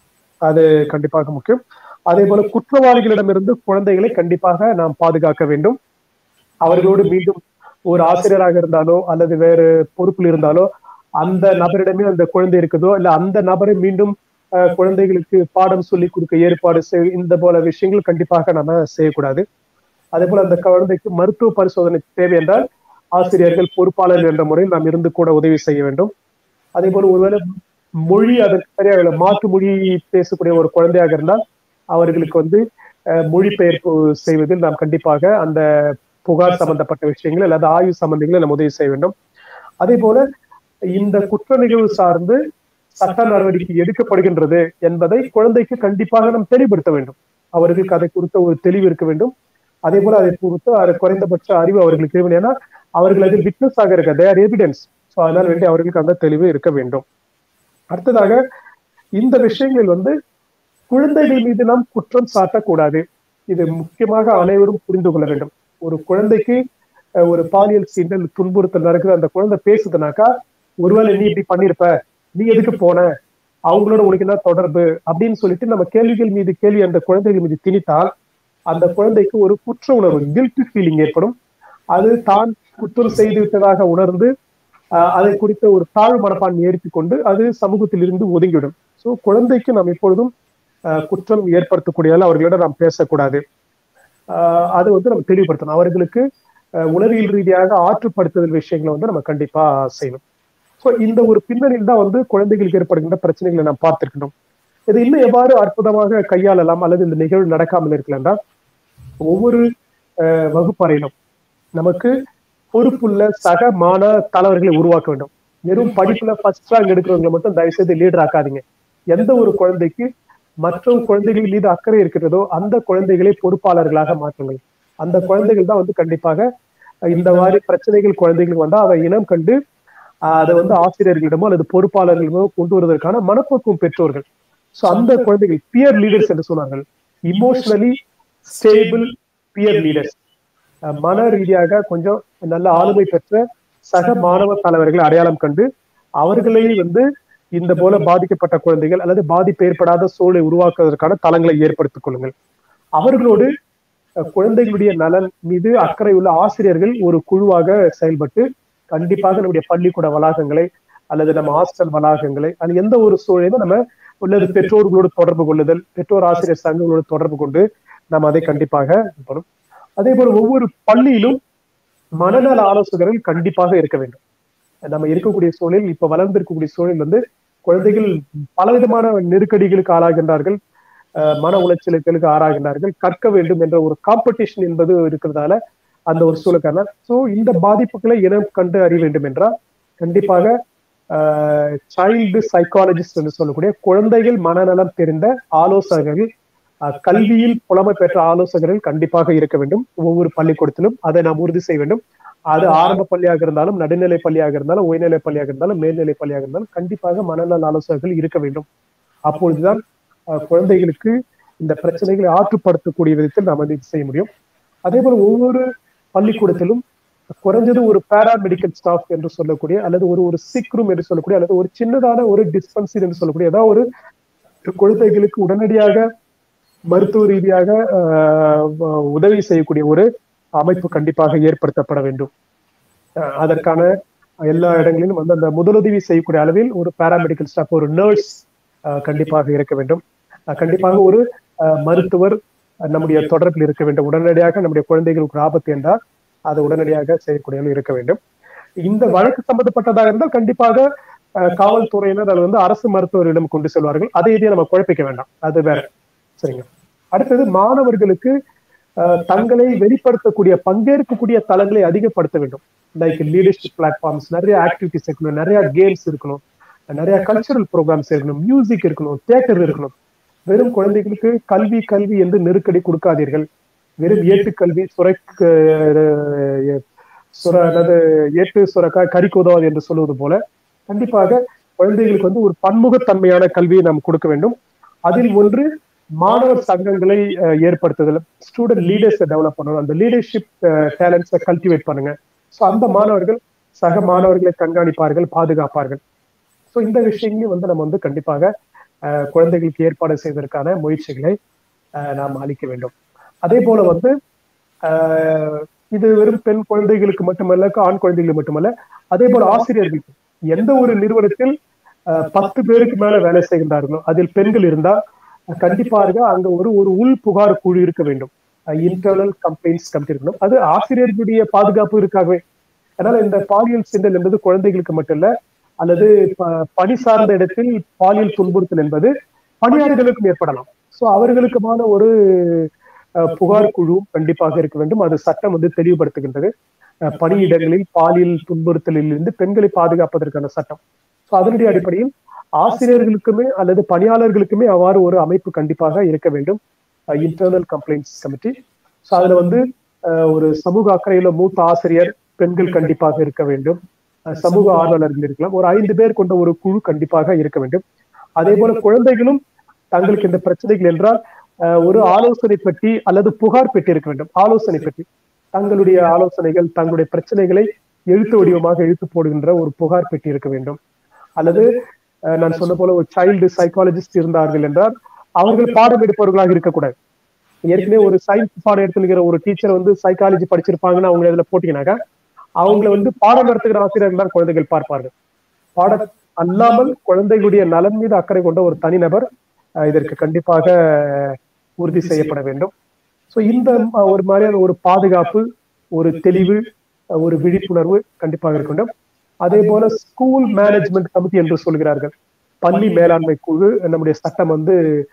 அது கண்டிப்பாக முக்கியம் அதே போல குற்றவாளிகளிடமிருந்து குழந்தைகளை கண்டிப்பாக நாம் பாதுகாக்க வேண்டும் அவர்களோடு மீண்டும் ஒரு ஆசிரியராக இருந்தாலோ அல்லது வேறு பொறுப்பில் இருந்தாலோ அந்த நபரிடமே அந்த குழந்தை இருக்குதோ இல்ல அந்த நபரை மீண்டும் அஹ், குழந்தைகளுக்கு பாடம் சொல்லி கொடுக்க ஏற்பாடு செய் இந்த போல விஷயங்கள் கண்டிப்பாக நம்ம செய்யக்கூடாது அதே போல அந்த குழந்தைக்கு மருத்துவ பரிசோதனை தேவை என்றால் ஆசிரியர்கள் பொறுப்பாளர்கள் என்ற முறையில் நாம் இருந்து கூட உதவி செய்ய வேண்டும் அதே போல ஒருவேளை மொழி அதற்கு சரியாக இல்லை. மாற்று மொழி பேசக்கூடிய ஒரு குழந்தையாக இருந்தால் அவர்களுக்கு வந்து அஹ், மொழிபெயர்ப்பு செய்வதில் நாம் கண்டிப்பாக அந்த புகார் சம்பந்தப்பட்ட விஷயங்கள் அல்லது ஆய்வு சம்பந்தங்களை நாம் உதவி செய்ய வேண்டும் அதே போல இந்த குற்ற நிகழ்வு சார்ந்து சட்ட நடவடிக்கை எடுக்கப்படுகின்றது என்பதை குழந்தைக்கு கண்டிப்பாக நாம் தெளிவுபடுத்த வேண்டும் அவர்களுக்கு அதை குறித்த ஒரு தெளிவு இருக்க வேண்டும் அதே போல அதை குறித்து அது குறைந்தபட்ச அறிவு அவர்களுக்கு இருக்க வேண்டும் ஏன்னா அவர்கள் அதில் விட்னஸ் ஆக இருக்க தேர் எவிடன்ஸ் ஸோ அதனால வேண்டி அவர்களுக்கு அந்த தெளிவு இருக்க வேண்டும் அடுத்ததாக இந்த விஷயங்கள் வந்து குழந்தைகள் மீது நாம் குற்றம் சாட்டக்கூடாது இது முக்கியமாக அனைவரும் புரிந்து கொள்ள வேண்டும் ஒரு குழந்தைக்கு அஹ், ஒரு பாலியல் சீண்டல் துன்புறுத்தல் நடக்குது அந்த குழந்தை பேசுதுனாக்கா ஒருவேளை நீ இப்படி பண்ணிருப்ப நீ எதுக்கு போன அவங்களோட உனக்கு என்ன தொடர்பு அப்படின்னு சொல்லிட்டு நம்ம கேள்விகள் மீது கேள்வி அந்த குழந்தைகள் மீது திணித்தால் அந்த குழந்தைக்கு ஒரு குற்ற உணர்வு கில்ட் ஃபீலிங் ஏற்படும் அது தான் குற்றம் செய்து விட்டதாக உணர்ந்து ஆஹ் அதை குறித்த ஒரு தாழ்வு மனப்பான்மை ஏற்பி கொண்டு அது சமூகத்தில் இருந்து ஒதுங்கிவிடும் சோ குழந்தைக்கு நாம் எப்பொழுதும் ஆஹ் குற்றம் ஏற்படுத்தக்கூடிய அளவு அவர்களிடம் நாம் பேசக்கூடாது ஆஹ் அது வந்து நம்ம தெளிவுபடுத்தணும் அவர்களுக்கு ஆஹ் உளவியல் ரீதியாக ஆற்றுப்படுத்துதல் விஷயங்களை வந்து நம்ம கண்டிப்பா செய்யணும் ஸோ இந்த ஒரு பின்னணியில் தான் வந்து குழந்தைகளுக்கு ஏற்படுகின்ற பிரச்சனைகளை நாம் பார்த்திருக்கின்றோம் இது இன்னும் எவ்வாறு அற்புதமாக கையாளலாம் அல்லது இந்த நிகழ்வு நடக்காமல் இருக்கலாம் என்றால் ஒவ்வொரு ஆஹ் வகுப்பறையிலும் நமக்கு பொறுப்புள்ள சக மாணவ தலைவர்களை உருவாக்க வேண்டும் வெறும் படிப்புல ஃபர்ஸ்ட் ரேங்க் எடுக்கிறவங்களை மட்டும் தயவு செய்து லீடர் ஆக்காதீங்க எந்த ஒரு குழந்தைக்கு மற்ற குழந்தைகள் மீது அக்கறை இருக்கிறதோ அந்த குழந்தைகளை பொறுப்பாளர்களாக மாற்றுங்கள் அந்த குழந்தைகள் தான் வந்து கண்டிப்பாக இந்த மாதிரி பிரச்சனைகள் குழந்தைகளுக்கு வந்தா அதை இனம் கண்டு ஆஹ் அதை வந்து ஆசிரியர்களிடமோ அல்லது பொறுப்பாளர்களிடமோ கொண்டு வருவதற்கான மனப்பக்குவம் பெற்றோர்கள் சோ அந்த குழந்தைகள் பியர் லீடர்ஸ் என்று சொன்னார்கள் இமோஷனலி ஸ்டேபிள் பியர் லீடர்ஸ் மன ரீதியாக கொஞ்சம் நல்ல ஆளுமை பெற்ற சக மாணவ தலைவர்களை அடையாளம் கண்டு அவர்களை வந்து இந்த போல பாதிக்கப்பட்ட குழந்தைகள் அல்லது பாதிப்பு ஏற்படாத சூழலை உருவாக்குவதற்கான தளங்களை ஏற்படுத்திக் கொள்ளுங்கள் அவர்களோடு அஹ், குழந்தைகளுடைய நலன் மீது அக்கறை உள்ள ஆசிரியர்கள் ஒரு குழுவாக செயல்பட்டு கண்டிப்பாக நம்முடைய பள்ளிக்கூட வளாகங்களை அல்லது நம்ம ஹாஸ்டல் வளாகங்களை அல்லது எந்த ஒரு சூழலையும் நம்ம உள்ளது பெற்றோர்களோடு தொடர்பு கொள்ளுதல் பெற்றோர் ஆசிரியர் சங்கங்களோடு தொடர்பு கொண்டு நம்ம அதை கண்டிப்பாக இது பண்ணணும். அதே போல ஒவ்வொரு பள்ளியிலும் மனநல ஆலோசகர்கள் கண்டிப்பாக இருக்க வேண்டும் நம்ம இருக்கக்கூடிய சூழல் இப்ப வளர்ந்திருக்கக்கூடிய சூழல் வந்து குழந்தைகள் பலவிதமான நெருக்கடிகளுக்கு ஆளாகின்றார்கள் அஹ் மன உளைச்சலுக்கு ஆளாகின்றார்கள் கற்க வேண்டும் என்ற ஒரு காம்படிஷன் என்பது இருக்கிறதால அந்த ஒரு சூழலுக்கான சோ இந்த பாதிப்புகளை இனம் கண்டு அறிய வேண்டும் என்றால் கண்டிப்பாக சைல்டு சைக்காலஜிஸ்ட் என்று சொல்லக்கூடிய குழந்தைகள் மனநலம் தெரிந்த ஆலோசகர்கள் அஹ், கல்வியில் புலமை பெற்ற ஆலோசகர்கள் கண்டிப்பாக இருக்க வேண்டும் ஒவ்வொரு பள்ளிக்கூடத்திலும் அதை நாம் உறுதி செய்ய வேண்டும் அது ஆரம்ப பள்ளியாக இருந்தாலும் நடுநிலை பள்ளியாக இருந்தாலும் உயர்நிலை பள்ளியாக இருந்தாலும் மேல்நிலை பள்ளியாக இருந்தாலும் கண்டிப்பாக மனநல ஆலோசகர்கள் இருக்க வேண்டும் அப்பொழுதுதான் அஹ், குழந்தைகளுக்கு இந்த பிரச்சனைகளை ஆற்றுப்படுத்தக்கூடிய விதத்தில் நாம் வந்து இது செய்ய முடியும் அதே போல ஒவ்வொரு பள்ளிக்கூடத்திலும் குறைஞ்சது ஒரு பாராமெடிக்கல் ஸ்டாஃப் என்று சொல்லக்கூடிய அல்லது ஒரு ஒரு சிக் ரூம் என்று சொல்லக்கூடிய அல்லது ஒரு சின்னதான ஒரு டிஸ்பென்சரி என்று சொல்லக்கூடிய ஏதாவது ஒரு குழந்தைகளுக்கு உடனடியாக மருத்துவ ரீதியாக ஆஹ், உதவி செய்யக்கூடிய ஒரு அமைப்பு கண்டிப்பாக ஏற்படுத்தப்பட வேண்டும் அஹ், அதற்கான எல்லா இடங்களிலும் வந்து அந்த முதலுதவி செய்யக்கூடிய அளவில் ஒரு பாராமெடிக்கல் ஸ்டாஃப் ஒரு நர்ஸ் கண்டிப்பாக இருக்க வேண்டும் அஹ், கண்டிப்பாக ஒரு அஹ், மருத்துவர் அஹ், நம்முடைய தொடர்பில் இருக்க வேண்டும் உடனடியாக நம்முடைய குழந்தைகளுக்கு ஒரு ஆபத்து என்றால் அதை உடனடியாக செய்யக்கூடியவர்கள் இருக்க வேண்டும் இந்த வழக்கு சம்பந்தப்பட்டதாக இருந்தால் கண்டிப்பாக அஹ், காவல்துறையினர் அது வந்து அரசு மருத்துவரிடம் கொண்டு செல்வார்கள் அதை இதையே நம்ம குழப்பிக்க வேண்டாம் அது வேற சரிங்க அடுத்தது மாணவர்களுக்கு அஹ், தங்களை வெளிப்படுத்தக்கூடிய பங்கேற்கக்கூடிய தளங்களை அதிகப்படுத்த வேண்டும் லைக் லீடர்ஷிப் பிளாட்ஃபார்ம்ஸ் நிறைய ஆக்டிவிட்டிஸ் இருக்கணும் நிறைய கேம்ஸ் இருக்கணும் நிறைய கல்ச்சரல் ப்ரோக்ராம்ஸ் இருக்கணும் மியூசிக் இருக்கணும் தியேட்டர் இருக்கணும் வெறும் குழந்தைகளுக்கு கல்வி கல்வி என்று நெருக்கடி கொடுக்காதீர்கள் வெறும் ஏட்டுக்கல்வி சுரக்க சுர அதாவது ஏட்டு சுரக்காய் கறிக்கு உதவாது என்று சொல்வது போல கண்டிப்பாக குழந்தைகளுக்கு வந்து ஒரு பன்முகத்தன்மையான கல்வியை நாம் கொடுக்க வேண்டும் அதில் ஒன்று மாணவர் சங்கங்களை அஹ், ஏற்படுத்துதல் ஸ்டூடெண்ட் லீடர்ஸை டெவலப் பண்ணணும் அந்த லீடர்ஷிப் டேலண்ட்ஸை கல்டிவேட் பண்ணுங்க ஸோ அந்த மாணவர்கள் சக மாணவர்களை கண்காணிப்பார்கள் பாதுகாப்பார்கள் ஸோ இந்த விஷயங்களையும் வந்து நம்ம வந்து கண்டிப்பாக அஹ், குழந்தைகளுக்கு ஏற்பாடு செய்வதற்கான முயற்சிகளை அஹ், நாம் அளிக்க வேண்டும் அதே போல வந்து ஆஹ், இது வெறும் பெண் குழந்தைகளுக்கு மட்டுமல்ல ஆண் குழந்தைகளுக்கு மட்டுமல்ல அதே போல ஆசிரியர்களுக்கு எந்த ஒரு நிறுவனத்தில் ஆஹ், பத்து பேருக்கு மேல வேலை செய்கின்றார்களோ அதில் பெண்கள் இருந்தா கண்டிப்பாக அங்க ஒரு ஒரு உள் புகார் குழு இருக்க வேண்டும் இன்டர்னல் கம்ப்ளைண்ட்ஸ் கமிட்டி இருக்கணும் அது ஆசிரியர்களுடைய பாதுகாப்பு இருக்காகவே அதனால இந்த பாலியல் சிண்டல் என்பது குழந்தைகளுக்கு மட்டும் இல்ல அல்லது ப- பணி சார்ந்த இடத்தில் பாலியல் துன்புறுத்தல் என்பது பணியாளர்களுக்கும் ஏற்படலாம் சோ அவர்களுக்குமான ஒரு அஹ், புகார் குழு கண்டிப்பாக இருக்க வேண்டும் அது சட்டம் வந்து தெளிவுபடுத்துகின்றது அஹ், பணியிடங்களில் பாலியல் துன்புறுத்தலில் இருந்து பெண்களை பாதுகாப்பதற்கான சட்டம் சோ அதனுடைய அடிப்படையில் ஆசிரியர்களுக்குமே அல்லது பணியாளர்களுக்குமே அவ்வாறு ஒரு அமைப்பு கண்டிப்பாக இருக்க வேண்டும் இன்டர்னல் கம்ப்ளைண்ட்ஸ் கமிட்டி ஸோ அதுல வந்து அஹ், ஒரு சமூக அக்கறையில மூத்த ஆசிரியர் பெண்கள் கண்டிப்பாக இருக்க வேண்டும் அஹ், சமூக ஆர்வலர்கள் இருக்கலாம் ஒரு ஐந்து பேர் கொண்ட ஒரு குழு கண்டிப்பாக இருக்க வேண்டும் அதே போல குழந்தைகளும் தங்களுக்கு இந்த பிரச்சனைகள் என்றால் அஹ், ஒரு ஆலோசனை பெட்டி அல்லது புகார் பெட்டி இருக்க வேண்டும் ஆலோசனை பெட்டி தங்களுடைய ஆலோசனைகள் தங்களுடைய பிரச்சனைகளை எழுத்து வடிவமாக எழுத்து போடுகின்ற ஒரு புகார் பெட்டி இருக்க வேண்டும் அல்லது அஹ், நான் சொன்ன போல ஒரு சைல்டு சைக்காலஜிஸ்ட் இருந்தார்கள் என்றால் அவர்கள் பாடம் எடுப்பவர்களாக இருக்கக்கூடாது ஏற்கனவே ஒரு சயின்ஸ் பாடம் எடுத்துக்கிற ஒரு டீச்சர் வந்து சைக்காலஜி படிச்சிருப்பாங்கன்னு அவங்க இதுல போட்டீங்கன்னாக்கா அவங்கள வந்து பாடம் நடத்துகிற ஆசிரியர்கள் தான் குழந்தைகள் பார்ப்பார்கள் பாடம் அல்லாமல் குழந்தைகளுடைய நலன் மீது அக்கறை கொண்ட ஒரு தனிநபர் அஹ், இதற்கு கண்டிப்பாக உறுதி செய்யப்பட வேண்டும் ஸோ இந்த அஹ், ஒரு மாதிரியான ஒரு பாதுகாப்பு ஒரு தெளிவு அஹ், ஒரு விழிப்புணர்வு கண்டிப்பாக இருக்க வேண்டும் அதே போல ஸ்கூல் மேனேஜ்மெண்ட் கமிட்டி என்று சொல்கிறார்கள் பள்ளி மேலாண்மை குழு நம்முடைய சட்டம் வந்து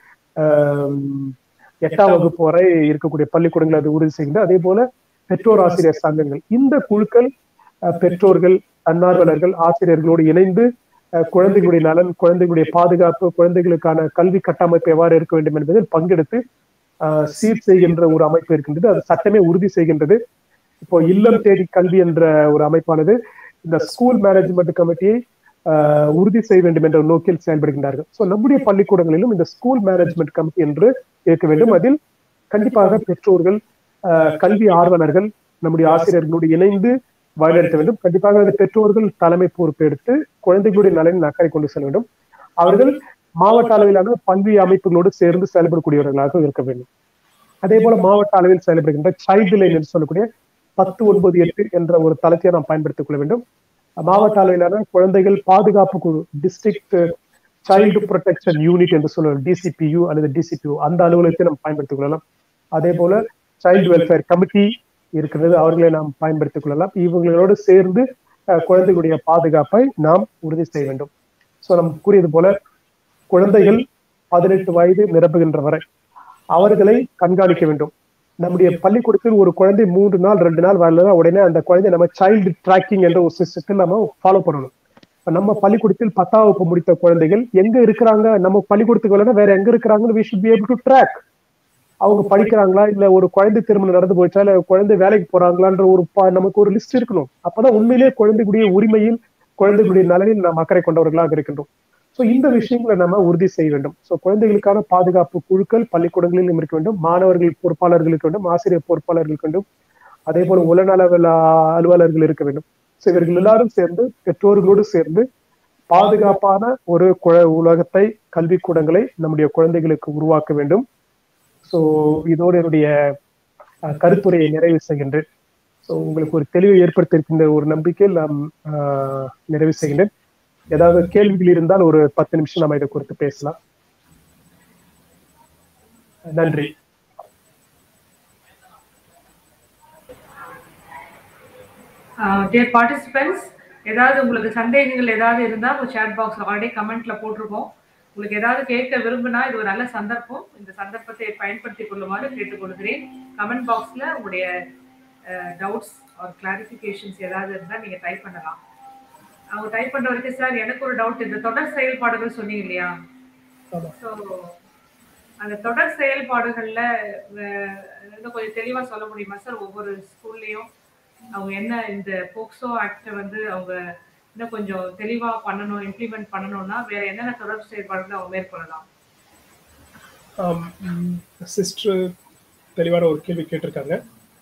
ஆம், எட்டாம் வகுப்பு வரை இருக்கக்கூடிய பள்ளிக்கூடங்கள் அது உறுதி செய்கின்றது அதே போல பெற்றோர் ஆசிரியர் சங்கங்கள் இந்த குழுக்கள் அஹ், பெற்றோர்கள் தன்னார்வலர்கள் ஆசிரியர்களோடு இணைந்து அஹ், குழந்தைகளுடைய நலன் குழந்தைகளுடைய பாதுகாப்பு குழந்தைகளுக்கான கல்வி கட்டமைப்பு எவ்வாறு இருக்க வேண்டும் என்பதில் பங்கெடுத்து அஹ், சீர் செய்கின்ற ஒரு அமைப்பு இருக்கின்றது அது சட்டமே உறுதி செய்கின்றது இப்போ இல்லம் தேடி கல்வி என்ற ஒரு அமைப்பானது இந்த ஸ்கூல் மேனேஜ்மெண்ட் கமிட்டியை ஆஹ், உறுதி செய்ய வேண்டும் என்ற நோக்கில் செயல்படுகின்றார்கள் ஸோ நம்முடைய பள்ளிக்கூடங்களிலும் இந்த ஸ்கூல் மேனேஜ்மெண்ட் கமிட்டி என்று இருக்க வேண்டும் அதில் கண்டிப்பாக பெற்றோர்கள் ஆஹ், கல்வி ஆர்வலர்கள் நம்முடைய ஆசிரியர்களோடு இணைந்து வழிநடத்த வேண்டும் கண்டிப்பாக அந்த பெற்றோர்கள் தலைமை பொறுப்பு எடுத்து குழந்தைகளுடைய நலனில் அக்கறை கொண்டு செல்ல வேண்டும் அவர்கள் மாவட்ட அளவிலான பல்வி அமைப்புகளோடு சேர்ந்து செயல்படக்கூடியவர்களாக இருக்க வேண்டும் அதே போல மாவட்ட அளவில் செயல்படுகின்ற சைல்டு லைன் என்று சொல்லக்கூடிய பத்து ஒன்பது எட்டு என்ற ஒரு தளத்தை நாம் பயன்படுத்திக் கொள்ள வேண்டும் மாவட்ட அளவிலான குழந்தைகள் பாதுகாப்பு குழு டிஸ்ட்ரிக்ட் சைல்டு ப்ரொடெக்ஷன் யூனிட் என்று சொல்லுவோம் டிசிபியு அல்லது டிசிபியு அந்த அலுவலகத்தை நாம் பயன்படுத்திக் கொள்ளலாம் அதே போல சைல்டு வெல்ஃபேர் கமிட்டி இருக்கிறது அவர்களை நாம் பயன்படுத்திக் கொள்ளலாம் இவங்களோடு சேர்ந்து அஹ், குழந்தைகளுடைய பாதுகாப்பை நாம் உறுதி செய்ய வேண்டும் ஸோ நாம் கூறியது போல குழந்தைகள் பதினெட்டு வயது நிரப்புகின்ற வரை அவர்களை கண்காணிக்க வேண்டும் நம்முடைய பள்ளிக்கூடத்தில் ஒரு குழந்தை மூன்று நாள் ரெண்டு நாள் வரலன்னா உடனே அந்த குழந்தை நம்ம சைல்டு ட்ராக்கிங் என்ற ஒரு சிஸ்டத்தில் நம்ம ஃபாலோ பண்ணணும் இப்ப நம்ம பள்ளிக்கூடத்தில் பத்தாம் வகுப்பு முடித்த குழந்தைகள் எங்க இருக்கிறாங்க நம்ம பள்ளிக்கூடத்துக்கு வரலன்னா வேற எங்க இருக்கிறாங்கன்னு we should be able to track அவங்க படிக்கிறாங்களா இல்ல ஒரு குழந்தை திருமணம் நடந்து போச்சா இல்ல குழந்தை வேலைக்கு போறாங்களான்ற ஒரு ப- நமக்கு ஒரு லிஸ்ட் இருக்கணும் அப்பதான் உண்மையிலேயே குழந்தைகளுடைய உரிமையில் குழந்தைகளுடைய நலனில் நாம் அக்கறை கொண்டவர்களாக இருக்கின்றோம் சோ இந்த விஷயங்களை நம்ம உறுதி செய்ய வேண்டும் சோ குழந்தைகளுக்கான பாதுகாப்பு குழுக்கள் பள்ளிக்கூடங்களிலும் இருக்க வேண்டும் மாணவர்கள் பொறுப்பாளர்களுக்கு வேண்டும் ஆசிரியர் பொறுப்பாளர்களுக்கு வேண்டும் அதே போல உலநல அலுவல- அலுவலர்கள் இருக்க வேண்டும் சோ இவர்கள் எல்லாரும் சேர்ந்து பெற்றோர்களோடு சேர்ந்து பாதுகாப்பான ஒரு குழ உலகத்தை கல்விக்கூடங்களை நம்முடைய குழந்தைகளுக்கு உருவாக்க வேண்டும் சோ இதோடு என்னுடைய அஹ், கருத்துரையை நிறைவு செய்கின்றேன் சோ உங்களுக்கு ஒரு தெளிவை ஏற்படுத்தியிருக்கின்ற ஒரு நம்பிக்கையில் நாம் அஹ், நிறைவு செய்கின்றேன் ஏதாவது கேள்விகள் இருந்தால் ஒரு பத்து நிமிஷம் நம்ம இதை குறித்து பேசலாம் நன்றி டியர் பார்ட்டிசிபென்ட்ஸ் ஏதாவது உங்களுக்கு சந்தேகங்கள் ஏதாவது இருந்தால் உங்கள் சேட் பாக்ஸில் ஆல்ரெடி கமெண்ட்ல போட்டிருக்கோம் உங்களுக்கு ஏதாவது கேட்க விரும்பினா இது ஒரு நல்ல சந்தர்ப்பம் இந்த சந்தர்ப்பத்தை பயன்படுத்திக் கொள்ளுமாறு கேட்டுக்கொள்கிறேன் கமெண்ட் பாக்ஸில் உங்களுடைய டவுட்ஸ் ஆர் கிளாரிஃபிகேஷன்ஸ் ஏதாவது இருந்தால் நீங்கள் டைப் பண்ணலாம் அவங்க டைப் பண்ணுற வரைக்கும் சார் எனக்கு ஒரு டவுட் இந்த தொடர் செயல்பாடுகள் சொன்னீங்க இல்லையா ஆமா. ஸோ அந்த தொடர் செயல்பாடுகள்ல அஹ், இன்னும் கொஞ்சம் தெளிவா சொல்ல முடியுமா சார் ஒவ்வொரு ஸ்கூல்லையும் அவங்க என்ன இந்த போக்சோ ஆக்ட வந்து அவங்க இன்னும் கொஞ்சம் தெளிவா பண்ணணும் இம்ப்ளிமெண்ட் பண்ணணும்னா வேற என்னென்ன தொடர் செயல்பாடுகளை அவங்க மேற்கொள்ளலாம் சிஸ்டர் தெளிவான ஒரு கேள்வி கேட்டிருக்காங்க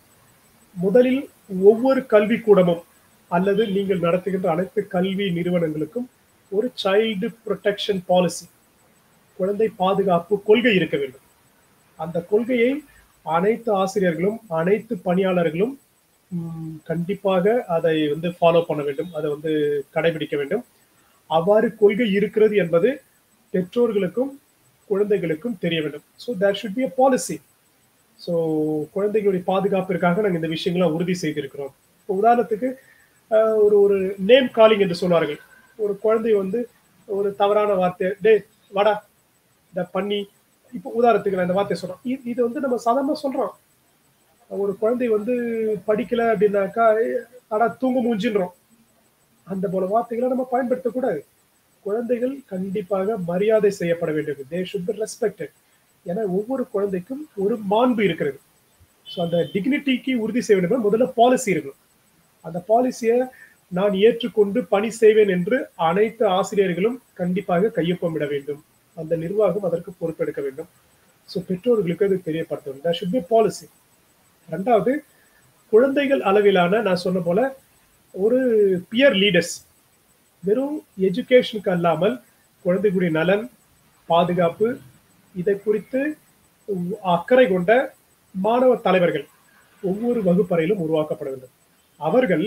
முதலில் ஒவ்வொரு கல்வி கூடமும் அல்லது நீங்கள் நடத்துகின்ற அனைத்து கல்வி நிறுவனங்களுக்கும் ஒரு சைல்டு ப்ரொடெக்ஷன் பாலிசி குழந்தை பாதுகாப்பு கொள்கை இருக்க வேண்டும் அந்த கொள்கையை அனைத்து ஆசிரியர்களும் அனைத்து பணியாளர்களும் ம், கண்டிப்பாக அதை வந்து ஃபாலோ பண்ண வேண்டும் அதை வந்து கடைபிடிக்க வேண்டும் அவ்வாறு கொள்கை இருக்கிறது என்பது பெற்றோர்களுக்கும் குழந்தைகளுக்கும் தெரிய வேண்டும் so there should be a policy so குழந்தைகளுடைய பாதுகாப்பிற்காக நாங்கள் இந்த விஷயங்களை உறுதி செய்திருக்கிறோம் இப்போ உதாரணத்துக்கு அஹ், ஒரு ஒரு நேம் காலிங் என்று சொல்வார்கள் ஒரு குழந்தை வந்து ஒரு தவறான வார்த்தை டே வாடா இந்த பண்ணி இப்போ உதாரணத்துக்கு நான் இந்த வார்த்தை சொல்றோம் இது- இது வந்து நம்ம சாதாரணமா சொல்றோம் ஒரு குழந்தை வந்து படிக்கல அப்படின்னாக்கா "ஏய், அடா தூங்க மூஞ்சின்றோம் அந்த போல வார்த்தைகளை நம்ம பயன்படுத்தக்கூடாது குழந்தைகள் கண்டிப்பாக மரியாதை செய்யப்பட வேண்டும் தே ஷுட் பி ரெஸ்பெக்டட் ஏன்னா ஒவ்வொரு குழந்தைக்கும் ஒரு மாண்பு இருக்கிறது ஸோ அந்த டிக்னிட்டிக்கு உறுதி செய்ய வேண்டும் என்றால் முதல்ல பாலிசி இருக்கணும் அந்த பாலிசியை நான் ஏற்றுக்கொண்டு பணி செய்வேன் என்று அனைத்து ஆசிரியர்களும் கண்டிப்பாக கையொப்பமிட வேண்டும் அந்த நிர்வாகம் அதற்கு பொறுப்பெடுக்க வேண்டும் ஸோ பெற்றோர்களுக்கு அது தெரியப்படுத்த வேண்டும் ஷுட் பி பாலிசி ரெண்டாவது குழந்தைகள் அளவிலான நான் சொன்ன போல ஒரு பியர் லீடர்ஸ் வெறும் எஜுகேஷனுக்கு அல்லாமல் குழந்தைகளுடைய நலன் பாதுகாப்பு இதை குறித்து அக்கறை கொண்ட மாணவ தலைவர்கள் ஒவ்வொரு வகுப்பறையிலும் உருவாக்கப்பட வேண்டும் அவர்கள்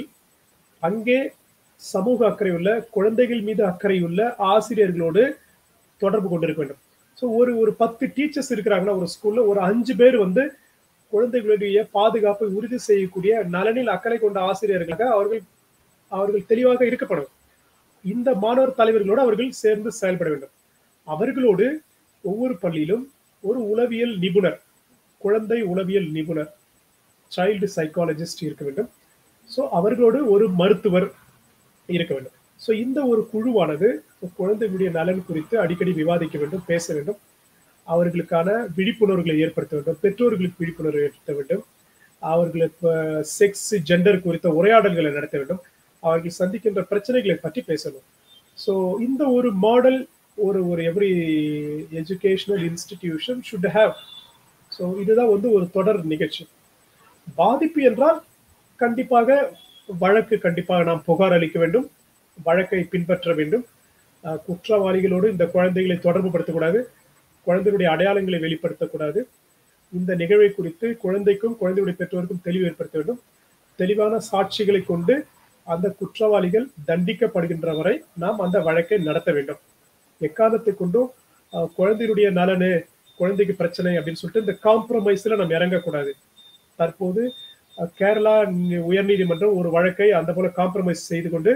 அங்கே சமூக அக்கறையுள்ள குழந்தைகள் மீது அக்கறையுள்ள ஆசிரியர்களோடு தொடர்பு கொண்டிருக்க வேண்டும் ஸோ ஒரு ஒரு பத்து டீச்சர்ஸ் இருக்கிறாங்கன்னா ஒரு ஸ்கூல்ல ஒரு அஞ்சு பேர் வந்து குழந்தைகளுடைய பாதுகாப்பை உறுதி செய்யக்கூடிய நலனில் அக்கறை கொண்ட ஆசிரியர்களாக அவர்கள் அவர்கள் தெளிவாக இருக்கப்படும் இந்த மாணவர் தலைவர்களோடு அவர்கள் சேர்ந்து செயல்பட வேண்டும் அவர்களோடு ஒவ்வொரு பள்ளியிலும் ஒரு உளவியல் நிபுணர் குழந்தை உளவியல் நிபுணர் சைல்டு சைக்காலஜிஸ்ட் இருக்க வேண்டும் ஸோ அவர்களோடு ஒரு மருத்துவர் இருக்க வேண்டும் ஸோ இந்த ஒரு குழுவானது குழந்தைகளுடைய நலன் குறித்து அடிக்கடி விவாதிக்க வேண்டும் பேச வேண்டும் அவர்களுக்கான விழிப்புணர்வுகளை ஏற்படுத்த வேண்டும் பெற்றோர்களுக்கு விழிப்புணர்வு ஏற்படுத்த வேண்டும் அவர்களுக்கு செக்ஸ் ஜெண்டர் குறித்த உரையாடல்களை நடத்த வேண்டும் அவர்கள் சந்திக்கின்ற பிரச்சனைகளை பற்றி பேசணும் ஸோ இந்த ஒரு மாடல் ஒரு ஒரு every educational institution should have so இதுதான் வந்து ஒரு தொடர் நிகழ்ச்சி பாதிப்பு என்றால் கண்டிப்பாக வழக்கு கண்டிப்பாக நாம் புகார் அளிக்க வேண்டும் வழக்கை பின்பற்ற வேண்டும் அஹ் குற்றவாளிகளோடு இந்த குழந்தைகளை தொடர்பு படுத்தக்கூடாது குழந்தைகளுடைய அடையாளங்களை வெளிப்படுத்தக்கூடாது இந்த நிகழ்வை குறித்து குழந்தைக்கும் குழந்தையுடைய பெற்றோருக்கும் தெளிவு ஏற்படுத்த வேண்டும் தெளிவான சாட்சிகளை கொண்டு அந்த குற்றவாளிகள் தண்டிக்கப்படுகின்ற வரை நாம் அந்த வழக்கை நடத்த வேண்டும் எக்காரணத்தை கொண்டும் அஹ், குழந்தையுடைய நலனு குழந்தைக்கு பிரச்சனை அப்படின்னு சொல்லிட்டு இந்த காம்ப்ரமைஸ்ல நம்ம இறங்கக்கூடாது தற்போது அஹ், கேரளா நி- உயர்நீதிமன்றம் ஒரு வழக்கை அந்த போல காம்ப்ரமைஸ் செய்து கொண்டு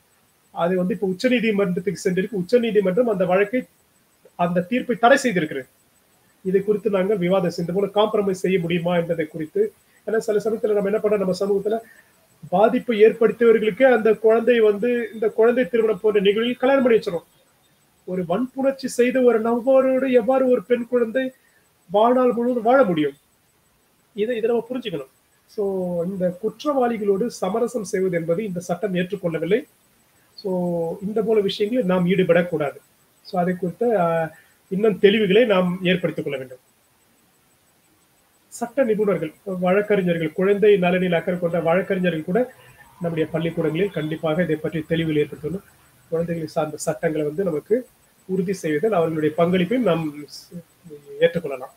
அது வந்து இப்போ உச்சநீதிமன்றத்துக்கு சென்றிருக்கு உச்சநீதிமன்றம் அந்த வழக்கை அந்த தீர்ப்பை தடை செய்திருக்கிறது இதை குறித்து நாங்கள் விவாதம் செய்த போல காம்ப்ரமைஸ் செய்ய முடியுமா என்பதை குறித்து ஏன்னா சில சமயத்துல நம்ம என்ன பண்றோம் நம்ம சமூகத்துல பாதிப்பு ஏற்படுத்தியவர்களுக்கு அந்த குழந்தை வந்து இந்த குழந்தை திருமணம் போன்ற நிகழ்வில் கல்யாணம் பண்ணி வச்சிடும் ஒரு வன்புணர்ச்சி செய்த ஒரு நபரோடு எவ்வாறு ஒரு பெண் குழந்தை வாழ்நாள் முழுவதும் வாழ முடியும் இதை இதை நம்ம புரிஞ்சுக்கணும் ஸோ இந்த குற்றவாளிகளோடு சமரசம் செய்வது என்பது இந்த சட்டம் ஏற்றுக்கொள்ளவில்லை ஸோ இந்த போல விஷயங்களில் நாம் ஈடுபடக்கூடாது ஸோ அதை குறித்த அஹ், இன்னும் தெளிவுகளை நாம் ஏற்படுத்திக் கொள்ள வேண்டும் சட்ட நிபுணர்கள் வழக்கறிஞர்கள் குழந்தை நலனில் அக்கறை கொண்ட வழக்கறிஞர்கள் கூட நம்முடைய பள்ளிக்கூடங்களில் கண்டிப்பாக இதை பற்றி தெளிவுகள் ஏற்படுத்தணும் குழந்தைகளை சார்ந்த சட்டங்களை வந்து நமக்கு உறுதி செய்வதில் அவர்களுடைய பங்களிப்பையும் நாம் ஸ்- ஏற்றுக்கொள்ளலாம்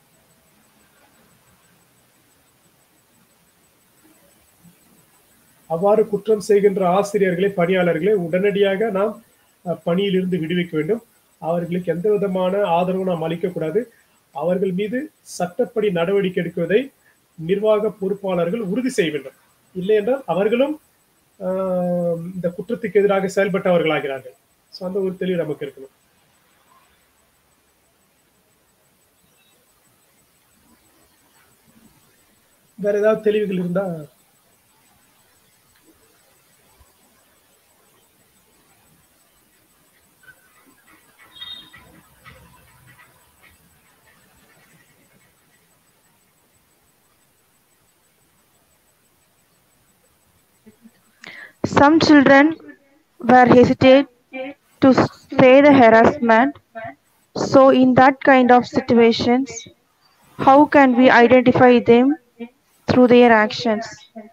அவ்வாறு குற்றம் செய்கின்ற ஆசிரியர்களை பணியாளர்களை உடனடியாக நாம் அஹ், பணியிலிருந்து விடுவிக்க வேண்டும் அவர்களுக்கு எந்த விதமான ஆதரவும் நாம் அளிக்கக்கூடாது அவர்கள் மீது சட்டப்படி நடவடிக்கை எடுக்குவதை நிர்வாக பொறுப்பாளர்கள் உறுதி செய்ய வேண்டும் இல்லை என்றால் அவர்களும் ஆஹ், இந்த குற்றத்துக்கு எதிராக செயல்பட்டவர்களாகிறார்கள் ஸோ அந்த ஒரு தெளிவு நமக்கு இருக்கணும் வேற ஏதாவது தெளிவுகள் இருந்தா Some children were hesitant to say the harassment. So, in that kind of situations, how can we identify them through their actions?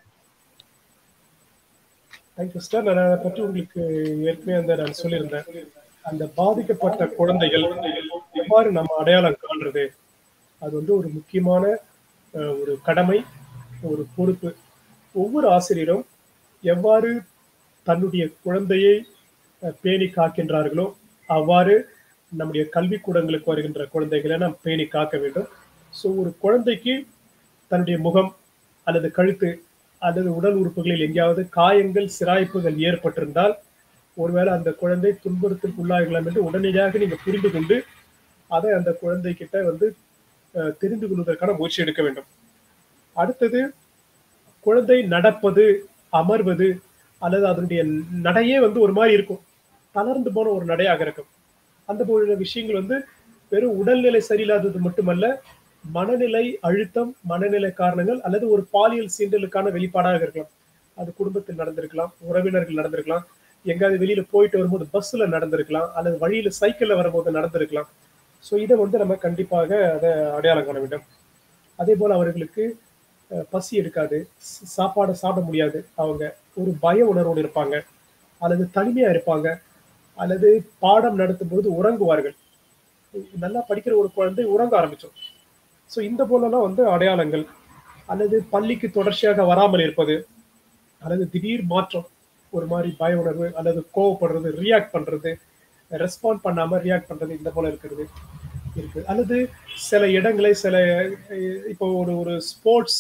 Thank you sir நான் அதை பற்றி உங்களுக்கு ஏற்கனவே அந்த நான் சொல்லியிருந்தேன் அந்த பாதிக்கப்பட்ட குழந்தைகள் எவ்வாறு நம்ம அடையாளம் காண்றது அது வந்து ஒரு முக்கியமான அஹ், ஒரு கடமை ஒரு பொறுப்பு ஒவ்வொரு ஆசிரியரும் எவ்வாறு தன்னுடைய குழந்தையை அஹ், பேணி காக்கின்றார்களோ அவ்வாறு நம்முடைய கல்விக்கூடங்களுக்கு வருகின்ற குழந்தைகளை நாம் பேணி காக்க வேண்டும் ஸோ ஒரு குழந்தைக்கு தன்னுடைய முகம் அல்லது கழுத்து அல்லது உடல் உறுப்புகளில் எங்கேயாவது காயங்கள் சிராய்ப்புகள் ஏற்பட்டிருந்தால் ஒருவேளை அந்த குழந்தை துன்புறுத்தலுக்கு உள்ளாகலாம் என்று உடனடியாக நீங்க புரிந்து கொண்டு அதை அந்த குழந்தைகிட்ட வந்து அஹ், தெரிந்து கொள்வதற்கான முயற்சி எடுக்க வேண்டும் அடுத்தது குழந்தை நடப்பது அமர்வது அல்லது அதனுடைய நடையே வந்து ஒரு மாதிரி இருக்கும் தளர்ந்து போன ஒரு நடையாக இருக்கும் அந்த போல விஷயங்கள் வந்து வெறும் உடல்நிலை சரியில்லாதது மட்டுமல்ல மனநிலை அழுத்தம் மனநிலை காரணங்கள் அல்லது ஒரு பாலியல் சீண்டலுக்கான வெளிப்பாடாக இருக்கலாம் அது குடும்பத்தில் நடந்திருக்கலாம் உறவினர்கள் நடந்திருக்கலாம் எங்காவது வெளியில போயிட்டு வரும்போது பஸ்ல நடந்திருக்கலாம் அல்லது வழியில சைக்கிள்ல வரும்போது நடந்திருக்கலாம் ஸோ இதை வந்து நம்ம கண்டிப்பாக அதை அடையாளம் காண வேண்டும் அதே போல அவர்களுக்கு அஹ், பசி எடுக்காது ச- சாப்பாடு சாப்பிட முடியாது அவங்க ஒரு பய உணர்வோடு இருப்பாங்க அல்லது தனிமையா இருப்பாங்க அல்லது பாடம் நடத்தும் போது உறங்குவார்கள் நல்லா படிக்கிற ஒரு குழந்தை உறங்க ஆரம்பிச்சோம் ஸோ இந்த போலலாம் வந்து அடையாளங்கள் அல்லது பள்ளிக்கு தொடர்ச்சியாக வராமல் இருப்பது அல்லது திடீர் மாற்றம் ஒரு மாதிரி பய உணர்வு அல்லது கோவப்படுறது ரியாக்ட் பண்றது ரெஸ்பாண்ட் பண்ணாம ரியாக்ட் பண்றது இந்த போல இருக்கிறது இருக்கு அல்லது சில இடங்களை சில அஹ், இப்போ ஒரு ஒரு ஸ்போர்ட்ஸ்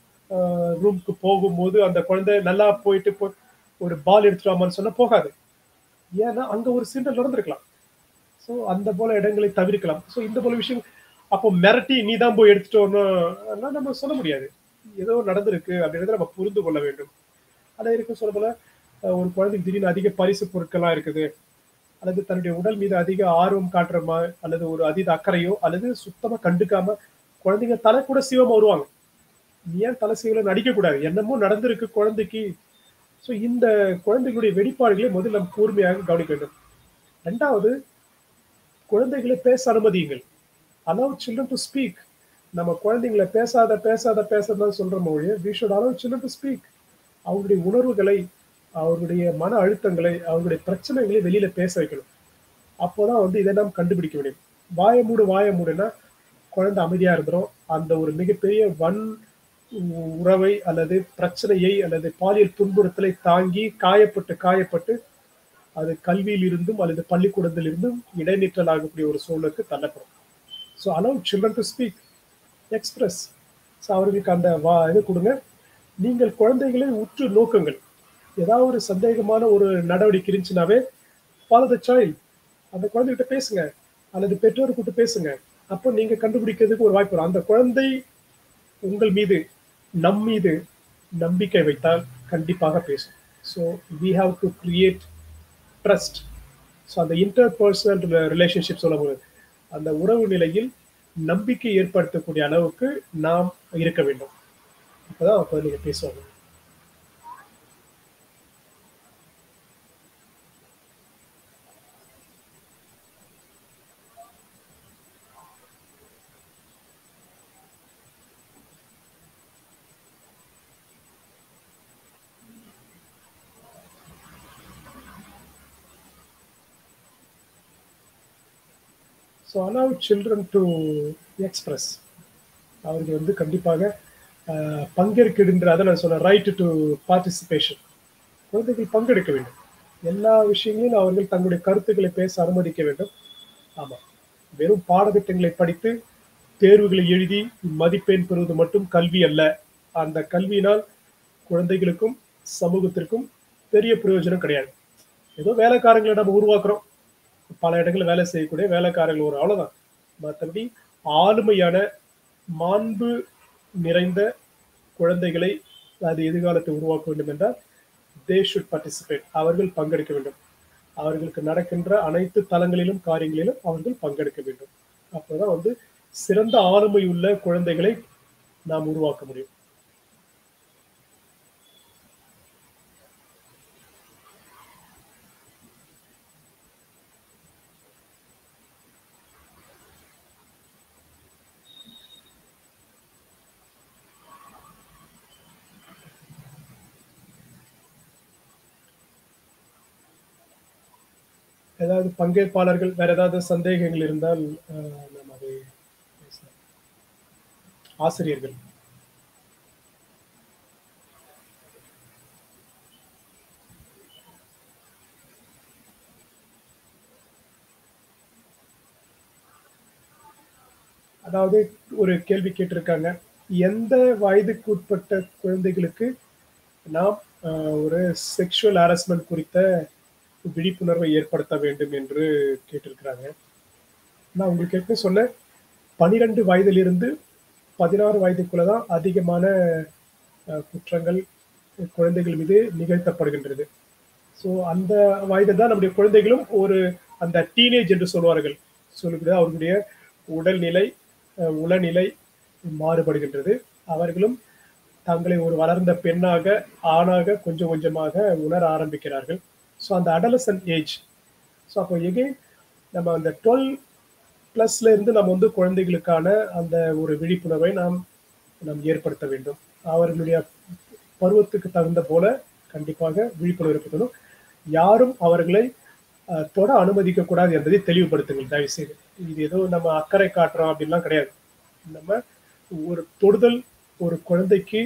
ரூம்க்கு போகும்போது அந்த குழந்தை நல்லா போயிட்டு போ ஒரு பால் எடுத்துட்டு வாமான்னு சொன்னா போகாது ஏன்னா அங்க ஒரு சீண்டல் நடந்திருக்கலாம் ஸோ அந்த போல இடங்களை தவிர்க்கலாம் ஸோ இந்த போல விஷயம் அப்போ மிரட்டி நீ தான் போய் எடுத்துட்டு வரணும் நம்ம சொல்ல முடியாது ஏதோ நடந்திருக்கு அப்படின்றத நம்ம புரிந்து கொள்ள வேண்டும் அதே இருக்கு சொல்ல போல அஹ், ஒரு குழந்தைக்கு திடீர்னு அதிக பரிசு பொருட்கள்லாம் இருக்குது அல்லது தன்னுடைய உடல் மீது அதிக ஆர்வம் காட்டுற மாதிரி அல்லது ஒரு அதீத அக்கறையோ அல்லது சுத்தமா கண்டுக்காம குழந்தைங்க தலை கூட சிவமா வருவாங்க நீ ஏன் தலை சிவல நடிக்க கூடாது என்னமோ நடந்திருக்கு குழந்தைக்கு ஸோ இந்த குழந்தைகளுடைய வெளிப்பாடுகளை முதல்ல நம்ம கூர்மையாக கவனிக்க வேண்டும் ரெண்டாவது குழந்தைகளை பேச அனுமதியுங்கள் அலவ் சில்ட்ரன் டு ஸ்பீக் நம்ம குழந்தைங்களை பேசாத பேசாத பேசாதான் சொல்ற மொழி we should allow children to speak அவங்களுடைய உணர்வுகளை அவர்களுடைய மன அழுத்தங்களை அவங்களுடைய பிரச்சனைகளை வெளியில பேச வைக்கணும் அப்போதான் வந்து இதை நாம் கண்டுபிடிக்க முடியும் வாய மூடு வாய மூடுனா குழந்தை அமைதியா இருந்துரும் அந்த ஒரு மிகப்பெரிய வன் உ- உறவை அல்லது பிரச்சனையை அல்லது பாலியல் துன்புறுத்தலை தாங்கி காயப்பட்டு காயப்பட்டு அது கல்வியில் இருந்தும் அல்லது பள்ளிக்கூடத்தில் இருந்தும் இடைநிற்றல் ஆகக்கூடிய ஒரு சூழலுக்கு தள்ளப்படும் so allow children to speak express so அவர்களுக்கு அந்த வா இது கொடுங்க நீங்கள் குழந்தைகளை உற்று நோக்குங்கள் ஏதாவது ஒரு சந்தேகமான ஒரு நடவடிக்கை இருந்துச்சுனாவே ஃபாலோ த சைல்ட் அந்த குழந்தைகிட்ட பேசுங்க அல்லது பெற்றோர் கூட்டு பேசுங்க அப்போ நீங்க கண்டுபிடிக்கிறதுக்கு ஒரு வாய்ப்பு வரும் அந்த குழந்தை உங்கள் மீது நம் மீது நம்பிக்கை வைத்தால் கண்டிப்பாக பேசும் so we have to create trust so அந்த இன்டர் பர்சனல் ரிலேஷன்ஷிப் சொல்லும்போது அந்த உறவு நிலையில் நம்பிக்கை ஏற்படுத்தக்கூடிய அளவுக்கு நாம் இருக்க வேண்டும் அப்பதான் அப்போ நீங்க பேசுவாங்க so allow children to express அவர்கள் வந்து கண்டிப்பாக ஆஹ், பங்கேற்கின்ற அதை நான் சொன்னேன் ரைட் டு பார்ட்டிசிபேஷன் குழந்தைகள் பங்கெடுக்க வேண்டும் எல்லா விஷயங்களிலும் அவர்கள் தங்களுடைய கருத்துக்களை பேச அனுமதிக்க வேண்டும் ஆமாம் வெறும் பாடத்திட்டங்களை படித்து தேர்வுகளை எழுதி மதிப்பெண் பெறுவது மட்டும் கல்வி அல்ல அந்த கல்வியினால் குழந்தைகளுக்கும் சமூகத்திற்கும் பெரிய பிரயோஜனம் கிடையாது ஏதோ வேலைக்காரங்களை நம்ம உருவாக்குறோம் பல இடங்களில் வேலை செய்யக்கூடிய வேலைக்காரர்கள் ஒரு அவ்வளவுதான் மற்றபடி ஆளுமையான மாண்பு நிறைந்த குழந்தைகளை அது எதிர்காலத்தை உருவாக்க வேண்டும் என்றால் தே ஷுட் பார்ட்டிசிபேட் அவர்கள் பங்கெடுக்க வேண்டும் அவர்களுக்கு நடக்கின்ற அனைத்து தளங்களிலும் காரியங்களிலும் அவர்கள் பங்கெடுக்க வேண்டும் அப்போதான் வந்து சிறந்த ஆளுமை உள்ள குழந்தைகளை நாம் உருவாக்க முடியும் ஏதாவது பங்கேற்பாளர்கள் வேற ஏதாவது சந்தேகங்கள் இருந்தால் அஹ், நாம் அதை பேசலாம் ஆசிரியர்கள் அதாவது ஒரு கேள்வி கேட்டிருக்காங்க எந்த வயதுக்கு உட்பட்ட குழந்தைகளுக்கு நாம் அஹ், ஒரு செக்ஷுவல் ஹாரஸ்மெண்ட் குறித்த விழிப்புணர்வை ஏற்படுத்த வேண்டும் என்று கேட்டிருக்கிறாங்க நான் உங்களுக்கு ஏற்கனவே சொன்னேன் பனிரெண்டு வயதிலிருந்து பதினாறு வயதுக்குள்ள தான் அதிகமான அஹ், குற்றங்கள் குழந்தைகள் மீது நிகழ்த்தப்படுகின்றது ஸோ அந்த வயதில் தான் நம்முடைய குழந்தைகளும் ஒரு அந்த டீனேஜ் என்று சொல்வார்கள் சொல்லக்கூடிய அவர்களுடைய உடல்நிலை அஹ், உளநிலை மாறுபடுகின்றது அவர்களும் தங்களை ஒரு வளர்ந்த பெண்ணாக ஆணாக கொஞ்சம் கொஞ்சமாக உணர ஆரம்பிக்கிறார்கள் ஸோ அந்த அடலசன் ஏஜ் ஸோ அப்போ எகெயின் நம்ம அந்த டுவெல் ப்ளஸ்ல இருந்து நம்ம வந்து குழந்தைகளுக்கான அந்த ஒரு விழிப்புணர்வை நாம் நாம் ஏற்படுத்த வேண்டும் அவர்களுடைய பருவத்துக்கு தகுந்த போல கண்டிப்பாக விழிப்புணர்வு ஏற்படுத்தணும் யாரும் அவர்களை அஹ், தொட அனுமதிக்க கூடாது என்பதை தெளிவுபடுத்துங்கள் தயவு செய்து இது ஏதோ நம்ம அக்கறை காட்டுறோம் அப்படின்லாம் கிடையாது நம்ம ஒரு தொடுதல் ஒரு குழந்தைக்கு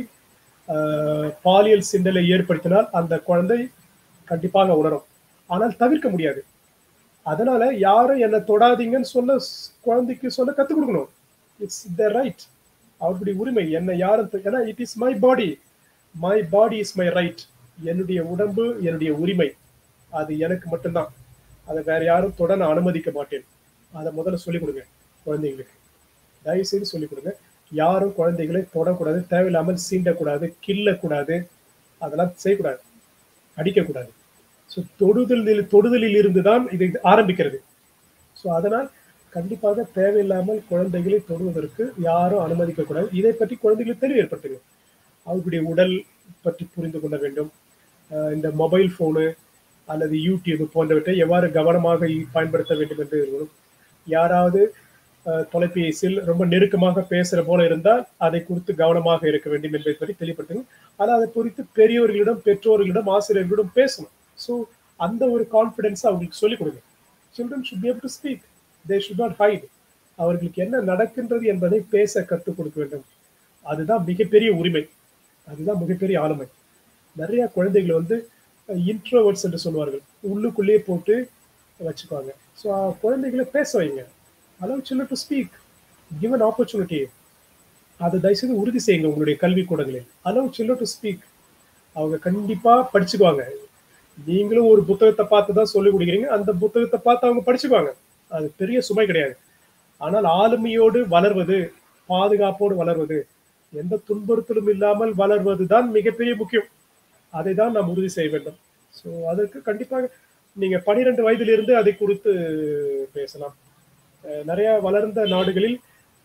ஆஹ், பாலியல் சிண்டலை ஏற்படுத்தினால் அந்த குழந்தை கண்டிப்பாக உணரும் ஆனால் தவிர்க்க முடியாது அதனால யாரும் என்னை தொடாதீங்கன்னு சொல்ல ஸ்- குழந்தைக்கு சொல்ல கத்துக் கொடுக்கணும் இட்ஸ் த ரைட் அவருடைய உரிமை என்னை யாரும் தொ- ஏன்னா it is my body my body is my right என்னுடைய உடம்பு என்னுடைய உரிமை அது எனக்கு மட்டும்தான் அதை வேற யாரும் தொட நான் அனுமதிக்க மாட்டேன் அதை முதல்ல சொல்லிக் கொடுங்க குழந்தைங்களுக்கு தயவு செய்து சொல்லிக் கொடுங்க யாரும் குழந்தைகளை தொடக்கூடாது தேவையில்லாமல் சீண்டக்கூடாது கில்லக்கூடாது அதெல்லாம் செய்யக்கூடாது அடிக்கக்கூடாது ஸோ தொடுதலில் தொடுதலில் இருந்து தான் இது ஆரம்பிக்கிறது ஸோ அதனால் கண்டிப்பாக தேவையில்லாமல் குழந்தைகளை தொடுவதற்கு யாரும் அனுமதிக்கக்கூடாது இதை பற்றி குழந்தைகளுக்கு தெளிவு ஏற்படுத்துங்க அவர்களுடைய உடல் பற்றி புரிந்து கொள்ள வேண்டும் அஹ் இந்த மொபைல் ஃபோனு அல்லது யூடியூப் போன்றவற்றை எவ்வாறு கவனமாக இ- பயன்படுத்த வேண்டும் என்று இருக்கணும் யாராவது அஹ், தொலைபேசியில் ரொம்ப நெருக்கமாக பேசுகிற போல இருந்தால் அதை குறித்து கவனமாக இருக்க வேண்டும் என்பதை பற்றி தெளிவுபடுத்துங்க ஆனால் அதை குறித்து பெரியவர்களிடம் பெற்றோர்களிடம் ஆசிரியர்களிடம் பேசணும் ஸோ அந்த ஒரு கான்ஃபிடென்ஸ் அவங்களுக்கு சொல்லிக் கொடுங்க children should be able to speak they should not hide அவர்களுக்கு என்ன நடக்கின்றது என்பதை பேச கற்றுக் கொடுக்க வேண்டும் அதுதான் மிகப்பெரிய உரிமை அதுதான் மிகப்பெரிய ஆளுமை நிறைய குழந்தைகள் வந்து இன்ட்ரோவர்ட்ஸ் என்று சொல்வார்கள் உள்ளுக்குள்ளேயே போட்டு வச்சுக்குவாங்க ஸோ குழந்தைகளை பேச வைங்க allow children to speak given opportunity அதை தயவுசெய்து உறுதி செய்யுங்க உங்களுடைய கல்வி கூடங்களில் அலவ் சில்ட்ரன் டு ஸ்பீக் அவங்க கண்டிப்பா படிச்சுக்குவாங்க நீங்களும் ஒரு புத்தகத்தை பார்த்து தான் சொல்லி கொடுக்குறீங்க அந்த புத்தகத்தை பார்த்து அவங்க படிச்சுக்குவாங்க அது பெரிய சுமை கிடையாது ஆனால் ஆளுமையோடு வளர்வது பாதுகாப்போடு வளர்வது எந்த துன்புறுத்தலும் இல்லாமல் வளர்வது தான் மிகப்பெரிய முக்கியம் அதை தான் நாம் உறுதி செய்ய வேண்டும் ஸோ அதற்கு கண்டிப்பாக நீங்க பனிரெண்டு வயதிலிருந்து அதை குறித்து பேசலாம் அஹ் நிறைய வளர்ந்த நாடுகளில்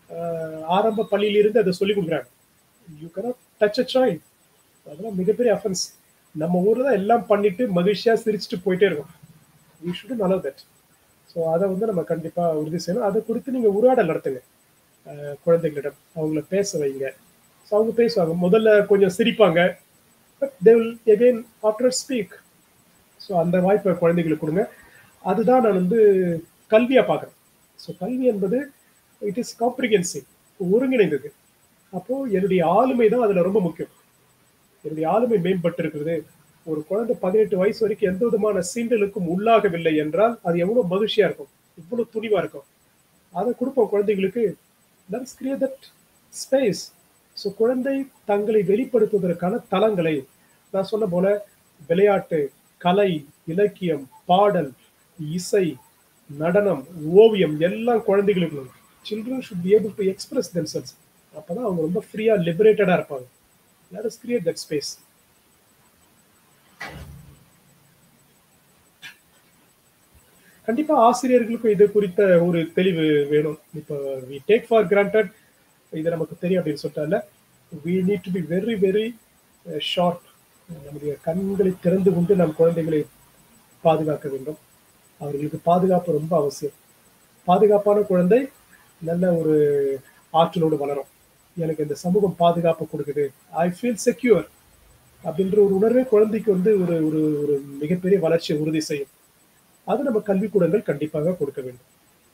ஆஹ், ஆரம்ப பள்ளியிலிருந்து அதை சொல்லி கொடுக்குறாங்க you cannot touch a child அதெல்லாம் மிகப்பெரிய அஃபென்ஸ் நம்ம ஊர்ல தான் எல்லாம் பண்ணிட்டு மகிழ்ச்சியா சிரிச்சுட்டு போயிட்டே இருக்கோம் we should allow that so அதை வந்து நம்ம கண்டிப்பா உறுதி செய்யணும் அதை குறித்து நீங்க உரையாடல் நடத்துங்க ஆஹ், குழந்தைகளிடம் அவங்கள பேச வைங்க ஸோ அவங்க பேசுவாங்க முதல்ல கொஞ்சம் சிரிப்பாங்க but they will again after speak so அந்த வாய்ப்பை குழந்தைகளுக்கு கொடுங்க அதுதான் நான் வந்து கல்வியாக பார்க்குறேன் ஸோ கல்வி என்பது இட் இஸ் காம்ப்ரிஹென்சிவ் ஒருங்கிணைந்தது அப்போ என்னுடைய ஆளுமை தான் அதில் ரொம்ப முக்கியம் என்னுடைய ஆளுமை மேம்பட்டு இருக்கிறது ஒரு குழந்தை பதினெட்டு வயசு வரைக்கும் எந்த விதமான சீண்டலுக்கும் உள்ளாகவில்லை என்றால் அது எவ்வளவு மகிழ்ச்சியா இருக்கும் இவ்வளவு துணிவா இருக்கும் அதை கொடுப்போம் குழந்தைங்களுக்கு let's create that space so குழந்தை தங்களை வெளிப்படுத்துவதற்கான தளங்களை நான் சொன்ன போல விளையாட்டு கலை இலக்கியம் பாடல் இசை நடனம் ஓவியம் எல்லாம் குழந்தைகளுக்கு children should be able to express themselves அப்பதான் அவங்க ரொம்ப ஃப்ரீயா லிபரேட்டடா இருப்பாங்க let us create that space கண்டிப்பா ஆசிரியர்களுக்கும் இது குறித்த ஒரு தெளிவு வேணும் இப்போ வி டேக் ஃபார் கிராண்டட் இது நமக்கு தெரியும் அப்படின்னு சொல்லிட்டால we need to be very very short நம்முடைய கண்களை திறந்து கொண்டு நம் குழந்தைகளை பாதுகாக்க வேண்டும் அவர்களுக்கு பாதுகாப்பு ரொம்ப அவசியம் பாதுகாப்பான குழந்தை நல்ல ஒரு ஆற்றலோடு வளரும் எனக்கு இந்த சமூகம் பாதுகாப்பு கொடுக்குது ஐ ஃபீல் செக்யூர் அப்படின்ற ஒரு உணர்வே குழந்தைக்கு வந்து ஒரு ஒரு ஒரு மிகப்பெரிய வளர்ச்சியை உறுதி செய்யும் அது நம்ம கல்விக்கூடங்கள் கண்டிப்பாக கொடுக்க வேண்டும்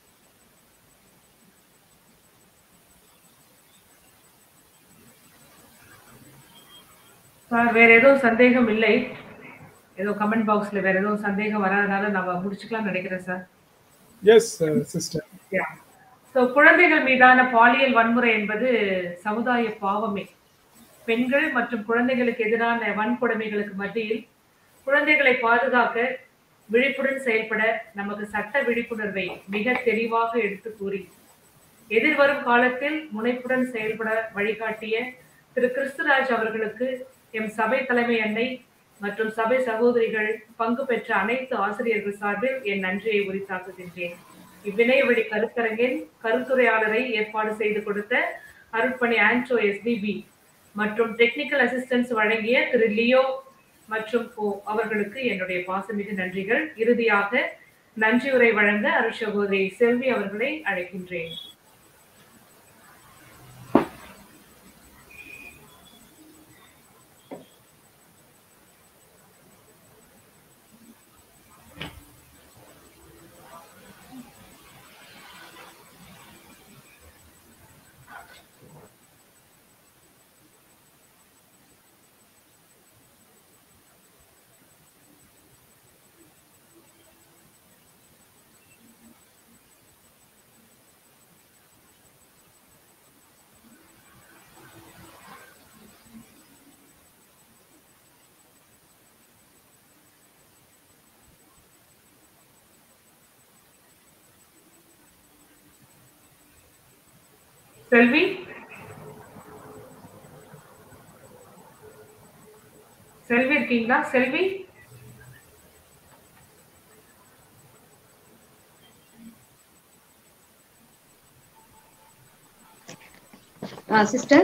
சார் வேற எதுவும் சந்தேகம் இல்லை ஏதோ கமெண்ட் பாக்ஸ்ல வேற எதுவும் சந்தேகம் வராதனால நம்ம முடிச்சுக்கலாம் நினைக்கிறேன் சார் எஸ் சிஸ்டர் ஸோ குழந்தைகள் மீதான பாலியல் வன்முறை என்பது சமுதாய பாவமே பெண்கள் மற்றும் குழந்தைகளுக்கு எதிரான வன்கொடுமைகளுக்கு மத்தியில் குழந்தைகளை பாதுகாக்க விழிப்புடன் செயல்பட நமக்கு சட்ட விழிப்புணர்வை மிக தெளிவாக எடுத்து கூறி எதிர்வரும் காலத்தில் முனைப்புடன் செயல்பட வழிகாட்டிய திரு கிறிஸ்துராஜ் அவர்களுக்கு எம் சபை தலைமை அன்னை மற்றும் சபை சகோதரிகள் பங்கு பெற்ற அனைத்து ஆசிரியர்கள் சார்பில் என் நன்றியை உரித்தாக்குகின்றேன் இவ்விணைய வழி கருத்தரங்கின் கருத்துரையாளரை ஏற்பாடு செய்து கொடுத்த அருட்பணி ஆன்டோ எஸ்பிபி மற்றும் டெக்னிக்கல் அசிஸ்டன்ஸ் வழங்கிய திரு லியோ மற்றும் ஓ அவர்களுக்கு என்னுடைய பாசமிகு நன்றிகள் இறுதியாக நன்றியுரை வழங்க அருள் சகோதரி செல்வி அவர்களை அழைக்கின்றேன் செல்வி செல்வி இருக்கீங்களா செல்வி சிஸ்டர்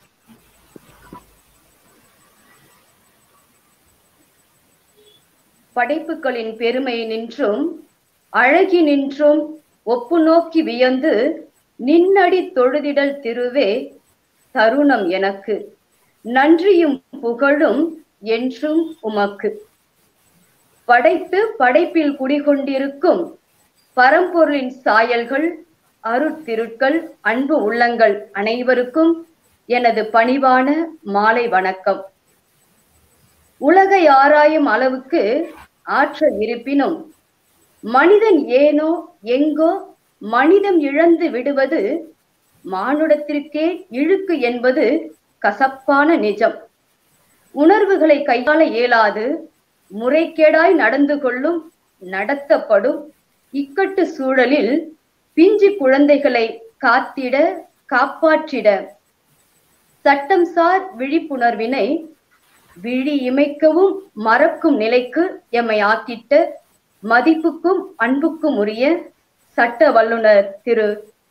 படைப்புகளின் பெருமை நின்றும் அழகி நின்றும் ஒப்பு நோக்கி வியந்து நின்னடி தொழுதிடல் திருவே தருணம் எனக்கு நன்றியும் புகழும் என்றும் உமக்கு படைத்து படைப்பில் குடிகொண்டிருக்கும் பரம்பொருளின் சாயல்கள் அருட்திருட்கள் அன்பு உள்ளங்கள் அனைவருக்கும் எனது பணிவான மாலை வணக்கம் உலகை ஆராயும் அளவுக்கு ஆற்றல் இருப்பினும் மனிதன் ஏனோ எங்கோ மனிதம் இழந்து விடுவது மானுடத்திற்கே இழுக்கு என்பது கசப்பான நிஜம் உணர்வுகளை கையாள இயலாது முறைகேடாய் நடந்து கொள்ளும் நடத்தப்படும் இக்கட்டு சூழலில் பிஞ்சு குழந்தைகளை காத்திட காப்பாற்றிட சட்டம் சார் விழிப்புணர்வினை விழி இமைக்கவும் மறக்கும் நிலைக்கு எம்மை ஆக்கிட்ட மதிப்புக்கும் அன்புக்கும் உரிய சட்ட வல்லுனர் திரு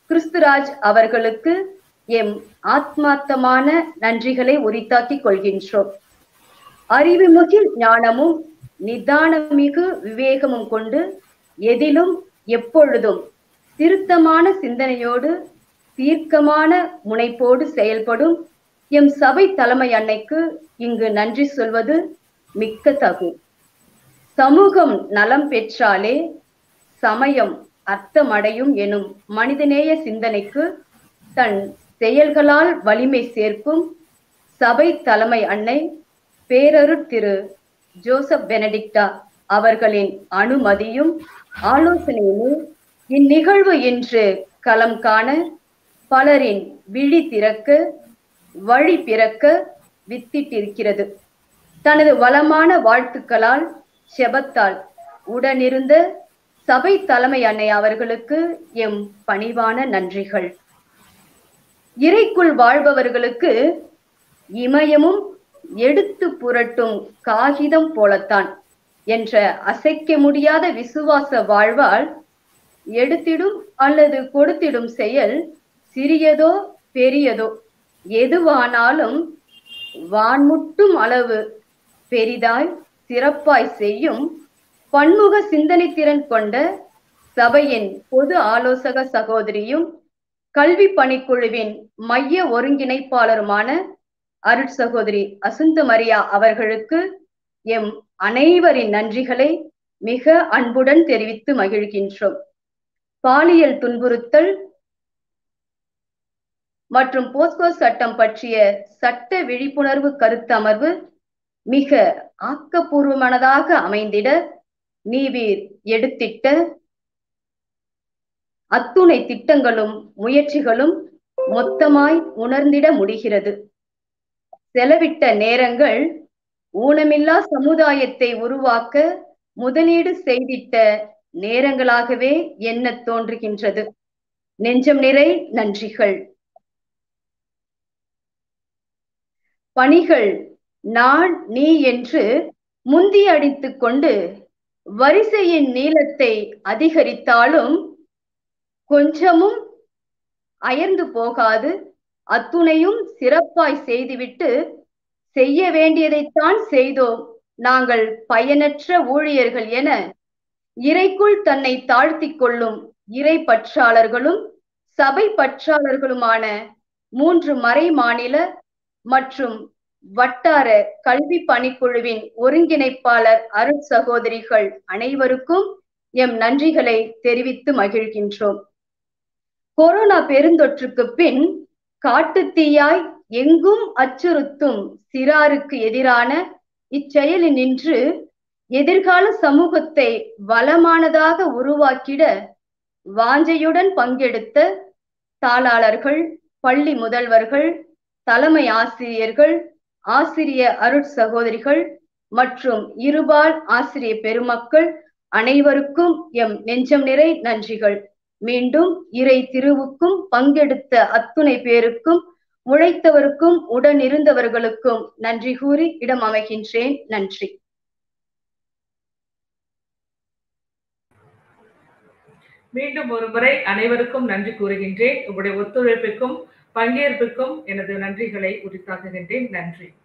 கிறிஸ்துராஜ் அவர்களுக்கு எம் ஆத்மார்த்தமான நன்றிகளை உரித்தாக்கிக் கொள்கின்றோம் அறிவுமிகு ஞானமும் நிதானமிகு விவேகமும் கொண்டு எதிலும் எப்பொழுதும் திருத்தமான சிந்தனையோடு தீர்க்கமான முனைப்போடு செயல்படும் எம் சபை தலைமை அன்னைக்கு இங்கு நன்றி சொல்வது மிக்க தகு சமூகம் நலம் பெற்றாலே சமயம் அர்த்தமடையும் எனும் மனிதநேய சிந்தனைக்கு தன் செயல்களால் வலிமை சேர்க்கும் சபை தலைமை அன்னை பேரருட் திரு ஜோசப் பெனடிக்டா அவர்களின் அனுமதியும் ஆலோசனையுமே இந்நிகழ்வு இன்று களம் காண பலரின் விழி திறக்க வழி பிறக்க வித்திட்டிருக்கிறது தனது வளமான வாழ்த்துக்களால் செபத்தால் உடனிருந்த சபை தலைமை அன்னை அவர்களுக்கு எம் பணிவான நன்றிகள் இறைக்குள் வாழ்பவர்களுக்கு இமயமும் எடுத்து புரட்டும் காகிதம் போலத்தான் என்ற அசைக்க முடியாத விசுவாச வாழ்வால் எடுத்திடும் அல்லது கொடுத்திடும் செயல் சிறியதோ பெரியதோ எதுவானாலும் வான்முட்டும் அளவு பெரிதாய் சிறப்பாய் செய்யும் பன்முக சிந்தனை திறன் கொண்ட சபையின் பொது ஆலோசக சகோதரியும் கல்வி பணிக்குழுவின் மைய ஒருங்கிணைப்பாளருமான அருட் சகோதரி அசுந்த மரியா அவர்களுக்கு எம் அனைவரின் நன்றிகளை மிக அன்புடன் தெரிவித்து மகிழ்கின்றோம் பாலியல் துன்புறுத்தல் மற்றும் போஸ்கோ சட்டம் பற்றிய சட்ட விழிப்புணர்வு கருத்தமர்வு மிக ஆக்கப்பூர்வமானதாக அமைந்திட நீவீர் எடுத்திட்ட அத்துணை திட்டங்களும் முயற்சிகளும் மொத்தமாய் உணர்ந்திட முடிகிறது செலவிட்ட நேரங்கள் ஊனமில்லா சமுதாயத்தை உருவாக்க முதலீடு செய்திட்ட நேரங்களாகவே எண்ண தோன்றுகின்றது நெஞ்சம் நிறை நன்றிகள் பணிகள் நான் நீ என்று முந்தி அடித்துக் கொண்டு வரிசையின் நீளத்தை அதிகரித்தாலும் கொஞ்சமும் அயர்ந்து போகாது அத்துணையும் சிறப்பாய் செய்துவிட்டு செய்ய வேண்டியதைத்தான் செய்தோம் நாங்கள் பயனற்ற ஊழியர்கள் என இறைக்குள் தன்னை தாழ்த்திக் கொள்ளும் இறை பற்றாளர்களும் சபை பற்றாளர்களுமான மூன்று மறை மாநில மற்றும் வட்டார கல்வி பணிக்குழுவின் ஒருங்கிணைப்பாளர் அருட் சகோதரிகள் அனைவருக்கும் எம் நன்றிகளை தெரிவித்து மகிழ்கின்றோம் கொரோனா பெருந்தொற்றுக்கு பின் காட்டுத்தீயாய் எங்கும் அச்சுறுத்தும் சிறாருக்கு எதிரான இச்செயலில் நின்று எதிர்கால சமூகத்தை வளமானதாக உருவாக்கிட வாஞ்சையுடன் பங்கெடுத்த தாளாளர்கள் பள்ளி முதல்வர்கள் தலைமை ஆசிரியர்கள் ஆசிரிய அருட் சகோதரிகள் மற்றும் இருபால் ஆசிரிய பெருமக்கள் அனைவருக்கும் எம் நெஞ்சம் நிறை நன்றிகள் மீண்டும் இறை திருவுக்கும் பங்கெடுத்த அத்துணை பேருக்கும் உழைத்தவருக்கும் உடன் இருந்தவர்களுக்கும் நன்றி கூறி இடம் அமைகின்றேன் நன்றி மீண்டும் ஒரு முறை அனைவருக்கும் நன்றி கூறுகின்றேன் உங்களுடைய ஒத்துழைப்புக்கும் பங்கேற்பிற்கும் எனது நன்றிகளை உரித்தாக்குகின்றேன் நன்றி